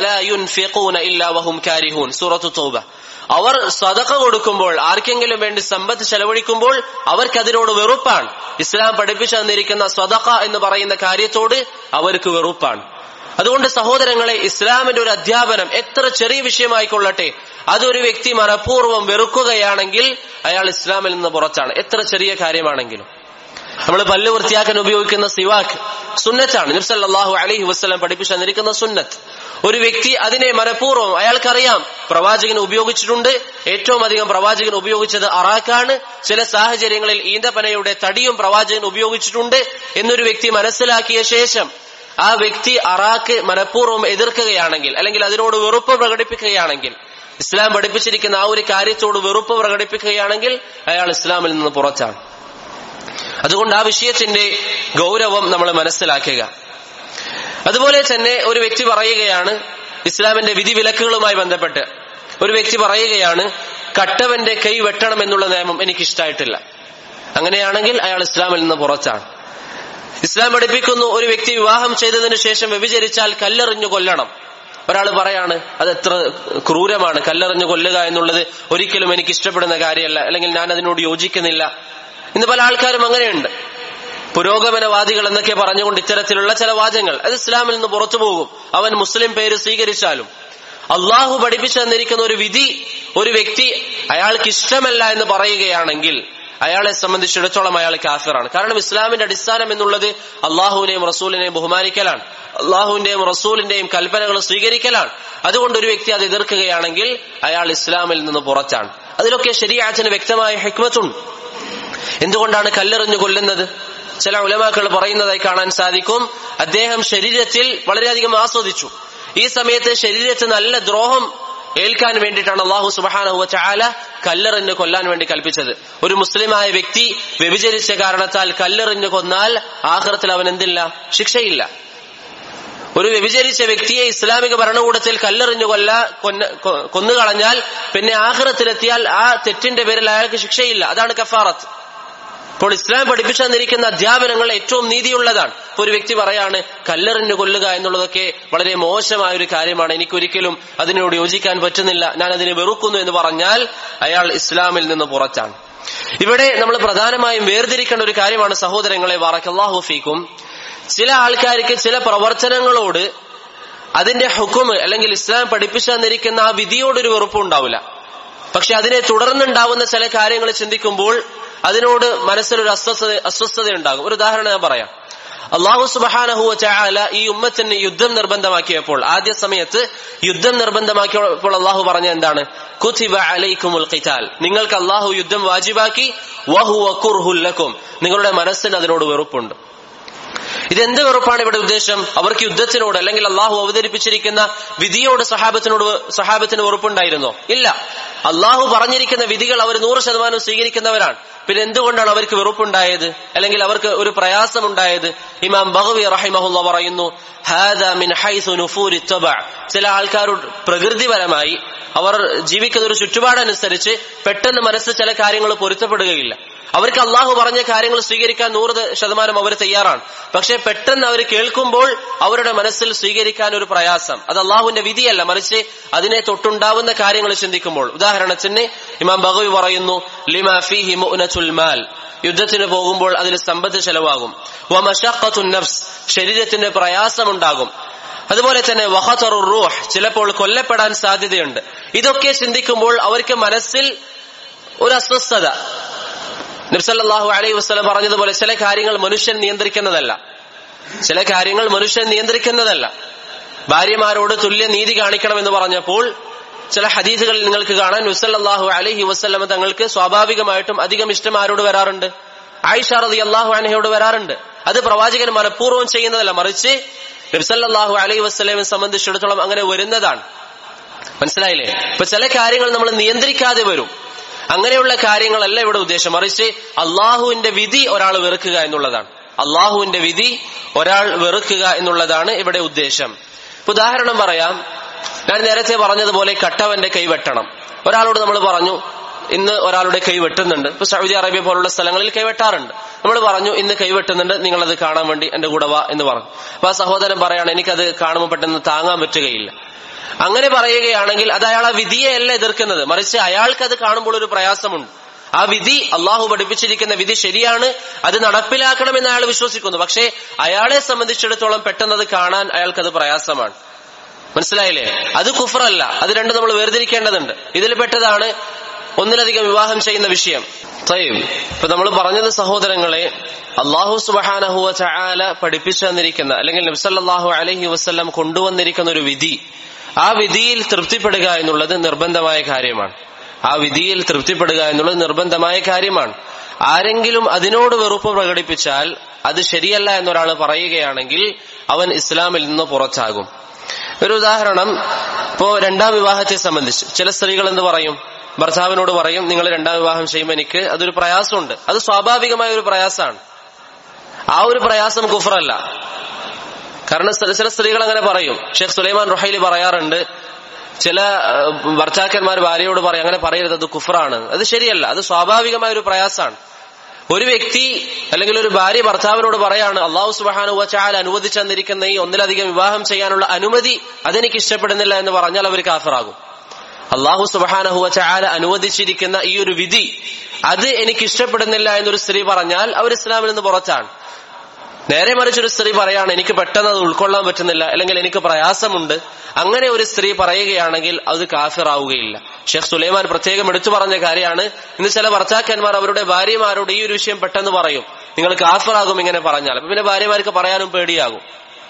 വഹും കാരിഹൂൻ സൂറത്തു തൗബ അവർ സദക്ക കൊടുക്കുമ്പോൾ ആർക്കെങ്കിലും വേണ്ടി സമ്പത്ത് ചെലവഴിക്കുമ്പോൾ അവർക്കതിനോട് വെറുപ്പാണ് ഇസ്ലാം പഠിപ്പിച്ചു തന്നിരിക്കുന്ന സ്വതക്ക എന്ന് പറയുന്ന കാര്യത്തോട് അവർക്ക് വെറുപ്പാണ് അതുകൊണ്ട് സഹോദരങ്ങളെ ഇസ്ലാമിന്റെ ഒരു അധ്യാപനം എത്ര ചെറിയ വിഷയമായിക്കൊള്ളട്ടെ അതൊരു വ്യക്തി മനഃപൂർവ്വം വെറുക്കുകയാണെങ്കിൽ അയാൾ ഇസ്ലാമിൽ നിന്ന് പുറത്താണ് എത്ര ചെറിയ കാര്യമാണെങ്കിലും നമ്മൾ പല്ല് വൃത്തിയാക്കാൻ ഉപയോഗിക്കുന്ന സിവാഖ് സുന്നത്താണ് നിർസല്ലാഹു അലഹി വസ്ലം പഠിപ്പിച്ചു തന്നിരിക്കുന്ന സുന്നത്ത് ഒരു വ്യക്തി അതിനെ മനഃപൂർവ്വം അയാൾക്കറിയാം പ്രവാചകൻ ഉപയോഗിച്ചിട്ടുണ്ട് ഏറ്റവും അധികം പ്രവാചകൻ ഉപയോഗിച്ചത് അറാഖാണ് ചില സാഹചര്യങ്ങളിൽ ഈന്തപ്പനയുടെ തടിയും പ്രവാചകൻ ഉപയോഗിച്ചിട്ടുണ്ട് എന്നൊരു വ്യക്തി മനസ്സിലാക്കിയ ശേഷം ആ വ്യക്തി അറാഖ് മനഃപൂർവ്വം എതിർക്കുകയാണെങ്കിൽ അല്ലെങ്കിൽ അതിനോട് വെറുപ്പ് പ്രകടിപ്പിക്കുകയാണെങ്കിൽ ഇസ്ലാം പഠിപ്പിച്ചിരിക്കുന്ന ആ ഒരു കാര്യത്തോട് വെറുപ്പ് പ്രകടിപ്പിക്കുകയാണെങ്കിൽ അയാൾ ഇസ്ലാമിൽ നിന്ന് പുറത്താണ് അതുകൊണ്ട് ആ വിഷയത്തിന്റെ ഗൗരവം നമ്മൾ മനസ്സിലാക്കുക അതുപോലെ തന്നെ ഒരു വ്യക്തി പറയുകയാണ് ഇസ്ലാമിന്റെ വിധിവിലക്കുകളുമായി ബന്ധപ്പെട്ട് ഒരു വ്യക്തി പറയുകയാണ് കട്ടവന്റെ കൈ വെട്ടണം എന്നുള്ള നിയമം എനിക്ക് ഇഷ്ടമായിട്ടില്ല അങ്ങനെയാണെങ്കിൽ അയാൾ ഇസ്ലാമിൽ നിന്ന് പുറത്താണ് ഇസ്ലാം പഠിപ്പിക്കുന്നു ഒരു വ്യക്തി വിവാഹം ചെയ്തതിനു ശേഷം വ്യഭിചരിച്ചാൽ കല്ലെറിഞ്ഞു കൊല്ലണം ഒരാൾ പറയാണ് അത് എത്ര ക്രൂരമാണ് കല്ലെറിഞ്ഞു കൊല്ലുക എന്നുള്ളത് ഒരിക്കലും എനിക്ക് ഇഷ്ടപ്പെടുന്ന കാര്യമല്ല അല്ലെങ്കിൽ ഞാൻ അതിനോട് യോജിക്കുന്നില്ല ഇന്ന് പല ആൾക്കാരും അങ്ങനെയുണ്ട് പുരോഗമനവാദികൾ എന്നൊക്കെ പറഞ്ഞുകൊണ്ട് ഇത്തരത്തിലുള്ള ചില വാചകങ്ങൾ അത് ഇസ്ലാമിൽ നിന്ന് പുറത്തു പോകും അവൻ മുസ്ലിം പേര് സ്വീകരിച്ചാലും അള്ളാഹു പഠിപ്പിച്ചു തന്നിരിക്കുന്ന ഒരു വിധി ഒരു വ്യക്തി അയാൾക്ക് ഇഷ്ടമല്ല എന്ന് പറയുകയാണെങ്കിൽ അയാളെ സംബന്ധിച്ചിടത്തോളം അയാൾ കാഫിറാണ് കാരണം ഇസ്ലാമിന്റെ അടിസ്ഥാനം എന്നുള്ളത് അള്ളാഹുവിനെയും റസൂലിനെയും ബഹുമാനിക്കലാണ് അള്ളാഹുവിന്റെയും റസൂലിന്റെയും കൽപ്പനകൾ സ്വീകരിക്കലാണ് അതുകൊണ്ട് ഒരു വ്യക്തി അത് എതിർക്കുകയാണെങ്കിൽ അയാൾ ഇസ്ലാമിൽ നിന്ന് പുറത്താണ് അതിലൊക്കെ ശരിയാച്ചന് വ്യക്തമായ ഹിക്മത്തുണ്ട് എന്തുകൊണ്ടാണ് കല്ലെറിഞ്ഞു കൊല്ലുന്നത് ചില ഉലമാക്കൾ പറയുന്നതായി കാണാൻ സാധിക്കും അദ്ദേഹം ശരീരത്തിൽ വളരെയധികം ആസ്വദിച്ചു ഈ സമയത്ത് ശരീരത്തിൽ നല്ല ദ്രോഹം ഏൽക്കാൻ വേണ്ടിയിട്ടാണ് അള്ളാഹു സുബാനഹുവ ചാല കല്ലെറിഞ്ഞ് കൊല്ലാൻ വേണ്ടി കൽപ്പിച്ചത് ഒരു മുസ്ലിമായ വ്യക്തി വ്യഭിചരിച്ച കാരണത്താൽ കല്ലെറിഞ്ഞ് കൊന്നാൽ ആഹ്റത്തിൽ അവൻ എന്തില്ല ശിക്ഷയില്ല ഒരു വ്യഭിചരിച്ച വ്യക്തിയെ ഇസ്ലാമിക ഭരണകൂടത്തിൽ കല്ലെറിഞ്ഞു കൊല്ല കൊന്നുകളഞ്ഞാൽ പിന്നെ ആഹ്റത്തിലെത്തിയാൽ ആ തെറ്റിന്റെ പേരിൽ അയാൾക്ക് ശിക്ഷയില്ല അതാണ് കഫാറത്ത് അപ്പോൾ ഇസ്ലാം പഠിപ്പിച്ചു തന്നിരിക്കുന്ന അധ്യാപനങ്ങൾ ഏറ്റവും നീതിയുള്ളതാണ് ഇപ്പൊ ഒരു വ്യക്തി പറയാണ് കല്ലെറിഞ്ഞു കൊല്ലുക എന്നുള്ളതൊക്കെ വളരെ മോശമായ ഒരു കാര്യമാണ് എനിക്കൊരിക്കലും അതിനോട് യോജിക്കാൻ പറ്റുന്നില്ല ഞാൻ അതിനെ വെറുക്കുന്നു എന്ന് പറഞ്ഞാൽ അയാൾ ഇസ്ലാമിൽ നിന്ന് പുറത്താണ് ഇവിടെ നമ്മൾ പ്രധാനമായും വേർതിരിക്കേണ്ട ഒരു കാര്യമാണ് സഹോദരങ്ങളെ വാറക്കല്ലാഹു ഫീക്കും ചില ആൾക്കാർക്ക് ചില പ്രവർത്തനങ്ങളോട് അതിന്റെ ഹുക്കും അല്ലെങ്കിൽ ഇസ്ലാം പഠിപ്പിച്ചു തന്നിരിക്കുന്ന ആ വിധിയോടൊരു വെറുപ്പുണ്ടാവില്ല പക്ഷെ അതിനെ തുടർന്നുണ്ടാവുന്ന ചില കാര്യങ്ങൾ ചിന്തിക്കുമ്പോൾ അതിനോട് മനസ്സിലൊരു അസ്വസ്ഥത അസ്വസ്ഥത ഉണ്ടാകും ഒരു ഉദാഹരണം ഞാൻ പറയാം അള്ളാഹു സുബാനഹുവ ചാല ഈ ഉമ്മത്തിന് യുദ്ധം നിർബന്ധമാക്കിയപ്പോൾ ആദ്യ സമയത്ത് യുദ്ധം നിർബന്ധമാക്കിയപ്പോൾ അള്ളാഹു പറഞ്ഞ എന്താണ് കുഥിബ അലൈക്കുമുൽ ഖിതാൽ നിങ്ങൾക്ക് അള്ളാഹു യുദ്ധം വാജിബാക്കി വഹുവ കുർഹുല്ലക്കും നിങ്ങളുടെ മനസ്സിന് അതിനോട് വെറുപ്പുണ്ട് ഇതെന്ത് വെറുപ്പാണ് ഇവിടെ ഉദ്ദേശം അവർക്ക് യുദ്ധത്തിനോട് അല്ലെങ്കിൽ അള്ളാഹു അവതരിപ്പിച്ചിരിക്കുന്ന വിധിയോട് സഹാബത്തിനോട് സഹാബത്തിന് വെറുപ്പുണ്ടായിരുന്നോ ഇല്ല അള്ളാഹു പറഞ്ഞിരിക്കുന്ന വിധികൾ അവർ നൂറ് ശതമാനം സ്വീകരിക്കുന്നവരാണ് പിന്നെ എന്തുകൊണ്ടാണ് അവർക്ക് വെറുപ്പുണ്ടായത് അല്ലെങ്കിൽ അവർക്ക് ഒരു പ്രയാസം ഉണ്ടായത് ഇമാം ബഹവി റഹിമഹുല്ല പറയുന്നു മിൻ ചില ആൾക്കാർ പ്രകൃതിപരമായി അവർ ജീവിക്കുന്ന ഒരു ചുറ്റുപാടനുസരിച്ച് പെട്ടെന്ന് മനസ്സ് ചില കാര്യങ്ങൾ പൊരുത്തപ്പെടുകയില്ല അവർക്ക് അള്ളാഹു പറഞ്ഞ കാര്യങ്ങൾ സ്വീകരിക്കാൻ നൂറ് ശതമാനം അവർ തയ്യാറാണ് പക്ഷെ പെട്ടെന്ന് അവർ കേൾക്കുമ്പോൾ അവരുടെ മനസ്സിൽ സ്വീകരിക്കാൻ ഒരു പ്രയാസം അത് അള്ളാഹുവിന്റെ വിധിയല്ല മറിച്ച് അതിനെ തൊട്ടുണ്ടാവുന്ന കാര്യങ്ങൾ ചിന്തിക്കുമ്പോൾ ഉദാഹരണത്തിന് ഇമാം ബഹവി പറയുന്നു ലിമാ ഫീഹി മുഅ്നത്തുൽ മാൽ യുദ്ധത്തിന് പോകുമ്പോൾ അതിൽ സമ്പത്ത് ചെലവാകും വമശഖത്തുൻ നഫ്സ് ശരീരത്തിന്റെ പ്രയാസമുണ്ടാകും അതുപോലെ തന്നെ വഹതറു റൂഹ് ചിലപ്പോൾ കൊല്ലപ്പെടാൻ സാധ്യതയുണ്ട് ഇതൊക്കെ ചിന്തിക്കുമ്പോൾ അവർക്ക് മനസ്സിൽ ഒരു അസ്വസ്ഥത നബ്സല്ലാഹു അലൈഹി വസ്ലം പറഞ്ഞതുപോലെ ചില കാര്യങ്ങൾ മനുഷ്യൻ നിയന്ത്രിക്കുന്നതല്ല ചില കാര്യങ്ങൾ മനുഷ്യൻ നിയന്ത്രിക്കുന്നതല്ല ഭാര്യമാരോട് തുല്യ നീതി കാണിക്കണമെന്ന് പറഞ്ഞപ്പോൾ ചില ഹദീസുകളിൽ നിങ്ങൾക്ക് കാണാൻ നുസല്ലാഹു അലൈഹി വസ്ലമ തങ്ങൾക്ക് സ്വാഭാവികമായിട്ടും അധികം ഇഷ്ടം ആരോട് വരാറുണ്ട് ആയിഷ റതി അള്ളാഹു അനഹയോട് വരാറുണ്ട് അത് പ്രവാചകൻ മനഃപൂർവ്വം ചെയ്യുന്നതല്ല മറിച്ച് നബ്സല്ലാഹു അലൈഹി വസ്ലമിനെ സംബന്ധിച്ചിടത്തോളം അങ്ങനെ വരുന്നതാണ് മനസ്സിലായില്ലേ ഇപ്പൊ ചില കാര്യങ്ങൾ നമ്മൾ നിയന്ത്രിക്കാതെ വരും അങ്ങനെയുള്ള കാര്യങ്ങളല്ല ഇവിടെ ഉദ്ദേശം മറിച്ച് അള്ളാഹുവിന്റെ വിധി ഒരാൾ വെറുക്കുക എന്നുള്ളതാണ് അള്ളാഹുവിന്റെ വിധി ഒരാൾ വെറുക്കുക എന്നുള്ളതാണ് ഇവിടെ ഉദ്ദേശം ഉദാഹരണം പറയാം ഞാൻ നേരത്തെ പറഞ്ഞതുപോലെ കട്ടവന്റെ കൈ വെട്ടണം ഒരാളോട് നമ്മൾ പറഞ്ഞു ഇന്ന് ഒരാളുടെ കൈ വെട്ടുന്നുണ്ട് ഇപ്പൊ സൗദി അറേബ്യ പോലുള്ള സ്ഥലങ്ങളിൽ കൈ വെട്ടാറുണ്ട് നമ്മൾ പറഞ്ഞു ഇന്ന് കൈ വെട്ടുന്നുണ്ട് നിങ്ങളത് കാണാൻ വേണ്ടി എന്റെ കൂടെ വാ എന്ന് പറഞ്ഞു അപ്പൊ ആ സഹോദരൻ പറയാണ് എനിക്കത് കാണുമ്പോൾ പെട്ടെന്ന് താങ്ങാൻ പറ്റുകയില്ല അങ്ങനെ പറയുകയാണെങ്കിൽ അത് അയാൾ ആ വിധിയെയല്ല എതിർക്കുന്നത് മറിച്ച് അയാൾക്ക് അത് കാണുമ്പോൾ ഒരു പ്രയാസമുണ്ട് ആ വിധി അള്ളാഹു പഠിപ്പിച്ചിരിക്കുന്ന വിധി ശരിയാണ് അത് നടപ്പിലാക്കണമെന്ന് അയാൾ വിശ്വസിക്കുന്നു പക്ഷേ അയാളെ സംബന്ധിച്ചിടത്തോളം പെട്ടെന്ന് അത് കാണാൻ അയാൾക്കത് പ്രയാസമാണ് മനസ്സിലായില്ലേ അത് കുഫറല്ല അത് രണ്ടും നമ്മൾ വേർതിരിക്കേണ്ടതുണ്ട് ഇതിൽ പെട്ടതാണ് ഒന്നിലധികം വിവാഹം ചെയ്യുന്ന വിഷയം തയ്യും ഇപ്പൊ നമ്മൾ പറഞ്ഞത് സഹോദരങ്ങളെ അള്ളാഹു സുബഹാനഹുവ ചായാല പഠിപ്പിച്ചു തന്നിരിക്കുന്ന അല്ലെങ്കിൽ നബ്സല്ലാഹു അലഹി വസ്ല്ലാം കൊണ്ടുവന്നിരിക്കുന്ന ഒരു വിധി ആ വിധിയിൽ തൃപ്തിപ്പെടുക എന്നുള്ളത് നിർബന്ധമായ കാര്യമാണ് ആ വിധിയിൽ തൃപ്തിപ്പെടുക എന്നുള്ളത് നിർബന്ധമായ കാര്യമാണ് ആരെങ്കിലും അതിനോട് വെറുപ്പ് പ്രകടിപ്പിച്ചാൽ അത് ശരിയല്ല എന്നൊരാൾ പറയുകയാണെങ്കിൽ അവൻ ഇസ്ലാമിൽ നിന്ന് പുറത്താകും ഒരു ഉദാഹരണം ഇപ്പോ രണ്ടാം വിവാഹത്തെ സംബന്ധിച്ച് ചില സ്ത്രീകൾ എന്ത് പറയും ഭർത്താവിനോട് പറയും നിങ്ങൾ രണ്ടാം വിവാഹം ചെയ്യുമ്പോൾ എനിക്ക് അതൊരു പ്രയാസമുണ്ട് അത് സ്വാഭാവികമായ ഒരു പ്രയാസമാണ് ആ ഒരു പ്രയാസം കുഫറല്ല കാരണം ചില സ്ത്രീകൾ അങ്ങനെ പറയും ഷെയ്ഖ് സുലൈമാൻ റുഹൈലി പറയാറുണ്ട് ചില ഭർത്താക്കന്മാർ ഭാര്യയോട് പറയും അങ്ങനെ പറയരുത് അത് കുഫറാണ് അത് ശരിയല്ല അത് സ്വാഭാവികമായ ഒരു പ്രയാസമാണ് ഒരു വ്യക്തി അല്ലെങ്കിൽ ഒരു ഭാര്യ ഭർത്താവിനോട് പറയാണ് അള്ളാഹു സുബാനുവ ചാൽ അനുവദിച്ചു തന്നിരിക്കുന്ന ഈ ഒന്നിലധികം വിവാഹം ചെയ്യാനുള്ള അനുമതി അതെനിക്ക് ഇഷ്ടപ്പെടുന്നില്ല എന്ന് പറഞ്ഞാൽ അവർ കാഫറാകും അള്ളാഹു സുബാനഹുവ ചാല അനുവദിച്ചിരിക്കുന്ന ഈ ഒരു വിധി അത് എനിക്ക് ഇഷ്ടപ്പെടുന്നില്ല എന്നൊരു സ്ത്രീ പറഞ്ഞാൽ അവർ ഇസ്ലാമിൽ നിന്ന് പുറത്താണ് നേരെ മറിച്ചൊരു സ്ത്രീ പറയാണ് എനിക്ക് പെട്ടെന്ന് അത് ഉൾക്കൊള്ളാൻ പറ്റുന്നില്ല അല്ലെങ്കിൽ എനിക്ക് പ്രയാസമുണ്ട് അങ്ങനെ ഒരു സ്ത്രീ പറയുകയാണെങ്കിൽ അത് കാഫിറാവുകയില്ല ഷെയ്ഖ് സുലൈമാൻ പ്രത്യേകം എടുത്തു പറഞ്ഞ കാര്യമാണ് ഇന്ന് ചില ഭർത്താക്കന്മാർ അവരുടെ ഭാര്യമാരോട് ഈ ഒരു വിഷയം പെട്ടെന്ന് പറയും നിങ്ങൾ കാഫിറാകും ഇങ്ങനെ പറഞ്ഞാൽ അപ്പൊ പിന്നെ ഭാര്യമാർക്ക് പറയാനും പേടിയാകും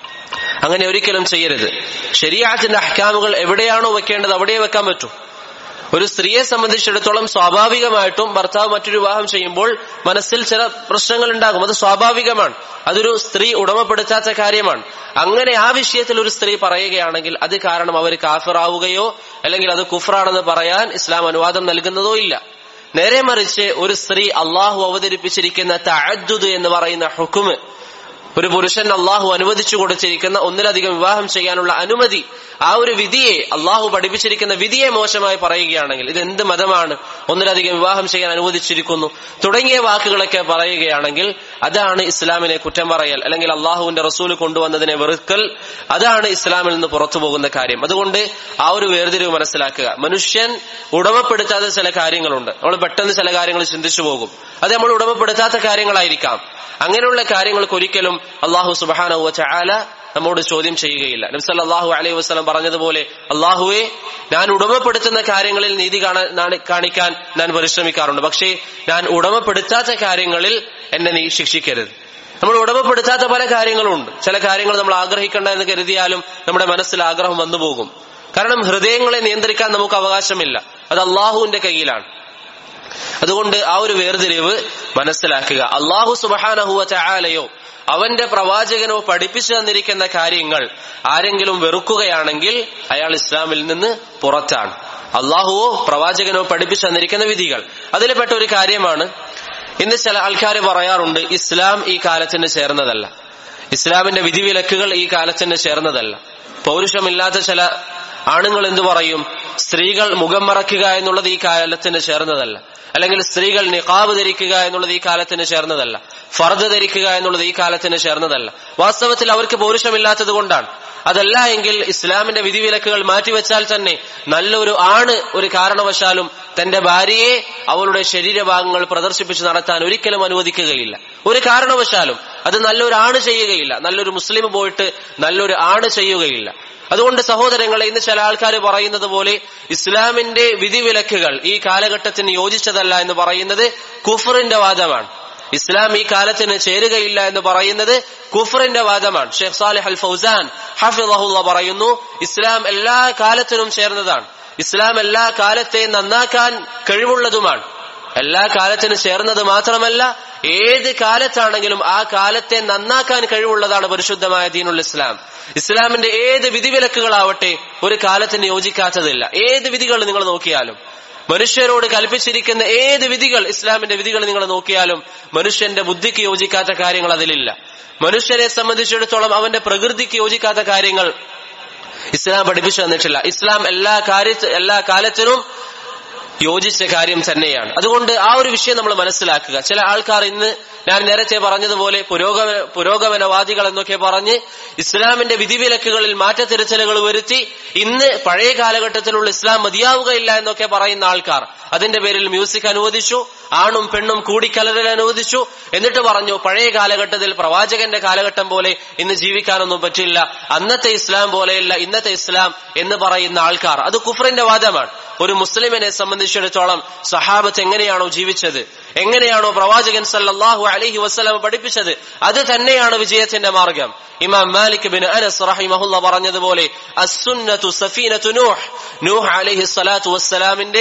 അങ്ങനെ ഒരിക്കലും ചെയ്യരുത് ശരിയാത്തിന്റെ അഹ്കാമുകൾ എവിടെയാണോ വെക്കേണ്ടത് അവിടെ വെക്കാൻ പറ്റൂ ഒരു സ്ത്രീയെ സംബന്ധിച്ചിടത്തോളം സ്വാഭാവികമായിട്ടും ഭർത്താവ് മറ്റൊരു വിവാഹം ചെയ്യുമ്പോൾ മനസ്സിൽ ചില പ്രശ്നങ്ങൾ ഉണ്ടാകും അത് സ്വാഭാവികമാണ് അതൊരു സ്ത്രീ ഉടമപ്പെടുത്താത്ത കാര്യമാണ് അങ്ങനെ ആ വിഷയത്തിൽ ഒരു സ്ത്രീ പറയുകയാണെങ്കിൽ അത് കാരണം അവർ കാഫിറാവുകയോ അല്ലെങ്കിൽ അത് കുഫറാണെന്ന് പറയാൻ ഇസ്ലാം അനുവാദം നൽകുന്നതോ ഇല്ല നേരെ മറിച്ച് ഒരു സ്ത്രീ അള്ളാഹു അവതരിപ്പിച്ചിരിക്കുന്ന തഅദ്ദുദ് എന്ന് പറയുന്ന ഹുക്കുമ് ഒരു പുരുഷൻ അള്ളാഹു അനുവദിച്ചു കൊടുത്തിരിക്കുന്ന ഒന്നിലധികം വിവാഹം ചെയ്യാനുള്ള അനുമതി ആ ഒരു വിധിയെ അള്ളാഹു പഠിപ്പിച്ചിരിക്കുന്ന വിധിയെ മോശമായി പറയുകയാണെങ്കിൽ ഇത് എന്ത് മതമാണ് ഒന്നിലധികം വിവാഹം ചെയ്യാൻ അനുവദിച്ചിരിക്കുന്നു തുടങ്ങിയ വാക്കുകളൊക്കെ പറയുകയാണെങ്കിൽ അതാണ് ഇസ്ലാമിനെ കുറ്റം പറയൽ അല്ലെങ്കിൽ അള്ളാഹുവിന്റെ റസൂല് കൊണ്ടുവന്നതിനെ വെറുക്കൽ അതാണ് ഇസ്ലാമിൽ നിന്ന് പുറത്തു പോകുന്ന കാര്യം അതുകൊണ്ട് ആ ഒരു വേർതിരിവ് മനസ്സിലാക്കുക മനുഷ്യൻ ഉടമപ്പെടുത്താത്ത ചില കാര്യങ്ങളുണ്ട് നമ്മൾ പെട്ടെന്ന് ചില കാര്യങ്ങൾ ചിന്തിച്ചു പോകും അത് നമ്മൾ ഉടമപ്പെടുത്താത്ത കാര്യങ്ങളായിരിക്കാം അങ്ങനെയുള്ള കാര്യങ്ങൾക്ക് ഒരിക്കലും അള്ളാഹു സുബാനഹു ചാല നമ്മോട് ചോദ്യം ചെയ്യുകയില്ല നബ്സൽ അള്ളാഹു അലൈഹി വസ്ലം പറഞ്ഞതുപോലെ അള്ളാഹുവെ ഞാൻ ഉടമപ്പെടുത്തുന്ന കാര്യങ്ങളിൽ നീതി കാണിക്കാൻ ഞാൻ പരിശ്രമിക്കാറുണ്ട് പക്ഷേ ഞാൻ ഉടമപ്പെടുത്താത്ത കാര്യങ്ങളിൽ എന്നെ നീ ശിക്ഷിക്കരുത് നമ്മൾ ഉടമപ്പെടുത്താത്ത പല കാര്യങ്ങളുണ്ട് ചില കാര്യങ്ങൾ നമ്മൾ ആഗ്രഹിക്കേണ്ട എന്ന് കരുതിയാലും നമ്മുടെ മനസ്സിൽ ആഗ്രഹം വന്നു പോകും കാരണം ഹൃദയങ്ങളെ നിയന്ത്രിക്കാൻ നമുക്ക് അവകാശമില്ല അത് അള്ളാഹുവിന്റെ കയ്യിലാണ് അതുകൊണ്ട് ആ ഒരു വേർതിരിവ് മനസ്സിലാക്കുക അള്ളാഹു സുബഹാനഹുവ ചായാലയോ അവന്റെ പ്രവാചകനോ പഠിപ്പിച്ചു തന്നിരിക്കുന്ന കാര്യങ്ങൾ ആരെങ്കിലും വെറുക്കുകയാണെങ്കിൽ അയാൾ ഇസ്ലാമിൽ നിന്ന് പുറത്താണ് അള്ളാഹുവോ പ്രവാചകനോ പഠിപ്പിച്ചു തന്നിരിക്കുന്ന വിധികൾ അതിൽപ്പെട്ട ഒരു കാര്യമാണ് ഇന്ന് ചില ആൾക്കാർ പറയാറുണ്ട് ഇസ്ലാം ഈ കാലത്തിന് ചേർന്നതല്ല ഇസ്ലാമിന്റെ വിധിവിലക്കുകൾ ഈ കാലത്തിന് ചേർന്നതല്ല പൗരുഷമില്ലാത്ത ചില ആണുങ്ങൾ എന്തു പറയും സ്ത്രീകൾ മുഖം മറയ്ക്കുക എന്നുള്ളത് ഈ കാലത്തിന് ചേർന്നതല്ല അല്ലെങ്കിൽ സ്ത്രീകൾ നിഖാബ് ധരിക്കുക എന്നുള്ളത് ഈ കാലത്തിന് ചേർന്നതല്ല ഫർദ് ധരിക്കുക എന്നുള്ളത് ഈ കാലത്തിന് ചേർന്നതല്ല വാസ്തവത്തിൽ അവർക്ക് പൗരുഷമില്ലാത്തത് കൊണ്ടാണ് അതല്ല എങ്കിൽ ഇസ്ലാമിന്റെ വിധിവിലക്കുകൾ മാറ്റിവെച്ചാൽ തന്നെ നല്ലൊരു ആണ് ഒരു കാരണവശാലും തന്റെ ഭാര്യയെ അവളുടെ ശരീരഭാഗങ്ങൾ പ്രദർശിപ്പിച്ച് നടത്താൻ ഒരിക്കലും അനുവദിക്കുകയില്ല ഒരു കാരണവശാലും അത് നല്ലൊരു ആണ് ചെയ്യുകയില്ല നല്ലൊരു മുസ്ലിം പോയിട്ട് നല്ലൊരു ആണ് ചെയ്യുകയില്ല അതുകൊണ്ട് സഹോദരങ്ങളെ ഇന്ന് ചില ആൾക്കാർ പറയുന്നത് പോലെ ഇസ്ലാമിന്റെ വിധിവിലക്കുകൾ ഈ കാലഘട്ടത്തിന് യോജിച്ചതല്ല എന്ന് പറയുന്നത് കുഫറിന്റെ വാദമാണ് ഇസ്ലാം ഈ കാലത്തിന് ചേരുകയില്ല എന്ന് പറയുന്നത് കുഫറിന്റെ വാദമാണ് ഷെയ്ഖ് സാലിഹ് അൽ ഫൗസാൻ ഹഫിദഹുല്ല പറയുന്നു ഇസ്ലാം എല്ലാ കാലത്തിനും ചേർന്നതാണ് ഇസ്ലാം എല്ലാ കാലത്തെയും നന്നാക്കാൻ കഴിവുള്ളതുമാണ് എല്ലാ കാലത്തിനും ചേർന്നത് മാത്രമല്ല ഏത് കാലത്താണെങ്കിലും ആ കാലത്തെ നന്നാക്കാൻ കഴിവുള്ളതാണ് പരിശുദ്ധമായ ദീനുൽ ഇസ്ലാം ഇസ്ലാമിന്റെ ഏത് വിധിവിലക്കുകളാവട്ടെ ഒരു കാലത്തിന് യോജിക്കാത്തതില്ല ഏത് വിധികൾ നിങ്ങൾ നോക്കിയാലും മനുഷ്യരോട് കൽപ്പിച്ചിരിക്കുന്ന ഏത് വിധികൾ ഇസ്ലാമിന്റെ വിധികൾ നിങ്ങൾ നോക്കിയാലും മനുഷ്യന്റെ ബുദ്ധിക്ക് യോജിക്കാത്ത കാര്യങ്ങൾ അതിലില്ല മനുഷ്യനെ സംബന്ധിച്ചിടത്തോളം അവന്റെ പ്രകൃതിക്ക് യോജിക്കാത്ത കാര്യങ്ങൾ ഇസ്ലാം പഠിപ്പിച്ചു തന്നിട്ടില്ല ഇസ്ലാം എല്ലാ കാര്യ എല്ലാ കാലത്തിനും യോജിച്ച കാര്യം തന്നെയാണ് അതുകൊണ്ട് ആ ഒരു വിഷയം നമ്മൾ മനസ്സിലാക്കുക ചില ആൾക്കാർ ഇന്ന് ഞാൻ നേരത്തെ പറഞ്ഞതുപോലെ പുരോഗമന പുരോഗമനവാദികൾ എന്നൊക്കെ പറഞ്ഞ് ഇസ്ലാമിന്റെ വിധിവിലക്കുകളിൽ മാറ്റത്തിരുത്തലുകൾ വരുത്തി ഇന്ന് പഴയ കാലഘട്ടത്തിലുള്ള ഇസ്ലാം മതിയാവുകയില്ല എന്നൊക്കെ പറയുന്ന ആൾക്കാർ അതിന്റെ പേരിൽ മ്യൂസിക് അനുവദിച്ചു ആണും പെണ്ണും കൂടിക്കലരൽ അനുവദിച്ചു എന്നിട്ട് പറഞ്ഞു പഴയ കാലഘട്ടത്തിൽ പ്രവാചകന്റെ കാലഘട്ടം പോലെ ഇന്ന് ജീവിക്കാനൊന്നും പറ്റില്ല അന്നത്തെ ഇസ്ലാം പോലെയല്ല ഇന്നത്തെ ഇസ്ലാം എന്ന് പറയുന്ന ആൾക്കാർ അത് കുഫറിന്റെ വാദമാണ് ഒരു മുസ്ലിമിനെ സംബന്ധിച്ചിടത്തോളം സഹാബത്ത് എങ്ങനെയാണോ ജീവിച്ചത് എങ്ങനെയാണോ പ്രവാചകൻ സല്ലല്ലാഹു അലൈഹി വസ്ലം പഠിപ്പിച്ചത് അത് തന്നെയാണ് വിജയത്തിന്റെ മാർഗം ഇമാം മാലിക് ബിൻ അനസ് റഹിമഹുല്ല പറഞ്ഞതുപോലെ അസുന്നത്തു സഫീനത്തു നൂഹ് നൂഹ് അലൈഹി സ്വലാത്തു വസ്സലാമിന്റെ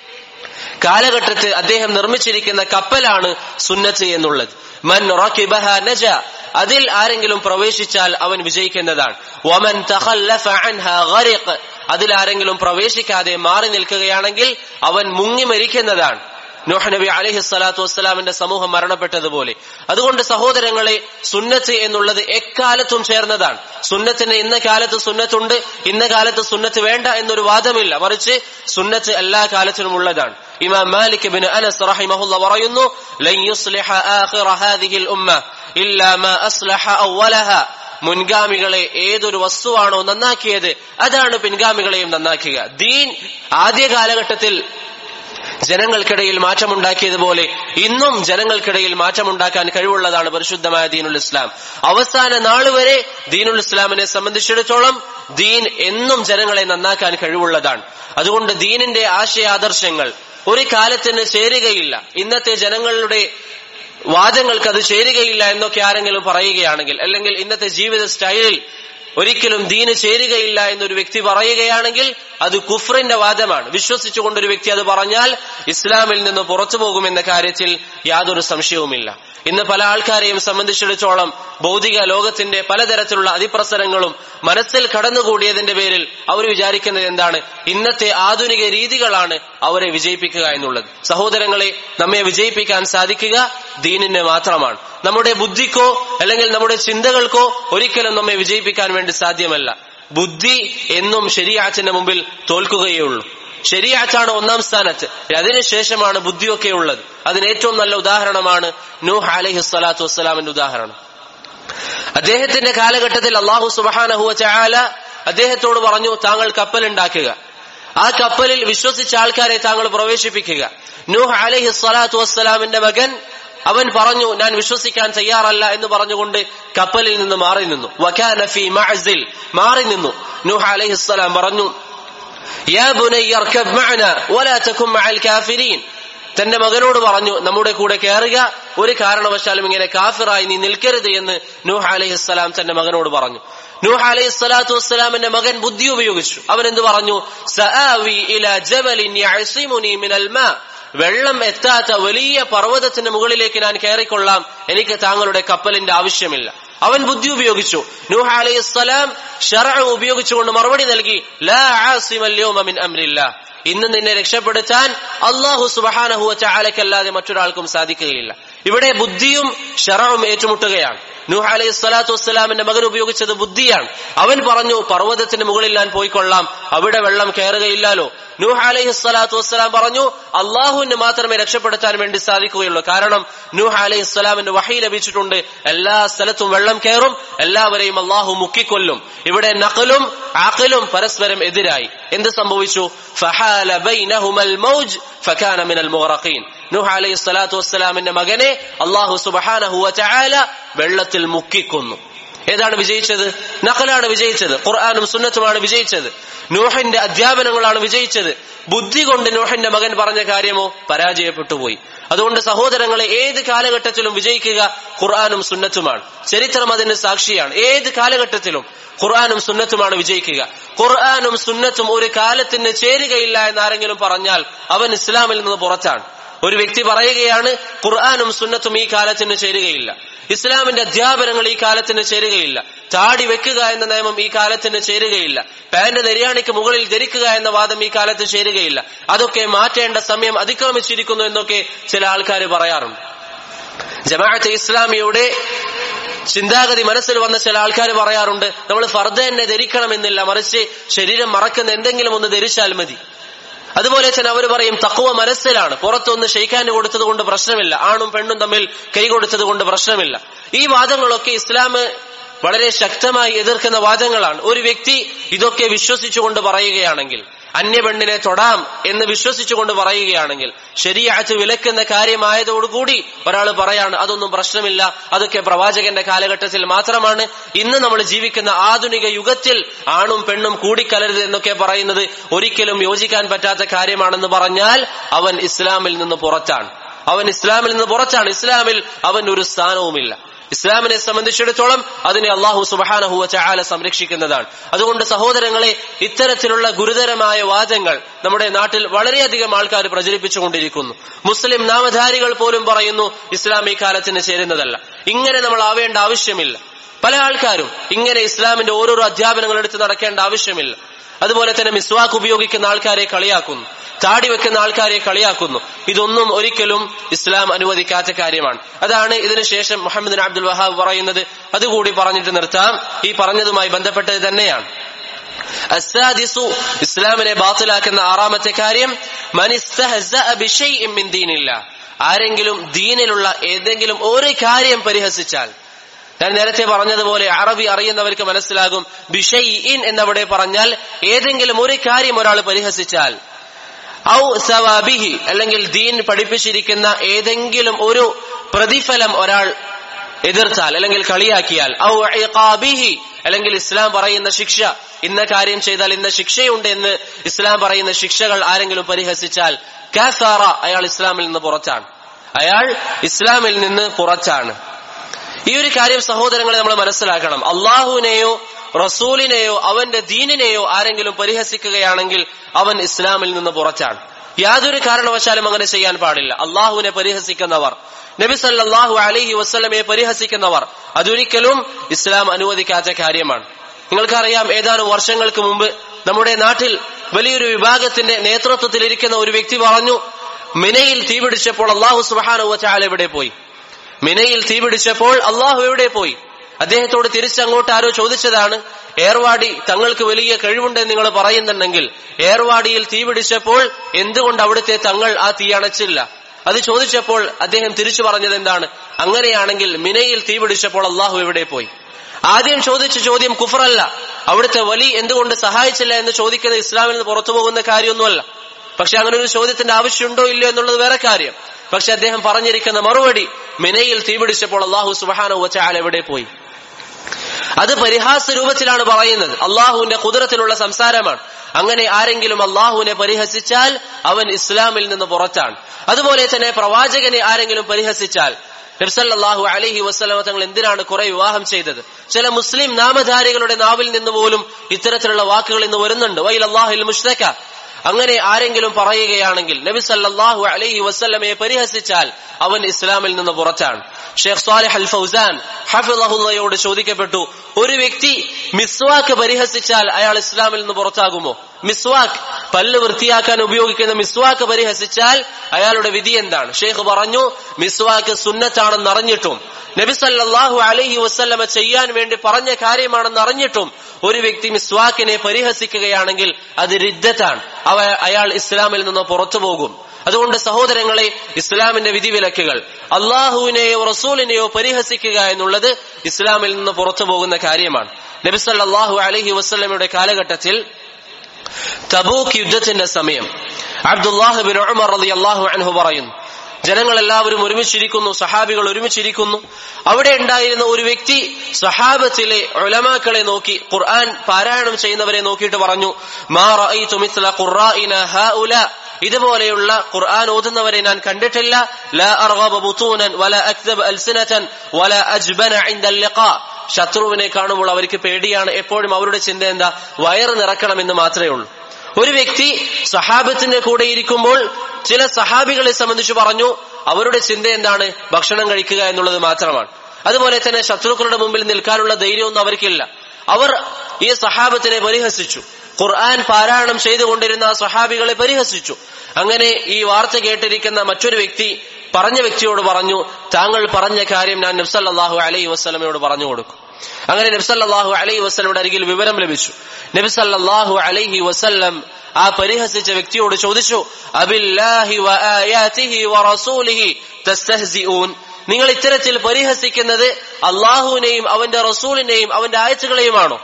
കാലഘട്ടത്തിൽ അദ്ദേഹം നിർമ്മിച്ചിരിക്കുന്ന കപ്പലാണ് സുന്നത്ത് എന്നുള്ളത് മൻ റക്കിബഹ നജ അതിൽ ആരെങ്കിലും പ്രവേശിച്ചാൽ അവൻ വിജയിക്കുന്നതാണ് വമൻ തഖല്ലഫ അൻഹ ഗറിഖ് അതിൽ ആരെങ്കിലും പ്രവേശിക്കാതെ മാറി നിൽക്കുകയാണെങ്കിൽ അവൻ മുങ്ങി മരിക്കുന്നതാണ് നോഹ് നബി അലഹി സ്വലാത്തു വസ്സലാമിന്റെ സമൂഹം മരണപ്പെട്ടതുപോലെ അതുകൊണ്ട് സഹോദരങ്ങളെ സുന്നത്ത് എന്നുള്ളത് എക്കാലത്തും ചേർന്നതാണ് സുന്നത്തിന് ഇന്ന കാലത്ത് സുന്നത്തുണ്ട് ഇന്ന കാലത്ത് സുന്നത്ത് വേണ്ട എന്നൊരു വാദമില്ല മറിച്ച് സുന്നത്ത് എല്ലാ കാലത്തിനും ഉള്ളതാണ് ഇമാം മാലിക് ബിൻ അനസ് റഹിമഹുല്ല പറയുന്നു ലൻ യുസ്ലിഹ ആഖിറ ഹാദിഹിൽ ഉമ്മ ഇല്ലാ മാ അസ്ലഹ അവലഹ മുൻഗാമികളെ ഏതൊരു വസ്തുവാണോ നന്നാക്കിയത് അതാണ് പിൻഗാമികളെയും നന്നാക്കുക ദീൻ ആദ്യ കാലഘട്ടത്തിൽ ജനങ്ങൾക്കിടയിൽ മാറ്റമുണ്ടാക്കിയതുപോലെ ഇന്നും ജനങ്ങൾക്കിടയിൽ മാറ്റമുണ്ടാക്കാൻ കഴിവുള്ളതാണ് പരിശുദ്ധമായ ദീനുൽ ഇസ്ലാം അവസാന നാള് വരെ ദീനുൽ ഇസ്ലാമിനെ സംബന്ധിച്ചിടത്തോളം ദീൻ എന്നും ജനങ്ങളെ നന്നാക്കാൻ കഴിവുള്ളതാണ് അതുകൊണ്ട് ദീനിന്റെ ആശയാദർശങ്ങൾ ഒരു കാലത്തിന് ചേരുകയില്ല ഇന്നത്തെ ജനങ്ങളുടെ വാദങ്ങൾക്ക് അത് ചേരുകയില്ല എന്നൊക്കെ ആരെങ്കിലും പറയുകയാണെങ്കിൽ അല്ലെങ്കിൽ ഇന്നത്തെ ജീവിത സ്റ്റൈലിൽ ഒരിക്കലും ദീന് ചേരുകയില്ല എന്നൊരു വ്യക്തി പറയുകയാണെങ്കിൽ അത് കുഫറിന്റെ വാദമാണ് വിശ്വസിച്ചുകൊണ്ട് ഒരു വ്യക്തി അത് പറഞ്ഞാൽ ഇസ്ലാമിൽ നിന്ന് പുറത്തു പോകുമെന്ന കാര്യത്തിൽ യാതൊരു സംശയവുമില്ല ഇന്ന് പല ആൾക്കാരെയും സംബന്ധിച്ചിടത്തോളം ഭൗതിക ലോകത്തിന്റെ പലതരത്തിലുള്ള അതിപ്രസരങ്ങളും മനസ്സിൽ കടന്നുകൂടിയതിന്റെ പേരിൽ അവർ വിചാരിക്കുന്നത് എന്താണ് ഇന്നത്തെ ആധുനിക രീതികളാണ് അവരെ വിജയിപ്പിക്കുക എന്നുള്ളത് സഹോദരങ്ങളെ നമ്മെ വിജയിപ്പിക്കാൻ സാധിക്കുക ദീനിന് മാത്രമാണ് നമ്മുടെ ബുദ്ധിക്കോ അല്ലെങ്കിൽ നമ്മുടെ ചിന്തകൾക്കോ ഒരിക്കലും നമ്മെ വിജയിപ്പിക്കാൻ വേണ്ടി സാധ്യമല്ല ബുദ്ധി എന്നും ശരിയാച്ചിന്റെ മുമ്പിൽ തോൽക്കുകയേ ഉള്ളൂ ശരിയാച്ചാണ് ഒന്നാം സ്ഥാനത്ത് അതിനുശേഷമാണ് ബുദ്ധിയൊക്കെ ഉള്ളത് അതിന് ഏറ്റവും നല്ല ഉദാഹരണമാണ് നൂഹ് അലഹി സ്വലാത്തു വസ്സലാമിന്റെ ഉദാഹരണം അദ്ദേഹത്തിന്റെ കാലഘട്ടത്തിൽ അള്ളാഹു സുബാനഹുവ ചായാല അദ്ദേഹത്തോട് പറഞ്ഞു താങ്കൾ കപ്പൽ ഉണ്ടാക്കുക ആ കപ്പലിൽ വിശ്വസിച്ച ആൾക്കാരെ താങ്കൾ പ്രവേശിപ്പിക്കുക നൂഹ് അലഹി സ്വലാത്തു വസ്സലാമിന്റെ മകൻ അവൻ പറഞ്ഞു ഞാൻ വിശ്വസിക്കാൻ തയ്യാറല്ല എന്ന് പറഞ്ഞുകൊണ്ട് കപ്പലിൽ നിന്ന് മാറി നിന്നു വക്കാന ഫി മഅസിൽ മാറി നിന്നു നൂഹ് അലൈഹിസ്സലാം പറഞ്ഞു യാ ബുനയ്യ അർകബ് മഅന വലാ തകും മഅൽ കാഫിരീൻ തന്റെ മകനോട് പറഞ്ഞു നമ്മുടെ കൂടെ കയറുക ഒരു കാരണവശാലും ഇങ്ങനെ കാഫിറായി നീ നിൽക്കരുത് എന്ന് നൂഹ് അലൈഹിസ്സലാം തന്റെ മകനോട് പറഞ്ഞു നൂഹ് അലൈഹി സ്വലാത്തു വസ്സലാമിന്റെ മകൻ ബുദ്ധി ഉപയോഗിച്ചു അവൻ എന്ത് പറഞ്ഞു സആവി ഇലാ ജബലിൻ യഅസിമുനി മിനൽ മാ വെള്ളം എത്താത്ത വലിയ പർവ്വതത്തിന് മുകളിലേക്ക് ഞാൻ കയറിക്കൊള്ളാം എനിക്ക് താങ്കളുടെ കപ്പലിന്റെ ആവശ്യമില്ല അവൻ ബുദ്ധി ഉപയോഗിച്ചു നൂഹ് അലൈഹി സ്വലാം ഷറ ഉപയോഗിച്ചുകൊണ്ട് മറുപടി നൽകി ലാ ആസിമല്യോമ മിൻ അംരില്ല ഇന്ന് നിന്നെ രക്ഷപ്പെടുത്താൻ അള്ളാഹു സുബഹാനഹുവ ചാലക്കല്ലാതെ മറ്റൊരാൾക്കും സാധിക്കുകയില്ല ഇവിടെ ബുദ്ധിയും ഷറവും ഏറ്റുമുട്ടുകയാണ് നൂഹ് അലൈഹി സ്വലാത്തു വസ്സലാമിന്റെ മകൻ ഉപയോഗിച്ചത് ബുദ്ധിയാണ് അവൻ പറഞ്ഞു പർവ്വതത്തിന് മുകളിൽ ഞാൻ പോയിക്കൊള്ളാം അവിടെ വെള്ളം കയറുകയില്ലാലോ നൂഹ് അലൈഹി സ്വലാത്തു വസ്സലാം പറഞ്ഞു അള്ളാഹുവിന് മാത്രമേ രക്ഷപ്പെടുത്താൻ വേണ്ടി സാധിക്കുകയുള്ളൂ കാരണം നൂഹ് അലൈഹി സ്വലാമിന് വഹി ലഭിച്ചിട്ടുണ്ട് എല്ലാ സ്ഥലത്തും വെള്ളം കയറും എല്ലാവരെയും അള്ളാഹു മുക്കിക്കൊല്ലും ഇവിടെ നഖലും ആഖലും പരസ്പരം എതിരായി എന്ത് സംഭവിച്ചു ഫഹാല ബൈനഹുമൽ മൗജ് ഫകാന മിനൽ മുഗ്റഖീൻ നൂഹ് അലൈഹി സ്വലാത്തു വസ്സലാമിന്റെ മകനെ അള്ളാഹു സുബ്ഹാനഹു വതആല വെള്ളത്തിൽ മുക്കിക്കൊന്നു ഏതാണ് വിജയിച്ചത് നഖലാണ് വിജയിച്ചത് ഖുർആാനും സുന്നത്തുമാണ് വിജയിച്ചത് നൂഹിന്റെ അധ്യാപനങ്ങളാണ് വിജയിച്ചത് ബുദ്ധി കൊണ്ട് നൂഹിന്റെ മകൻ പറഞ്ഞ കാര്യമോ പരാജയപ്പെട്ടുപോയി അതുകൊണ്ട് സഹോദരങ്ങളെ ഏത് കാലഘട്ടത്തിലും വിജയിക്കുക ഖുർആാനും സുന്നത്തുമാണ് ചരിത്രം അതിന് സാക്ഷിയാണ് ഏത് കാലഘട്ടത്തിലും ഖുർആാനും സുന്നത്തുമാണ് വിജയിക്കുക ഖുർആാനും സുന്നത്തും ഒരു കാലത്തിന് ചേരുകയില്ല എന്നാരെങ്കിലും പറഞ്ഞാൽ അവൻ ഇസ്ലാമിൽ നിന്ന് പുറത്താണ് ഒരു വ്യക്തി പറയുകയാണ് ഖുർആാനും സുന്നത്തും ഈ കാലത്തിന് ചേരുകയില്ല ഇസ്ലാമിന്റെ അധ്യാപനങ്ങൾ ഈ കാലത്തിന് ചേരുകയില്ല താടി വെക്കുക എന്ന നിയമം ഈ കാലത്തിന് ചേരുകയില്ല പാന്റ് നെര്യാണിക്ക് മുകളിൽ ധരിക്കുക എന്ന വാദം ഈ കാലത്ത് ചേരുകയില്ല അതൊക്കെ മാറ്റേണ്ട സമയം അതിക്രമിച്ചിരിക്കുന്നു എന്നൊക്കെ ചില ആൾക്കാർ പറയാറുണ്ട് ജമാഅത്തെ ഇസ്ലാമിയുടെ ചിന്താഗതി മനസ്സിൽ വന്ന ചില ആൾക്കാർ പറയാറുണ്ട് നമ്മൾ ഫർദ തന്നെ ധരിക്കണമെന്നില്ല മറിച്ച് ശരീരം മറക്കുന്ന എന്തെങ്കിലും ഒന്ന് ധരിച്ചാൽ മതി അതുപോലെ തന്നെ അവർ പറയും തക്കുവ മനസ്സിലാണ് പുറത്തൊന്ന് ഷെയ്ഖാന് കൊടുത്തത് കൊണ്ട് പ്രശ്നമില്ല ആണും പെണ്ണും തമ്മിൽ കൈ കൊടുത്തത് കൊണ്ട് പ്രശ്നമില്ല ഈ വാദങ്ങളൊക്കെ ഇസ്ലാം വളരെ ശക്തമായി എതിർക്കുന്ന വാദങ്ങളാണ് ഒരു വ്യക്തി ഇതൊക്കെ വിശ്വസിച്ചുകൊണ്ട് പറയുകയാണെങ്കിൽ അന്യപെണ്ണിനെ തൊടാം എന്ന് വിശ്വസിച്ചുകൊണ്ട് പറയുകയാണെങ്കിൽ ശരിയാറ്റ് വിലക്കുന്ന കാര്യമായതോടുകൂടി ഒരാൾ പറയാണ് അതൊന്നും പ്രശ്നമില്ല അതൊക്കെ പ്രവാചകന്റെ കാലഘട്ടത്തിൽ മാത്രമാണ് ഇന്ന് നമ്മൾ ജീവിക്കുന്ന ആധുനിക യുഗത്തിൽ ആണും പെണ്ണും കൂടിക്കലരുത് എന്നൊക്കെ പറയുന്നത് ഒരിക്കലും യോജിക്കാൻ പറ്റാത്ത കാര്യമാണെന്ന് പറഞ്ഞാൽ അവൻ ഇസ്ലാമിൽ നിന്ന് പുറത്താണ് അവൻ ഇസ്ലാമിൽ നിന്ന് പുറത്താണ് ഇസ്ലാമിൽ അവൻ ഒരു സ്ഥാനവുമില്ല ഇസ്ലാമിനെ സംബന്ധിച്ചിടത്തോളം അതിനെ അള്ളാഹു സുബാനഹുവ ചാല സംരക്ഷിക്കുന്നതാണ് അതുകൊണ്ട് സഹോദരങ്ങളെ ഇത്തരത്തിലുള്ള ഗുരുതരമായ വാദങ്ങൾ നമ്മുടെ നാട്ടിൽ വളരെയധികം ആൾക്കാർ പ്രചരിപ്പിച്ചുകൊണ്ടിരിക്കുന്നു മുസ്ലിം നാമധാരികൾ പോലും പറയുന്നു ഇസ്ലാം ഈ കാലത്തിന് ചേരുന്നതല്ല ഇങ്ങനെ നമ്മൾ ആവേണ്ട ആവശ്യമില്ല പല ആൾക്കാരും ഇങ്ങനെ ഇസ്ലാമിന്റെ ഓരോരോ അധ്യാപനങ്ങൾ എടുത്ത് നടക്കേണ്ട ആവശ്യമില്ല അതുപോലെ തന്നെ മിസ്വാക്ക് ഉപയോഗിക്കുന്ന ആൾക്കാരെ കളിയാക്കുന്നു താടി വെക്കുന്ന ആൾക്കാരെ കളിയാക്കുന്നു ഇതൊന്നും ഒരിക്കലും ഇസ്ലാം അനുവദിക്കാത്ത കാര്യമാണ് അതാണ് ഇതിനുശേഷം മുഹമ്മദ് അബ്ദുൽ വഹാബ് പറയുന്നത് അതുകൂടി പറഞ്ഞിട്ട് നിർത്താം ഈ പറഞ്ഞതുമായി ബന്ധപ്പെട്ടത് തന്നെയാണ് അസാദിസു ഇസ്ലാമിനെ ബാത്തിലാക്കുന്ന ആറാമത്തെ കാര്യം ദീനില്ല ആരെങ്കിലും ദീനിലുള്ള ഏതെങ്കിലും ഒരു കാര്യം പരിഹസിച്ചാൽ ഞാൻ നേരത്തെ പറഞ്ഞതുപോലെ അറബി അറിയുന്നവർക്ക് മനസ്സിലാകും ബിഷയിൻ എന്നവിടെ പറഞ്ഞാൽ ഏതെങ്കിലും ഒരു കാര്യം ഒരാൾ പരിഹസിച്ചാൽ ഔ സവാബിഹി അല്ലെങ്കിൽ ദീൻ പഠിപ്പിച്ചിരിക്കുന്ന ഏതെങ്കിലും ഒരു പ്രതിഫലം ഒരാൾ എതിർത്താൽ അല്ലെങ്കിൽ കളിയാക്കിയാൽ ഔ ഇഖാബിഹി അല്ലെങ്കിൽ ഇസ്ലാം പറയുന്ന ശിക്ഷ ഇന്ന കാര്യം ചെയ്താൽ ഇന്ന ശിക്ഷയുണ്ട് എന്ന് ഇസ്ലാം പറയുന്ന ശിക്ഷകൾ ആരെങ്കിലും പരിഹസിച്ചാൽ കാസാറ അയാൾ ഇസ്ലാമിൽ നിന്ന് പുറത്താണ് അയാൾ ഇസ്ലാമിൽ നിന്ന് പുറത്താണ് ഈ ഒരു കാര്യം സഹോദരങ്ങളെ നമ്മൾ മനസ്സിലാക്കണം അള്ളാഹുവിനെയോ റസൂലിനെയോ അവന്റെ ദീനിനെയോ ആരെങ്കിലും പരിഹസിക്കുകയാണെങ്കിൽ അവൻ ഇസ്ലാമിൽ നിന്ന് പുറത്താണ് യാതൊരു കാരണവശാലും അങ്ങനെ ചെയ്യാൻ പാടില്ല അള്ളാഹുവിനെ പരിഹസിക്കുന്നവർ നബി സല്ലാഹു അലഹി വസ്ലമയെ പരിഹസിക്കുന്നവർ അതൊരിക്കലും ഇസ്ലാം അനുവദിക്കാത്ത കാര്യമാണ് നിങ്ങൾക്കറിയാം ഏതാനും വർഷങ്ങൾക്ക് മുമ്പ് നമ്മുടെ നാട്ടിൽ വലിയൊരു വിഭാഗത്തിന്റെ നേതൃത്വത്തിൽ ഇരിക്കുന്ന ഒരു വ്യക്തി പറഞ്ഞു മിനയിൽ തീപിടിച്ചപ്പോൾ അള്ളാഹു സുബാനുവ ചാല എവിടെ പോയി മിനയിൽ തീപിടിച്ചപ്പോൾ അള്ളാഹു എവിടെ പോയി അദ്ദേഹത്തോട് തിരിച്ചങ്ങോട്ട് ആരോ ചോദിച്ചതാണ് ഏർവാടി തങ്ങൾക്ക് വലിയ കഴിവുണ്ടെന്ന് നിങ്ങൾ പറയുന്നുണ്ടെങ്കിൽ ഏർവാടിയിൽ തീപിടിച്ചപ്പോൾ എന്തുകൊണ്ട് അവിടുത്തെ തങ്ങൾ ആ തീ അണച്ചില്ല അത് ചോദിച്ചപ്പോൾ അദ്ദേഹം തിരിച്ചു പറഞ്ഞത് എന്താണ് അങ്ങനെയാണെങ്കിൽ മിനയിൽ തീപിടിച്ചപ്പോൾ അള്ളാഹു എവിടെ പോയി ആദ്യം ചോദിച്ച ചോദ്യം കുഫറല്ല അവിടുത്തെ വലി എന്തുകൊണ്ട് സഹായിച്ചില്ല എന്ന് ചോദിക്കുന്നത് ഇസ്ലാമിൽ നിന്ന് പുറത്തു പോകുന്ന കാര്യമൊന്നുമല്ല പക്ഷെ അങ്ങനെ ഒരു ചോദ്യത്തിന്റെ ആവശ്യമുണ്ടോ ഇല്ലയോ എന്നുള്ളത് വേറെ കാര്യം പക്ഷെ അദ്ദേഹം പറഞ്ഞിരിക്കുന്ന മറുപടി മിനയിൽ തീപിടിച്ചപ്പോൾ അള്ളാഹു സുബാന വച്ചാൽ എവിടെ പോയി അത് പരിഹാസ രൂപത്തിലാണ് പറയുന്നത് അള്ളാഹുവിന്റെ കുതിരത്തിലുള്ള സംസാരമാണ് അങ്ങനെ ആരെങ്കിലും അള്ളാഹുവിനെ പരിഹസിച്ചാൽ അവൻ ഇസ്ലാമിൽ നിന്ന് പുറത്താണ് അതുപോലെ തന്നെ പ്രവാചകനെ ആരെങ്കിലും പരിഹസിച്ചാൽ നബ്സല്ലാഹു അലഹി വസ്ലമ തങ്ങൾ എന്തിനാണ് കുറെ വിവാഹം ചെയ്തത് ചില മുസ്ലിം നാമധാരികളുടെ നാവിൽ നിന്ന് പോലും ഇത്തരത്തിലുള്ള വാക്കുകൾ ഇന്ന് വരുന്നുണ്ട് വൈൽ അള്ളാഹുൽ മുഷ്തക അങ്ങനെ ആരെങ്കിലും പറയുകയാണെങ്കിൽ നബി സല്ലാഹു അലൈഹി വസ്ലമയെ പരിഹസിച്ചാൽ അവൻ ഇസ്ലാമിൽ നിന്ന് പുറത്താണ് ഷെയ്ഖ് സാലിഹ് അൽ ഫൗസാൻ ഹഫിളഹുല്ലയോട് ചോദിക്കപ്പെട്ടു ഒരു വ്യക്തി മിസ്വാക്ക് പരിഹസിച്ചാൽ അയാൾ ഇസ്ലാമിൽ നിന്ന് പുറത്താകുമോ മിസ്വാക്ക് പല്ല് വൃത്തിയാക്കാൻ ഉപയോഗിക്കുന്ന മിസ്വാക്ക് പരിഹസിച്ചാൽ അയാളുടെ വിധി എന്താണ് ഷെയ്ഖ് പറഞ്ഞു മിസ്വാക്ക് സുന്നത്താണെന്ന് അറിഞ്ഞിട്ടും നബി സല്ലല്ലാഹു അലൈഹി വസല്ലമ ചെയ്യാൻ വേണ്ടി പറഞ്ഞ കാര്യമാണെന്ന് അറിഞ്ഞിട്ടും ഒരു വ്യക്തി മിസ്വാക്കിനെ പരിഹസിക്കുകയാണെങ്കിൽ അത് റിദ്ദത്താണ് അവ അയാൾ ഇസ്ലാമിൽ നിന്ന് പുറത്തു പോകും അതുകൊണ്ട് സഹോദരങ്ങളെ ഇസ്ലാമിന്റെ വിധിവിലക്കുകൾ അള്ളാഹുവിനെയോ റസൂലിനെയോ പരിഹസിക്കുക എന്നുള്ളത് ഇസ്ലാമിൽ നിന്ന് പുറത്തു പോകുന്ന കാര്യമാണ് നബി സല്ലല്ലാഹു അലൈഹി വസല്ലമയുടെ കാലഘട്ടത്തിൽ തബൂക്ക് യുദ്ധത്തിന്റെ സമയം അബ്ദുല്ലാഹ് ബിൻ ഉമർ റളിയല്ലാഹു അൻഹു പറയുന്നു ജനങ്ങൾ എല്ലാവരും ഒരുമിച്ചിരിക്കുന്നു സഹാബികൾ ഒരുമിച്ചിരിക്കുന്നു അവിടെ ഉണ്ടായിരുന്ന ഒരു വ്യക്തി സഹാബത്തിലെ ഉലമാക്കളെ നോക്കി ഖുർആൻ പാരായണം ചെയ്യുന്നവരെ നോക്കിയിട്ട് പറഞ്ഞു മാ റഅയ്തു മിസ്ല ഖുർആഇന ഹൗല ഇതുപോലെയുള്ള ഖുർആൻ ഓതുന്നവരെ ഞാൻ കണ്ടിട്ടില്ല ലാ അർഗബ ബുതൂനൻ വല അക്ദബ അൽസിനതൻ വല അജ്ബന ഇൻദൽ ലിഖാ ശത്രുവിനെ കാണുമ്പോൾ അവർക്ക് പേടിയാണ് എപ്പോഴും അവരുടെ ചിന്ത എന്താ വയറ് നിറക്കണമെന്ന് മാത്രമേ ഉള്ളൂ ഒരു വ്യക്തി സഹാബത്തിന്റെ കൂടെ ഇരിക്കുമ്പോൾ ചില സഹാബികളെ സംബന്ധിച്ച് പറഞ്ഞു അവരുടെ ചിന്ത എന്താണ് ഭക്ഷണം കഴിക്കുക എന്നുള്ളത് മാത്രമാണ് അതുപോലെ തന്നെ ശത്രുക്കളുടെ മുമ്പിൽ നിൽക്കാനുള്ള ധൈര്യമൊന്നും അവർക്കില്ല അവർ ഈ സഹാബത്തിനെ പരിഹസിച്ചു ഖുർആൻ പാരായണം ചെയ്തുകൊണ്ടിരുന്ന ആ സഹാബികളെ പരിഹസിച്ചു അങ്ങനെ ഈ വാർത്ത കേട്ടിരിക്കുന്ന മറ്റൊരു വ്യക്തി പറഞ്ഞ വ്യക്തിയോട് പറഞ്ഞു താങ്കൾ പറഞ്ഞ കാര്യം ഞാൻ നബ്സല്ലാഹു അലൈഹി വസ്ലമയോട് പറഞ്ഞു കൊടുക്കും അങ്ങനെ നബ്സല്ലാഹു അലൈഹി വസ്ലമയുടെ അരികിൽ വിവരം ലഭിച്ചു നബ്സല്ലാഹു അലൈഹി വസല്ലം ആ പരിഹസിച്ച വ്യക്തിയോട് ചോദിച്ചു അബില്ലാഹി വആയാതിഹി വറസൂലിഹി തസ്തഹ്സിഊൻ നിങ്ങൾ ഇത്തരത്തിൽ പരിഹസിക്കുന്നത് അള്ളാഹുവിനെയും അവന്റെ റസൂലിനെയും അവന്റെ ആയത്തുകളെയുമാണോ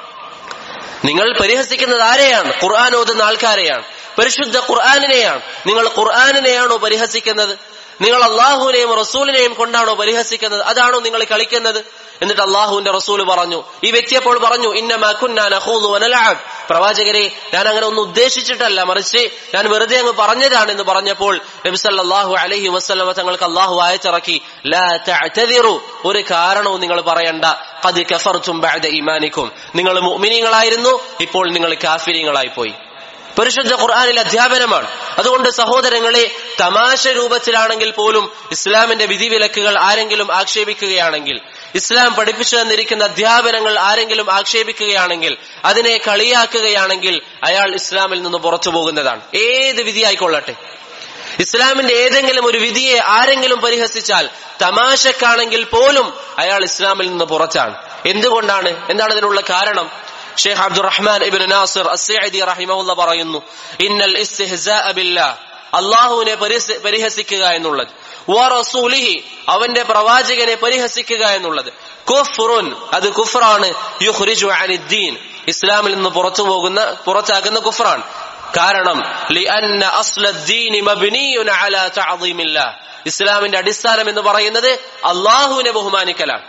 നിങ്ങൾ പരിഹസിക്കുന്നത് ആരെയാണ് ഖുർആൻ ഓതുന്ന ആൾക്കാരെയാണ് പരിശുദ്ധ ഖുർആാനിനെയാണ് നിങ്ങൾ ഖുർആാനിനെയാണോ പരിഹസിക്കുന്നത് നിങ്ങൾ അള്ളാഹുവിനെയും റസൂലിനെയും കൊണ്ടാണോ പരിഹസിക്കുന്നത് അതാണോ നിങ്ങൾ കളിക്കുന്നത് എന്നിട്ട് അള്ളാഹുവിന്റെ റസൂല് പറഞ്ഞു ഈ വ്യക്തി അപ്പോൾ പറഞ്ഞു ഇന്നമാക്കുന്നാൻ പ്രവാചകരെ ഞാൻ അങ്ങനെ ഒന്നും ഉദ്ദേശിച്ചിട്ടല്ല മറിച്ച് ഞാൻ വെറുതെ അങ്ങ് പറഞ്ഞതാണ് എന്ന് പറഞ്ഞപ്പോൾ നബിസല്ലാഹു അലഹി വസ്ലമ തങ്ങൾക്ക് അള്ളാഹു അയച്ചിറക്കി ലാ തഅ്തദിറു ഒരു കാരണവും നിങ്ങൾ പറയണ്ട ഖദ് കഫർതും ബഅദ ഈമാനിക്കും നിങ്ങൾ മുഅ്മിനീങ്ങളായിരുന്നു ഇപ്പോൾ നിങ്ങൾ കാഫിരീങ്ങളായി പോയി പരിശുദ്ധ ഖുർആാനിൽ അധ്യാപനമാണ് അതുകൊണ്ട് സഹോദരങ്ങളെ തമാശ രൂപത്തിലാണെങ്കിൽ പോലും ഇസ്ലാമിന്റെ വിധിവിലക്കുകൾ ആരെങ്കിലും ആക്ഷേപിക്കുകയാണെങ്കിൽ ഇസ്ലാം പഠിപ്പിച്ചു തന്നിരിക്കുന്ന അധ്യാപനങ്ങൾ ആരെങ്കിലും ആക്ഷേപിക്കുകയാണെങ്കിൽ അതിനെ കളിയാക്കുകയാണെങ്കിൽ അയാൾ ഇസ്ലാമിൽ നിന്ന് പുറത്തു പോകുന്നതാണ് ഏത് വിധിയായിക്കൊള്ളട്ടെ ഇസ്ലാമിന്റെ ഏതെങ്കിലും ഒരു വിധിയെ ആരെങ്കിലും പരിഹസിച്ചാൽ തമാശക്കാണെങ്കിൽ പോലും അയാൾ ഇസ്ലാമിൽ നിന്ന് പുറത്താണ് എന്തുകൊണ്ടാണ് എന്താണ് അതിനുള്ള കാരണം ഷെയ്ഖ് അബ്ദുറഹ്മാൻ ഇബിൻ നാസിർ അസ്സഅദി റഹിമഹുല്ല പറയുന്നു ഇന്നൽ ഇസ്തിഹ്സാഅ ബില്ലാഹ് അള്ളാഹുവിനെ പരിഹസിക്കുക എന്നുള്ളത് വറസൂലിഹി അവന്റെ പ്രവാചകനെ പരിഹസിക്കുക എന്നുള്ളത് കുഫ്റുൻ അത് കുഫ്റാണ് യുഖ്രിജു അനിദ്ദീൻ ഇസ്ലാമിൽ നിന്ന് പുറത്തു പോകുന്ന പുറത്താക്കുന്ന കുഫ്റാണ് കാരണം ലിഅന്ന അസ്ലദ്ദീനി മബ്നിയുൻ അലാ തഅദീമില്ലാഹ് ഇസ്ലാമിന്റെ അടിസ്ഥാനം എന്ന് പറയുന്നത് അള്ളാഹുവിനെ ബഹുമാനിക്കലാണ്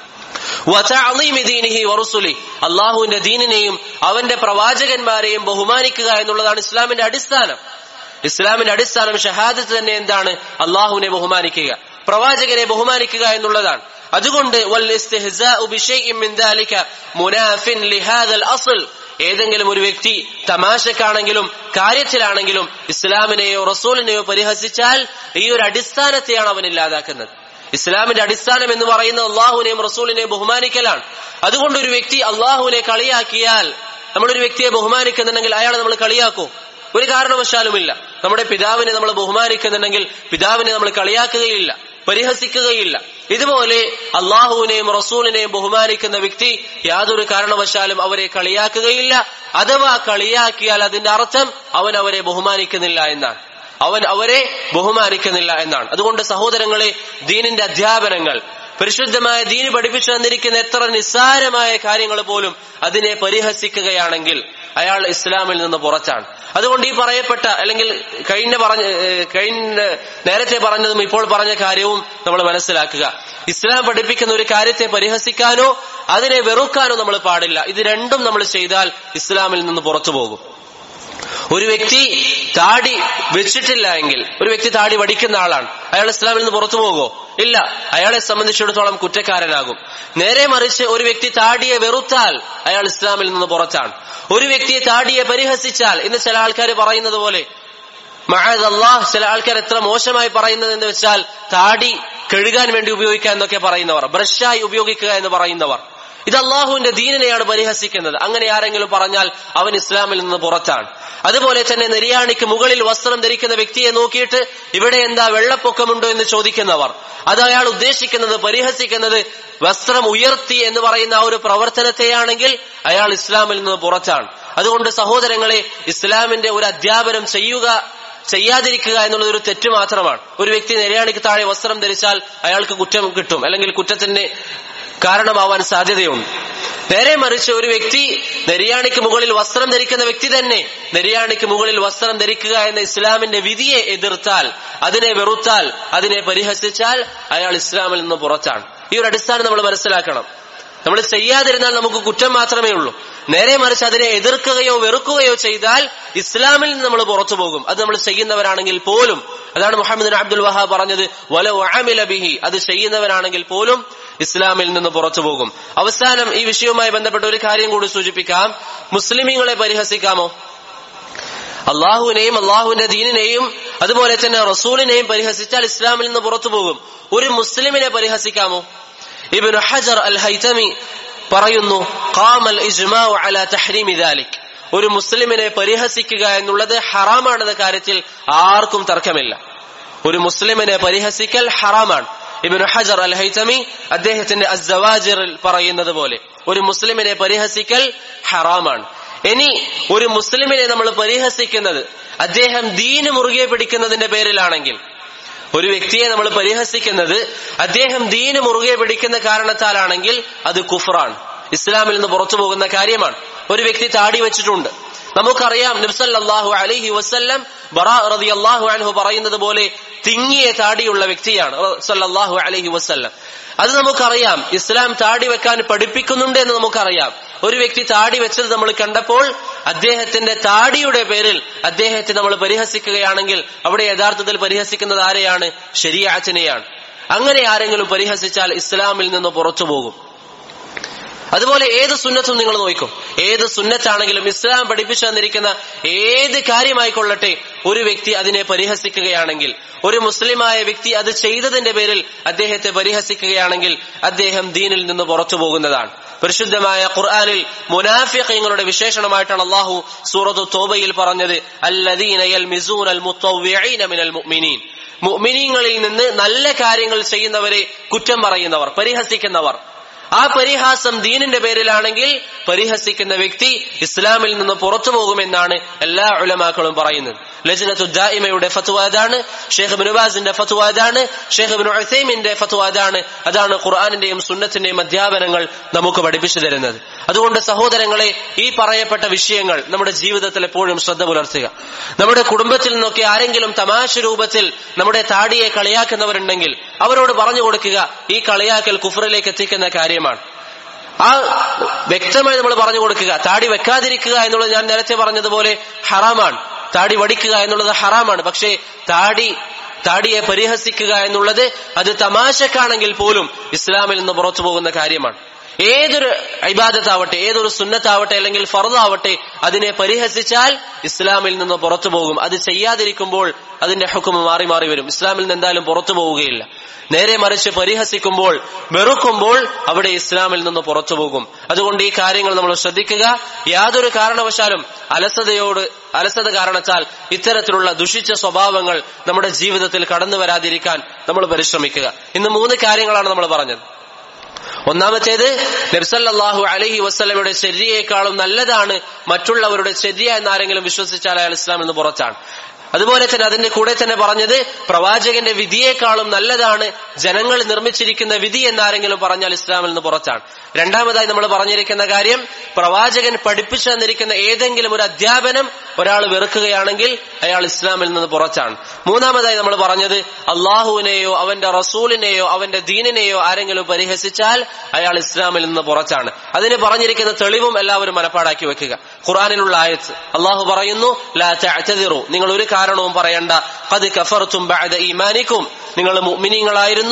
അള്ളാഹുവിന്റെ ദീനിനെയും അവന്റെ പ്രവാചകന്മാരെയും ബഹുമാനിക്കുക എന്നുള്ളതാണ് ഇസ്ലാമിന്റെ അടിസ്ഥാനം ഇസ്ലാമിന്റെ അടിസ്ഥാനം ഷഹാദത്ത് തന്നെ എന്താണ് അള്ളാഹുവിനെ ബഹുമാനിക്കുക പ്രവാചകനെ ബഹുമാനിക്കുക എന്നുള്ളതാണ് അതുകൊണ്ട് ഏതെങ്കിലും ഒരു വ്യക്തി തമാശക്കാണെങ്കിലും കാര്യത്തിലാണെങ്കിലും ഇസ്ലാമിനെയോ റസൂലിനെയോ പരിഹസിച്ചാൽ ഈ ഒരു അടിസ്ഥാനത്തെയാണ് അവൻ ഇല്ലാതാക്കുന്നത് ഇസ്ലാമിന്റെ അടിസ്ഥാനം എന്ന് പറയുന്നത് അള്ളാഹുവിനെയും റസൂലിനെയും ബഹുമാനിക്കലാണ് അതുകൊണ്ട് ഒരു വ്യക്തി അള്ളാഹുവിനെ കളിയാക്കിയാൽ നമ്മളൊരു വ്യക്തിയെ ബഹുമാനിക്കുന്നുണ്ടെങ്കിൽ അയാളെ നമ്മൾ കളിയാക്കൂ ഒരു കാരണവശാലുമില്ല നമ്മുടെ പിതാവിനെ നമ്മൾ ബഹുമാനിക്കുന്നുണ്ടെങ്കിൽ പിതാവിനെ നമ്മൾ കളിയാക്കുകയില്ല പരിഹസിക്കുകയില്ല ഇതുപോലെ അള്ളാഹുവിനെയും റസൂലിനെയും ബഹുമാനിക്കുന്ന വ്യക്തി യാതൊരു കാരണവശാലും അവരെ കളിയാക്കുകയില്ല അഥവാ കളിയാക്കിയാൽ അതിന്റെ അർത്ഥം അവൻ അവരെ ബഹുമാനിക്കുന്നില്ല എന്നാണ് അവൻ അവരെ ബഹുമാനിക്കുന്നില്ല എന്നാണ് അതുകൊണ്ട് സഹോദരങ്ങളെ ദീനിന്റെ അധ്യാപനങ്ങൾ പരിശുദ്ധമായ ദീന് പഠിപ്പിച്ചു തന്നിരിക്കുന്ന എത്ര നിസ്സാരമായ കാര്യങ്ങൾ പോലും അതിനെ പരിഹസിക്കുകയാണെങ്കിൽ അയാൾ ഇസ്ലാമിൽ നിന്ന് പുറത്താണ് അതുകൊണ്ട് ഈ പറയപ്പെട്ട അല്ലെങ്കിൽ കഴിഞ്ഞ പറഞ്ഞ കഴിഞ്ഞ നേരത്തെ പറഞ്ഞതും ഇപ്പോൾ പറഞ്ഞ കാര്യവും നമ്മൾ മനസ്സിലാക്കുക ഇസ്ലാം പഠിപ്പിക്കുന്ന ഒരു കാര്യത്തെ പരിഹസിക്കാനോ അതിനെ വെറുക്കാനോ നമ്മൾ പാടില്ല ഇത് രണ്ടും നമ്മൾ ചെയ്താൽ ഇസ്ലാമിൽ നിന്ന് പുറത്തു പോകും ഒരു വ്യക്തി താടി വെച്ചിട്ടില്ല എങ്കിൽ ഒരു വ്യക്തി താടി വടിക്കുന്ന ആളാണ് അയാൾ ഇസ്ലാമിൽ നിന്ന് പുറത്തു പോകുമോ ഇല്ല അയാളെ സംബന്ധിച്ചിടത്തോളം കുറ്റക്കാരനാകും നേരെ മറിച്ച് ഒരു വ്യക്തി താടിയെ വെറുത്താൽ അയാൾ ഇസ്ലാമിൽ നിന്ന് പുറത്താണ് ഒരു വ്യക്തിയെ താടിയെ പരിഹസിച്ചാൽ ഇന്ന് ചില ആൾക്കാർ പറയുന്നത് പോലെ മഴതല്ലാഹ് ചില ആൾക്കാർ എത്ര മോശമായി പറയുന്നത് എന്ന് വെച്ചാൽ താടി കഴുകാൻ വേണ്ടി ഉപയോഗിക്കുക എന്നൊക്കെ പറയുന്നവർ ബ്രഷായി ഉപയോഗിക്കുക എന്ന് പറയുന്നവർ ഇത് അള്ളാഹുവിന്റെ ദീനിനെയാണ് പരിഹസിക്കുന്നത് അങ്ങനെ ആരെങ്കിലും പറഞ്ഞാൽ അവൻ ഇസ്ലാമിൽ നിന്ന് പുറത്താണ് അതുപോലെ തന്നെ നെരിയാണിക്ക് മുകളിൽ വസ്ത്രം ധരിക്കുന്ന വ്യക്തിയെ നോക്കിയിട്ട് ഇവിടെ എന്താ വെള്ളപ്പൊക്കമുണ്ടോ എന്ന് ചോദിക്കുന്നവർ അത് അയാൾ ഉദ്ദേശിക്കുന്നത് പരിഹസിക്കുന്നത് വസ്ത്രം ഉയർത്തി എന്ന് പറയുന്ന ആ ഒരു പ്രവർത്തനത്തെയാണെങ്കിൽ അയാൾ ഇസ്ലാമിൽ നിന്ന് പുറത്താണ് അതുകൊണ്ട് സഹോദരങ്ങളെ ഇസ്ലാമിന്റെ ഒരു അധ്യാപനം ചെയ്യുക ചെയ്യാതിരിക്കുക എന്നുള്ളത് ഒരു തെറ്റ് മാത്രമാണ് ഒരു വ്യക്തി നിര്യാണിക്ക് താഴെ വസ്ത്രം ധരിച്ചാൽ അയാൾക്ക് കുറ്റം കിട്ടും അല്ലെങ്കിൽ കുറ്റത്തിന് കാരണമാവാൻ സാധ്യതയുണ്ട് നേരെ മറിച്ച് ഒരു വ്യക്തി നെരിയാണിക്ക് മുകളിൽ വസ്ത്രം ധരിക്കുന്ന വ്യക്തി തന്നെ നെരിയാണിക്ക് മുകളിൽ വസ്ത്രം ധരിക്കുക എന്ന ഇസ്ലാമിന്റെ വിധിയെ എതിർത്താൽ അതിനെ വെറുത്താൽ അതിനെ പരിഹസിച്ചാൽ അയാൾ ഇസ്ലാമിൽ നിന്ന് പുറത്താണ് ഈ ഒരു അടിസ്ഥാനം നമ്മൾ മനസ്സിലാക്കണം നമ്മൾ ചെയ്യാതിരുന്നാൽ നമുക്ക് കുറ്റം മാത്രമേ ഉള്ളൂ നേരെ മറിച്ച് അതിനെ എതിർക്കുകയോ വെറുക്കുകയോ ചെയ്താൽ ഇസ്ലാമിൽ നിന്ന് നമ്മൾ പുറത്തു പോകും അത് നമ്മൾ ചെയ്യുന്നവരാണെങ്കിൽ പോലും അതാണ് മുഹമ്മദ് അബ്ദുൽ വഹാ പറഞ്ഞത് വല വഅമില ബിഹി അത് ചെയ്യുന്നവരാണെങ്കിൽ പോലും ഇസ്ലാമിൽ നിന്ന് പുറത്തു പോകും അവസാനം ഈ വിഷയവുമായി ബന്ധപ്പെട്ട ഒരു കാര്യം കൂടി സൂചിപ്പിക്കാം മുസ്ലിമീങ്ങളെ പരിഹസിക്കാമോ അള്ളാഹുവിനെയും അള്ളാഹുവിന്റെ ദീനിനെയും അതുപോലെ തന്നെ റസൂലിനെയും പരിഹസിച്ചാൽ ഇസ്ലാമിൽ നിന്ന് പുറത്തു പോകും ഒരു മുസ്ലിമിനെ പരിഹസിക്കാമോ ഇബിൻ ഹജർ അൽ ഹൈതമി പറയുന്നു ഖാമൽ ഇജ്മാഉ അലാ തഹ്രീമി ദാലിക് ഒരു മുസ്ലിമിനെ പരിഹസിക്കുക എന്നുള്ളത് ഹറാമാണെന്ന കാര്യത്തിൽ ആർക്കും തർക്കമില്ല ഒരു മുസ്ലിമിനെ പരിഹസിക്കൽ ഹറാമാണ് ഇബിൻ ഹജർ അൽ ഹൈതമി അദ്ദേഹത്തിന്റെ അസ്സവാജിറിൽ പറയുന്നത് പോലെ ഒരു മുസ്ലിമിനെ പരിഹസിക്കൽ ഹറാമാണ് ഇനി ഒരു മുസ്ലിമിനെ നമ്മൾ പരിഹസിക്കുന്നത് അദ്ദേഹം ദീന് മുറുകെ പിടിക്കുന്നതിന്റെ പേരിലാണെങ്കിൽ ഒരു വ്യക്തിയെ നമ്മൾ പരിഹസിക്കുന്നത് അദ്ദേഹം ദീന് മുറുകെ പിടിക്കുന്ന കാരണത്താലാണെങ്കിൽ അത് കുഫറാണ് ഇസ്ലാമിൽ നിന്ന് പുറത്തു പോകുന്ന കാര്യമാണ് ഒരു വ്യക്തി താടി വെച്ചിട്ടുണ്ട് നമുക്കറിയാം നബ്സല്ലാഹു അലൈഹി വസ്ല്ലം ബറാ റതി അള്ളാഹു അൻഹു പറയുന്നത് പോലെ തിങ്ങിയ താടിയുള്ള വ്യക്തിയാണ് സല്ലാഹു അലൈഹി വസ്ല്ലം അത് നമുക്കറിയാം ഇസ്ലാം താടി വെക്കാൻ പഠിപ്പിക്കുന്നുണ്ട് എന്ന് നമുക്കറിയാം ഒരു വ്യക്തി താടി വെച്ചത് നമ്മൾ കണ്ടപ്പോൾ അദ്ദേഹത്തിന്റെ താടിയുടെ പേരിൽ അദ്ദേഹത്തെ നമ്മൾ പരിഹസിക്കുകയാണെങ്കിൽ അവിടെ യഥാർത്ഥത്തിൽ പരിഹസിക്കുന്നത് ആരെയാണ് ശരിയാച്ചനെയാണ് അങ്ങനെ ആരെങ്കിലും പരിഹസിച്ചാൽ ഇസ്ലാമിൽ നിന്ന് പുറത്തു പോകും അതുപോലെ ഏത് സുന്നത്തും നിങ്ങൾ നോക്കും ഏത് സുന്നത്താണെങ്കിലും ഇസ്ലാം പഠിപ്പിച്ചു തന്നിരിക്കുന്ന ഏത് കാര്യമായിക്കൊള്ളട്ടെ ഒരു വ്യക്തി അതിനെ പരിഹസിക്കുകയാണെങ്കിൽ ഒരു മുസ്ലിമായ വ്യക്തി അത് ചെയ്തതിന്റെ പേരിൽ അദ്ദേഹത്തെ പരിഹസിക്കുകയാണെങ്കിൽ അദ്ദേഹം ദീനിൽ നിന്ന് പുറത്തു പോകുന്നതാണ് പരിശുദ്ധമായ ഖുർആാനിൽ മുനാഫിഖങ്ങളുടെ വിശേഷണമായിട്ടാണ് അള്ളാഹു സൂറത്തു തോബയിൽ പറഞ്ഞത് മുഅ്മിനീൻ മുഅ്മിനീങ്ങളിൽ നിന്ന് നല്ല കാര്യങ്ങൾ ചെയ്യുന്നവരെ കുറ്റം പറയുന്നവർ പരിഹസിക്കുന്നവർ ആ പരിഹാസം ദീനിന്റെ പേരിലാണെങ്കിൽ പരിഹസിക്കുന്ന വ്യക്തി ഇസ്ലാമിൽ നിന്ന് പുറത്തു പോകുമെന്നാണ് എല്ലാ ഉലമാക്കളും പറയുന്നത് ലജ്നത്തു ദായിമയുടെ ഫത്വ അതാണ് ഷേഖ് ബിനുബാസിന്റെ ഫത്വ അതാണ് ഷേഖ് ബിൻ ഉസൈമിന്റെ ഫത്വ അതാണ് അതാണ് ഖുർആാനിന്റെയും സുന്നത്തിന്റെയും അധ്യാപനങ്ങൾ നമുക്ക് പഠിപ്പിച്ചു തരുന്നത് അതുകൊണ്ട് സഹോദരങ്ങളെ ഈ പറയപ്പെട്ട വിഷയങ്ങൾ നമ്മുടെ ജീവിതത്തിൽ എപ്പോഴും ശ്രദ്ധ പുലർത്തുക നമ്മുടെ കുടുംബത്തിൽ നിന്നൊക്കെ ആരെങ്കിലും തമാശ രൂപത്തിൽ നമ്മുടെ താടിയെ കളിയാക്കുന്നവരുണ്ടെങ്കിൽ അവരോട് പറഞ്ഞു കൊടുക്കുക ഈ കളിയാക്കൽ കുഫറിലേക്ക് എത്തിക്കുന്ന കാര്യമാണ് ആ വ്യക്തമായി നമ്മൾ പറഞ്ഞു കൊടുക്കുക താടി വെക്കാതിരിക്കുക എന്നുള്ളത് ഞാൻ നേരത്തെ പറഞ്ഞതുപോലെ ഹറാമാണ് താടി വടിക്കുക എന്നുള്ളത് ഹറാമാണ് പക്ഷേ താടി താടിയെ പരിഹസിക്കുക എന്നുള്ളത് അത് തമാശക്കാണെങ്കിൽ പോലും ഇസ്ലാമിൽ നിന്ന് പുറത്തു പോകുന്ന കാര്യമാണ് ഏതൊരു ഇബാദത്താവട്ടെ ഏതൊരു സുന്നത്താവട്ടെ അല്ലെങ്കിൽ ഫറദാവട്ടെ അതിനെ പരിഹസിച്ചാൽ ഇസ്ലാമിൽ നിന്ന് പുറത്തു പോകും അത് ചെയ്യാതിരിക്കുമ്പോൾ അതിന്റെ ഹുക്കും മാറി മാറി വരും ഇസ്ലാമിൽ നിന്ന് എന്തായാലും പുറത്തു പോവുകയില്ല നേരെ മറിച്ച് പരിഹസിക്കുമ്പോൾ വെറുക്കുമ്പോൾ അവിടെ ഇസ്ലാമിൽ നിന്ന് പുറത്തു പോകും അതുകൊണ്ട് ഈ കാര്യങ്ങൾ നമ്മൾ ശ്രദ്ധിക്കുക യാതൊരു കാരണവശാലും അലസതയോട് അലസത കാരണത്താൽ ഇത്തരത്തിലുള്ള ദുഷിച്ച സ്വഭാവങ്ങൾ നമ്മുടെ ജീവിതത്തിൽ കടന്നു വരാതിരിക്കാൻ നമ്മൾ പരിശ്രമിക്കുക ഇന്ന് മൂന്ന് കാര്യങ്ങളാണ് നമ്മൾ പറഞ്ഞത് ഒന്നാമത്തേത് നബ്സല്ലാഹു അലഹി വസ്ലമയുടെ ശരിയേക്കാളും നല്ലതാണ് മറ്റുള്ളവരുടെ ശരിയ എന്നാരെങ്കിലും വിശ്വസിച്ചാൽ അയാൾ ഇസ്ലാം എന്ന് പുറത്താണ് അതുപോലെ തന്നെ അതിന്റെ കൂടെ തന്നെ പറഞ്ഞത് പ്രവാചകന്റെ വിധിയേക്കാളും നല്ലതാണ് ജനങ്ങൾ നിർമ്മിച്ചിരിക്കുന്ന വിധി എന്നാരെങ്കിലും പറഞ്ഞാൽ ഇസ്ലാമിൽ നിന്ന് പുറത്താണ് രണ്ടാമതായി നമ്മൾ പറഞ്ഞിരിക്കുന്ന കാര്യം പ്രവാചകൻ പഠിപ്പിച്ചു തന്നിരിക്കുന്ന ഏതെങ്കിലും ഒരു അധ്യാപനം ഒരാൾ വെറുക്കുകയാണെങ്കിൽ അയാൾ ഇസ്ലാമിൽ നിന്ന് പുറത്താണ് മൂന്നാമതായി നമ്മൾ പറഞ്ഞത് അള്ളാഹുവിനെയോ അവന്റെ റസൂലിനെയോ അവന്റെ ദീനിനെയോ ആരെങ്കിലും പരിഹസിച്ചാൽ അയാൾ ഇസ്ലാമിൽ നിന്ന് പുറത്താണ് അതിന് പറഞ്ഞിരിക്കുന്ന തെളിവും എല്ലാവരും മനപ്പാടാക്കി വെക്കുക ഖുറാനിലുള്ള ആയത്ത് അള്ളാഹു പറയുന്നു ലാ തഅ്തദിറു നിങ്ങൾ ഒരു കാരണവും പറയണ്ട ഖദ് കഫർതും ബഅദ ഈമാനിക്കും നിങ്ങൾ മുഅ്മിനീങ്ങളായിരുന്നു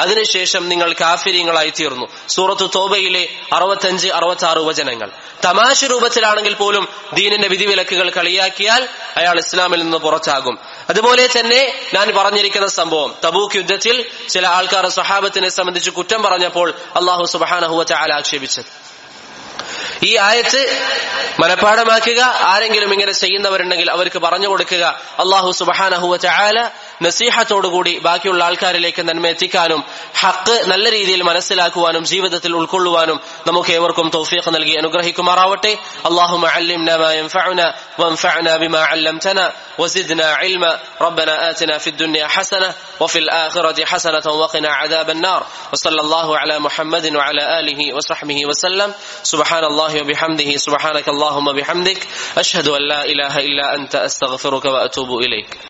അതിനുശേഷം നിങ്ങൾ കാഫിര്യങ്ങളായി തീർന്നു സൂറത്തു തോബയിലെ അറുപത്തഞ്ച് അറുപത്തി ആറ് വചനങ്ങൾ തമാശ രൂപത്തിലാണെങ്കിൽ പോലും ദീനിന്റെ വിധിവിലക്കുകൾ കളിയാക്കിയാൽ അയാൾ ഇസ്ലാമിൽ നിന്ന് പുറത്താകും അതുപോലെ തന്നെ ഞാൻ പറഞ്ഞിരിക്കുന്ന സംഭവം തബൂക്ക് യുദ്ധത്തിൽ ചില ആൾക്കാർ സഹാബത്തിനെ സംബന്ധിച്ച് കുറ്റം പറഞ്ഞപ്പോൾ അള്ളാഹു സുബാനഹുവ ചാല ആക്ഷേപിച്ചത് ഈ ആയത്ത് മനഃപ്പാടമാക്കുക ആരെങ്കിലും ഇങ്ങനെ ചെയ്യുന്നവരുണ്ടെങ്കിൽ അവർക്ക് പറഞ്ഞു കൊടുക്കുക അള്ളാഹു സുബഹാനഹുവ ചായാല നസീഹത്തോടുകൂടി ബാക്കിയുള്ള ആൾക്കാരിലേക്ക് നന്മ എത്തിക്കാനും ഹക്ക് നല്ല രീതിയിൽ മനസ്സിലാക്കുവാനും ജീവിതത്തിൽ ഉൾക്കൊള്ളുവാനും നമുക്ക് ഏവർക്കും തൗഫീഖ് നൽകി അനുഗ്രഹിക്കുമാറാവട്ടെ അള്ളാഹു وانفعنا بما علمتنا وزدنا علما ربنا آتنا في الدنيا حسنة وفي الآخرة حسنة وقنا عذاب النار وصلى الله على محمد وعلى آله وصحبه وسلم سبحان الله وبحمده سبحانك اللهم بحمدك أشهد أن لا إله إلا أنت أستغفرك وأتوب إليك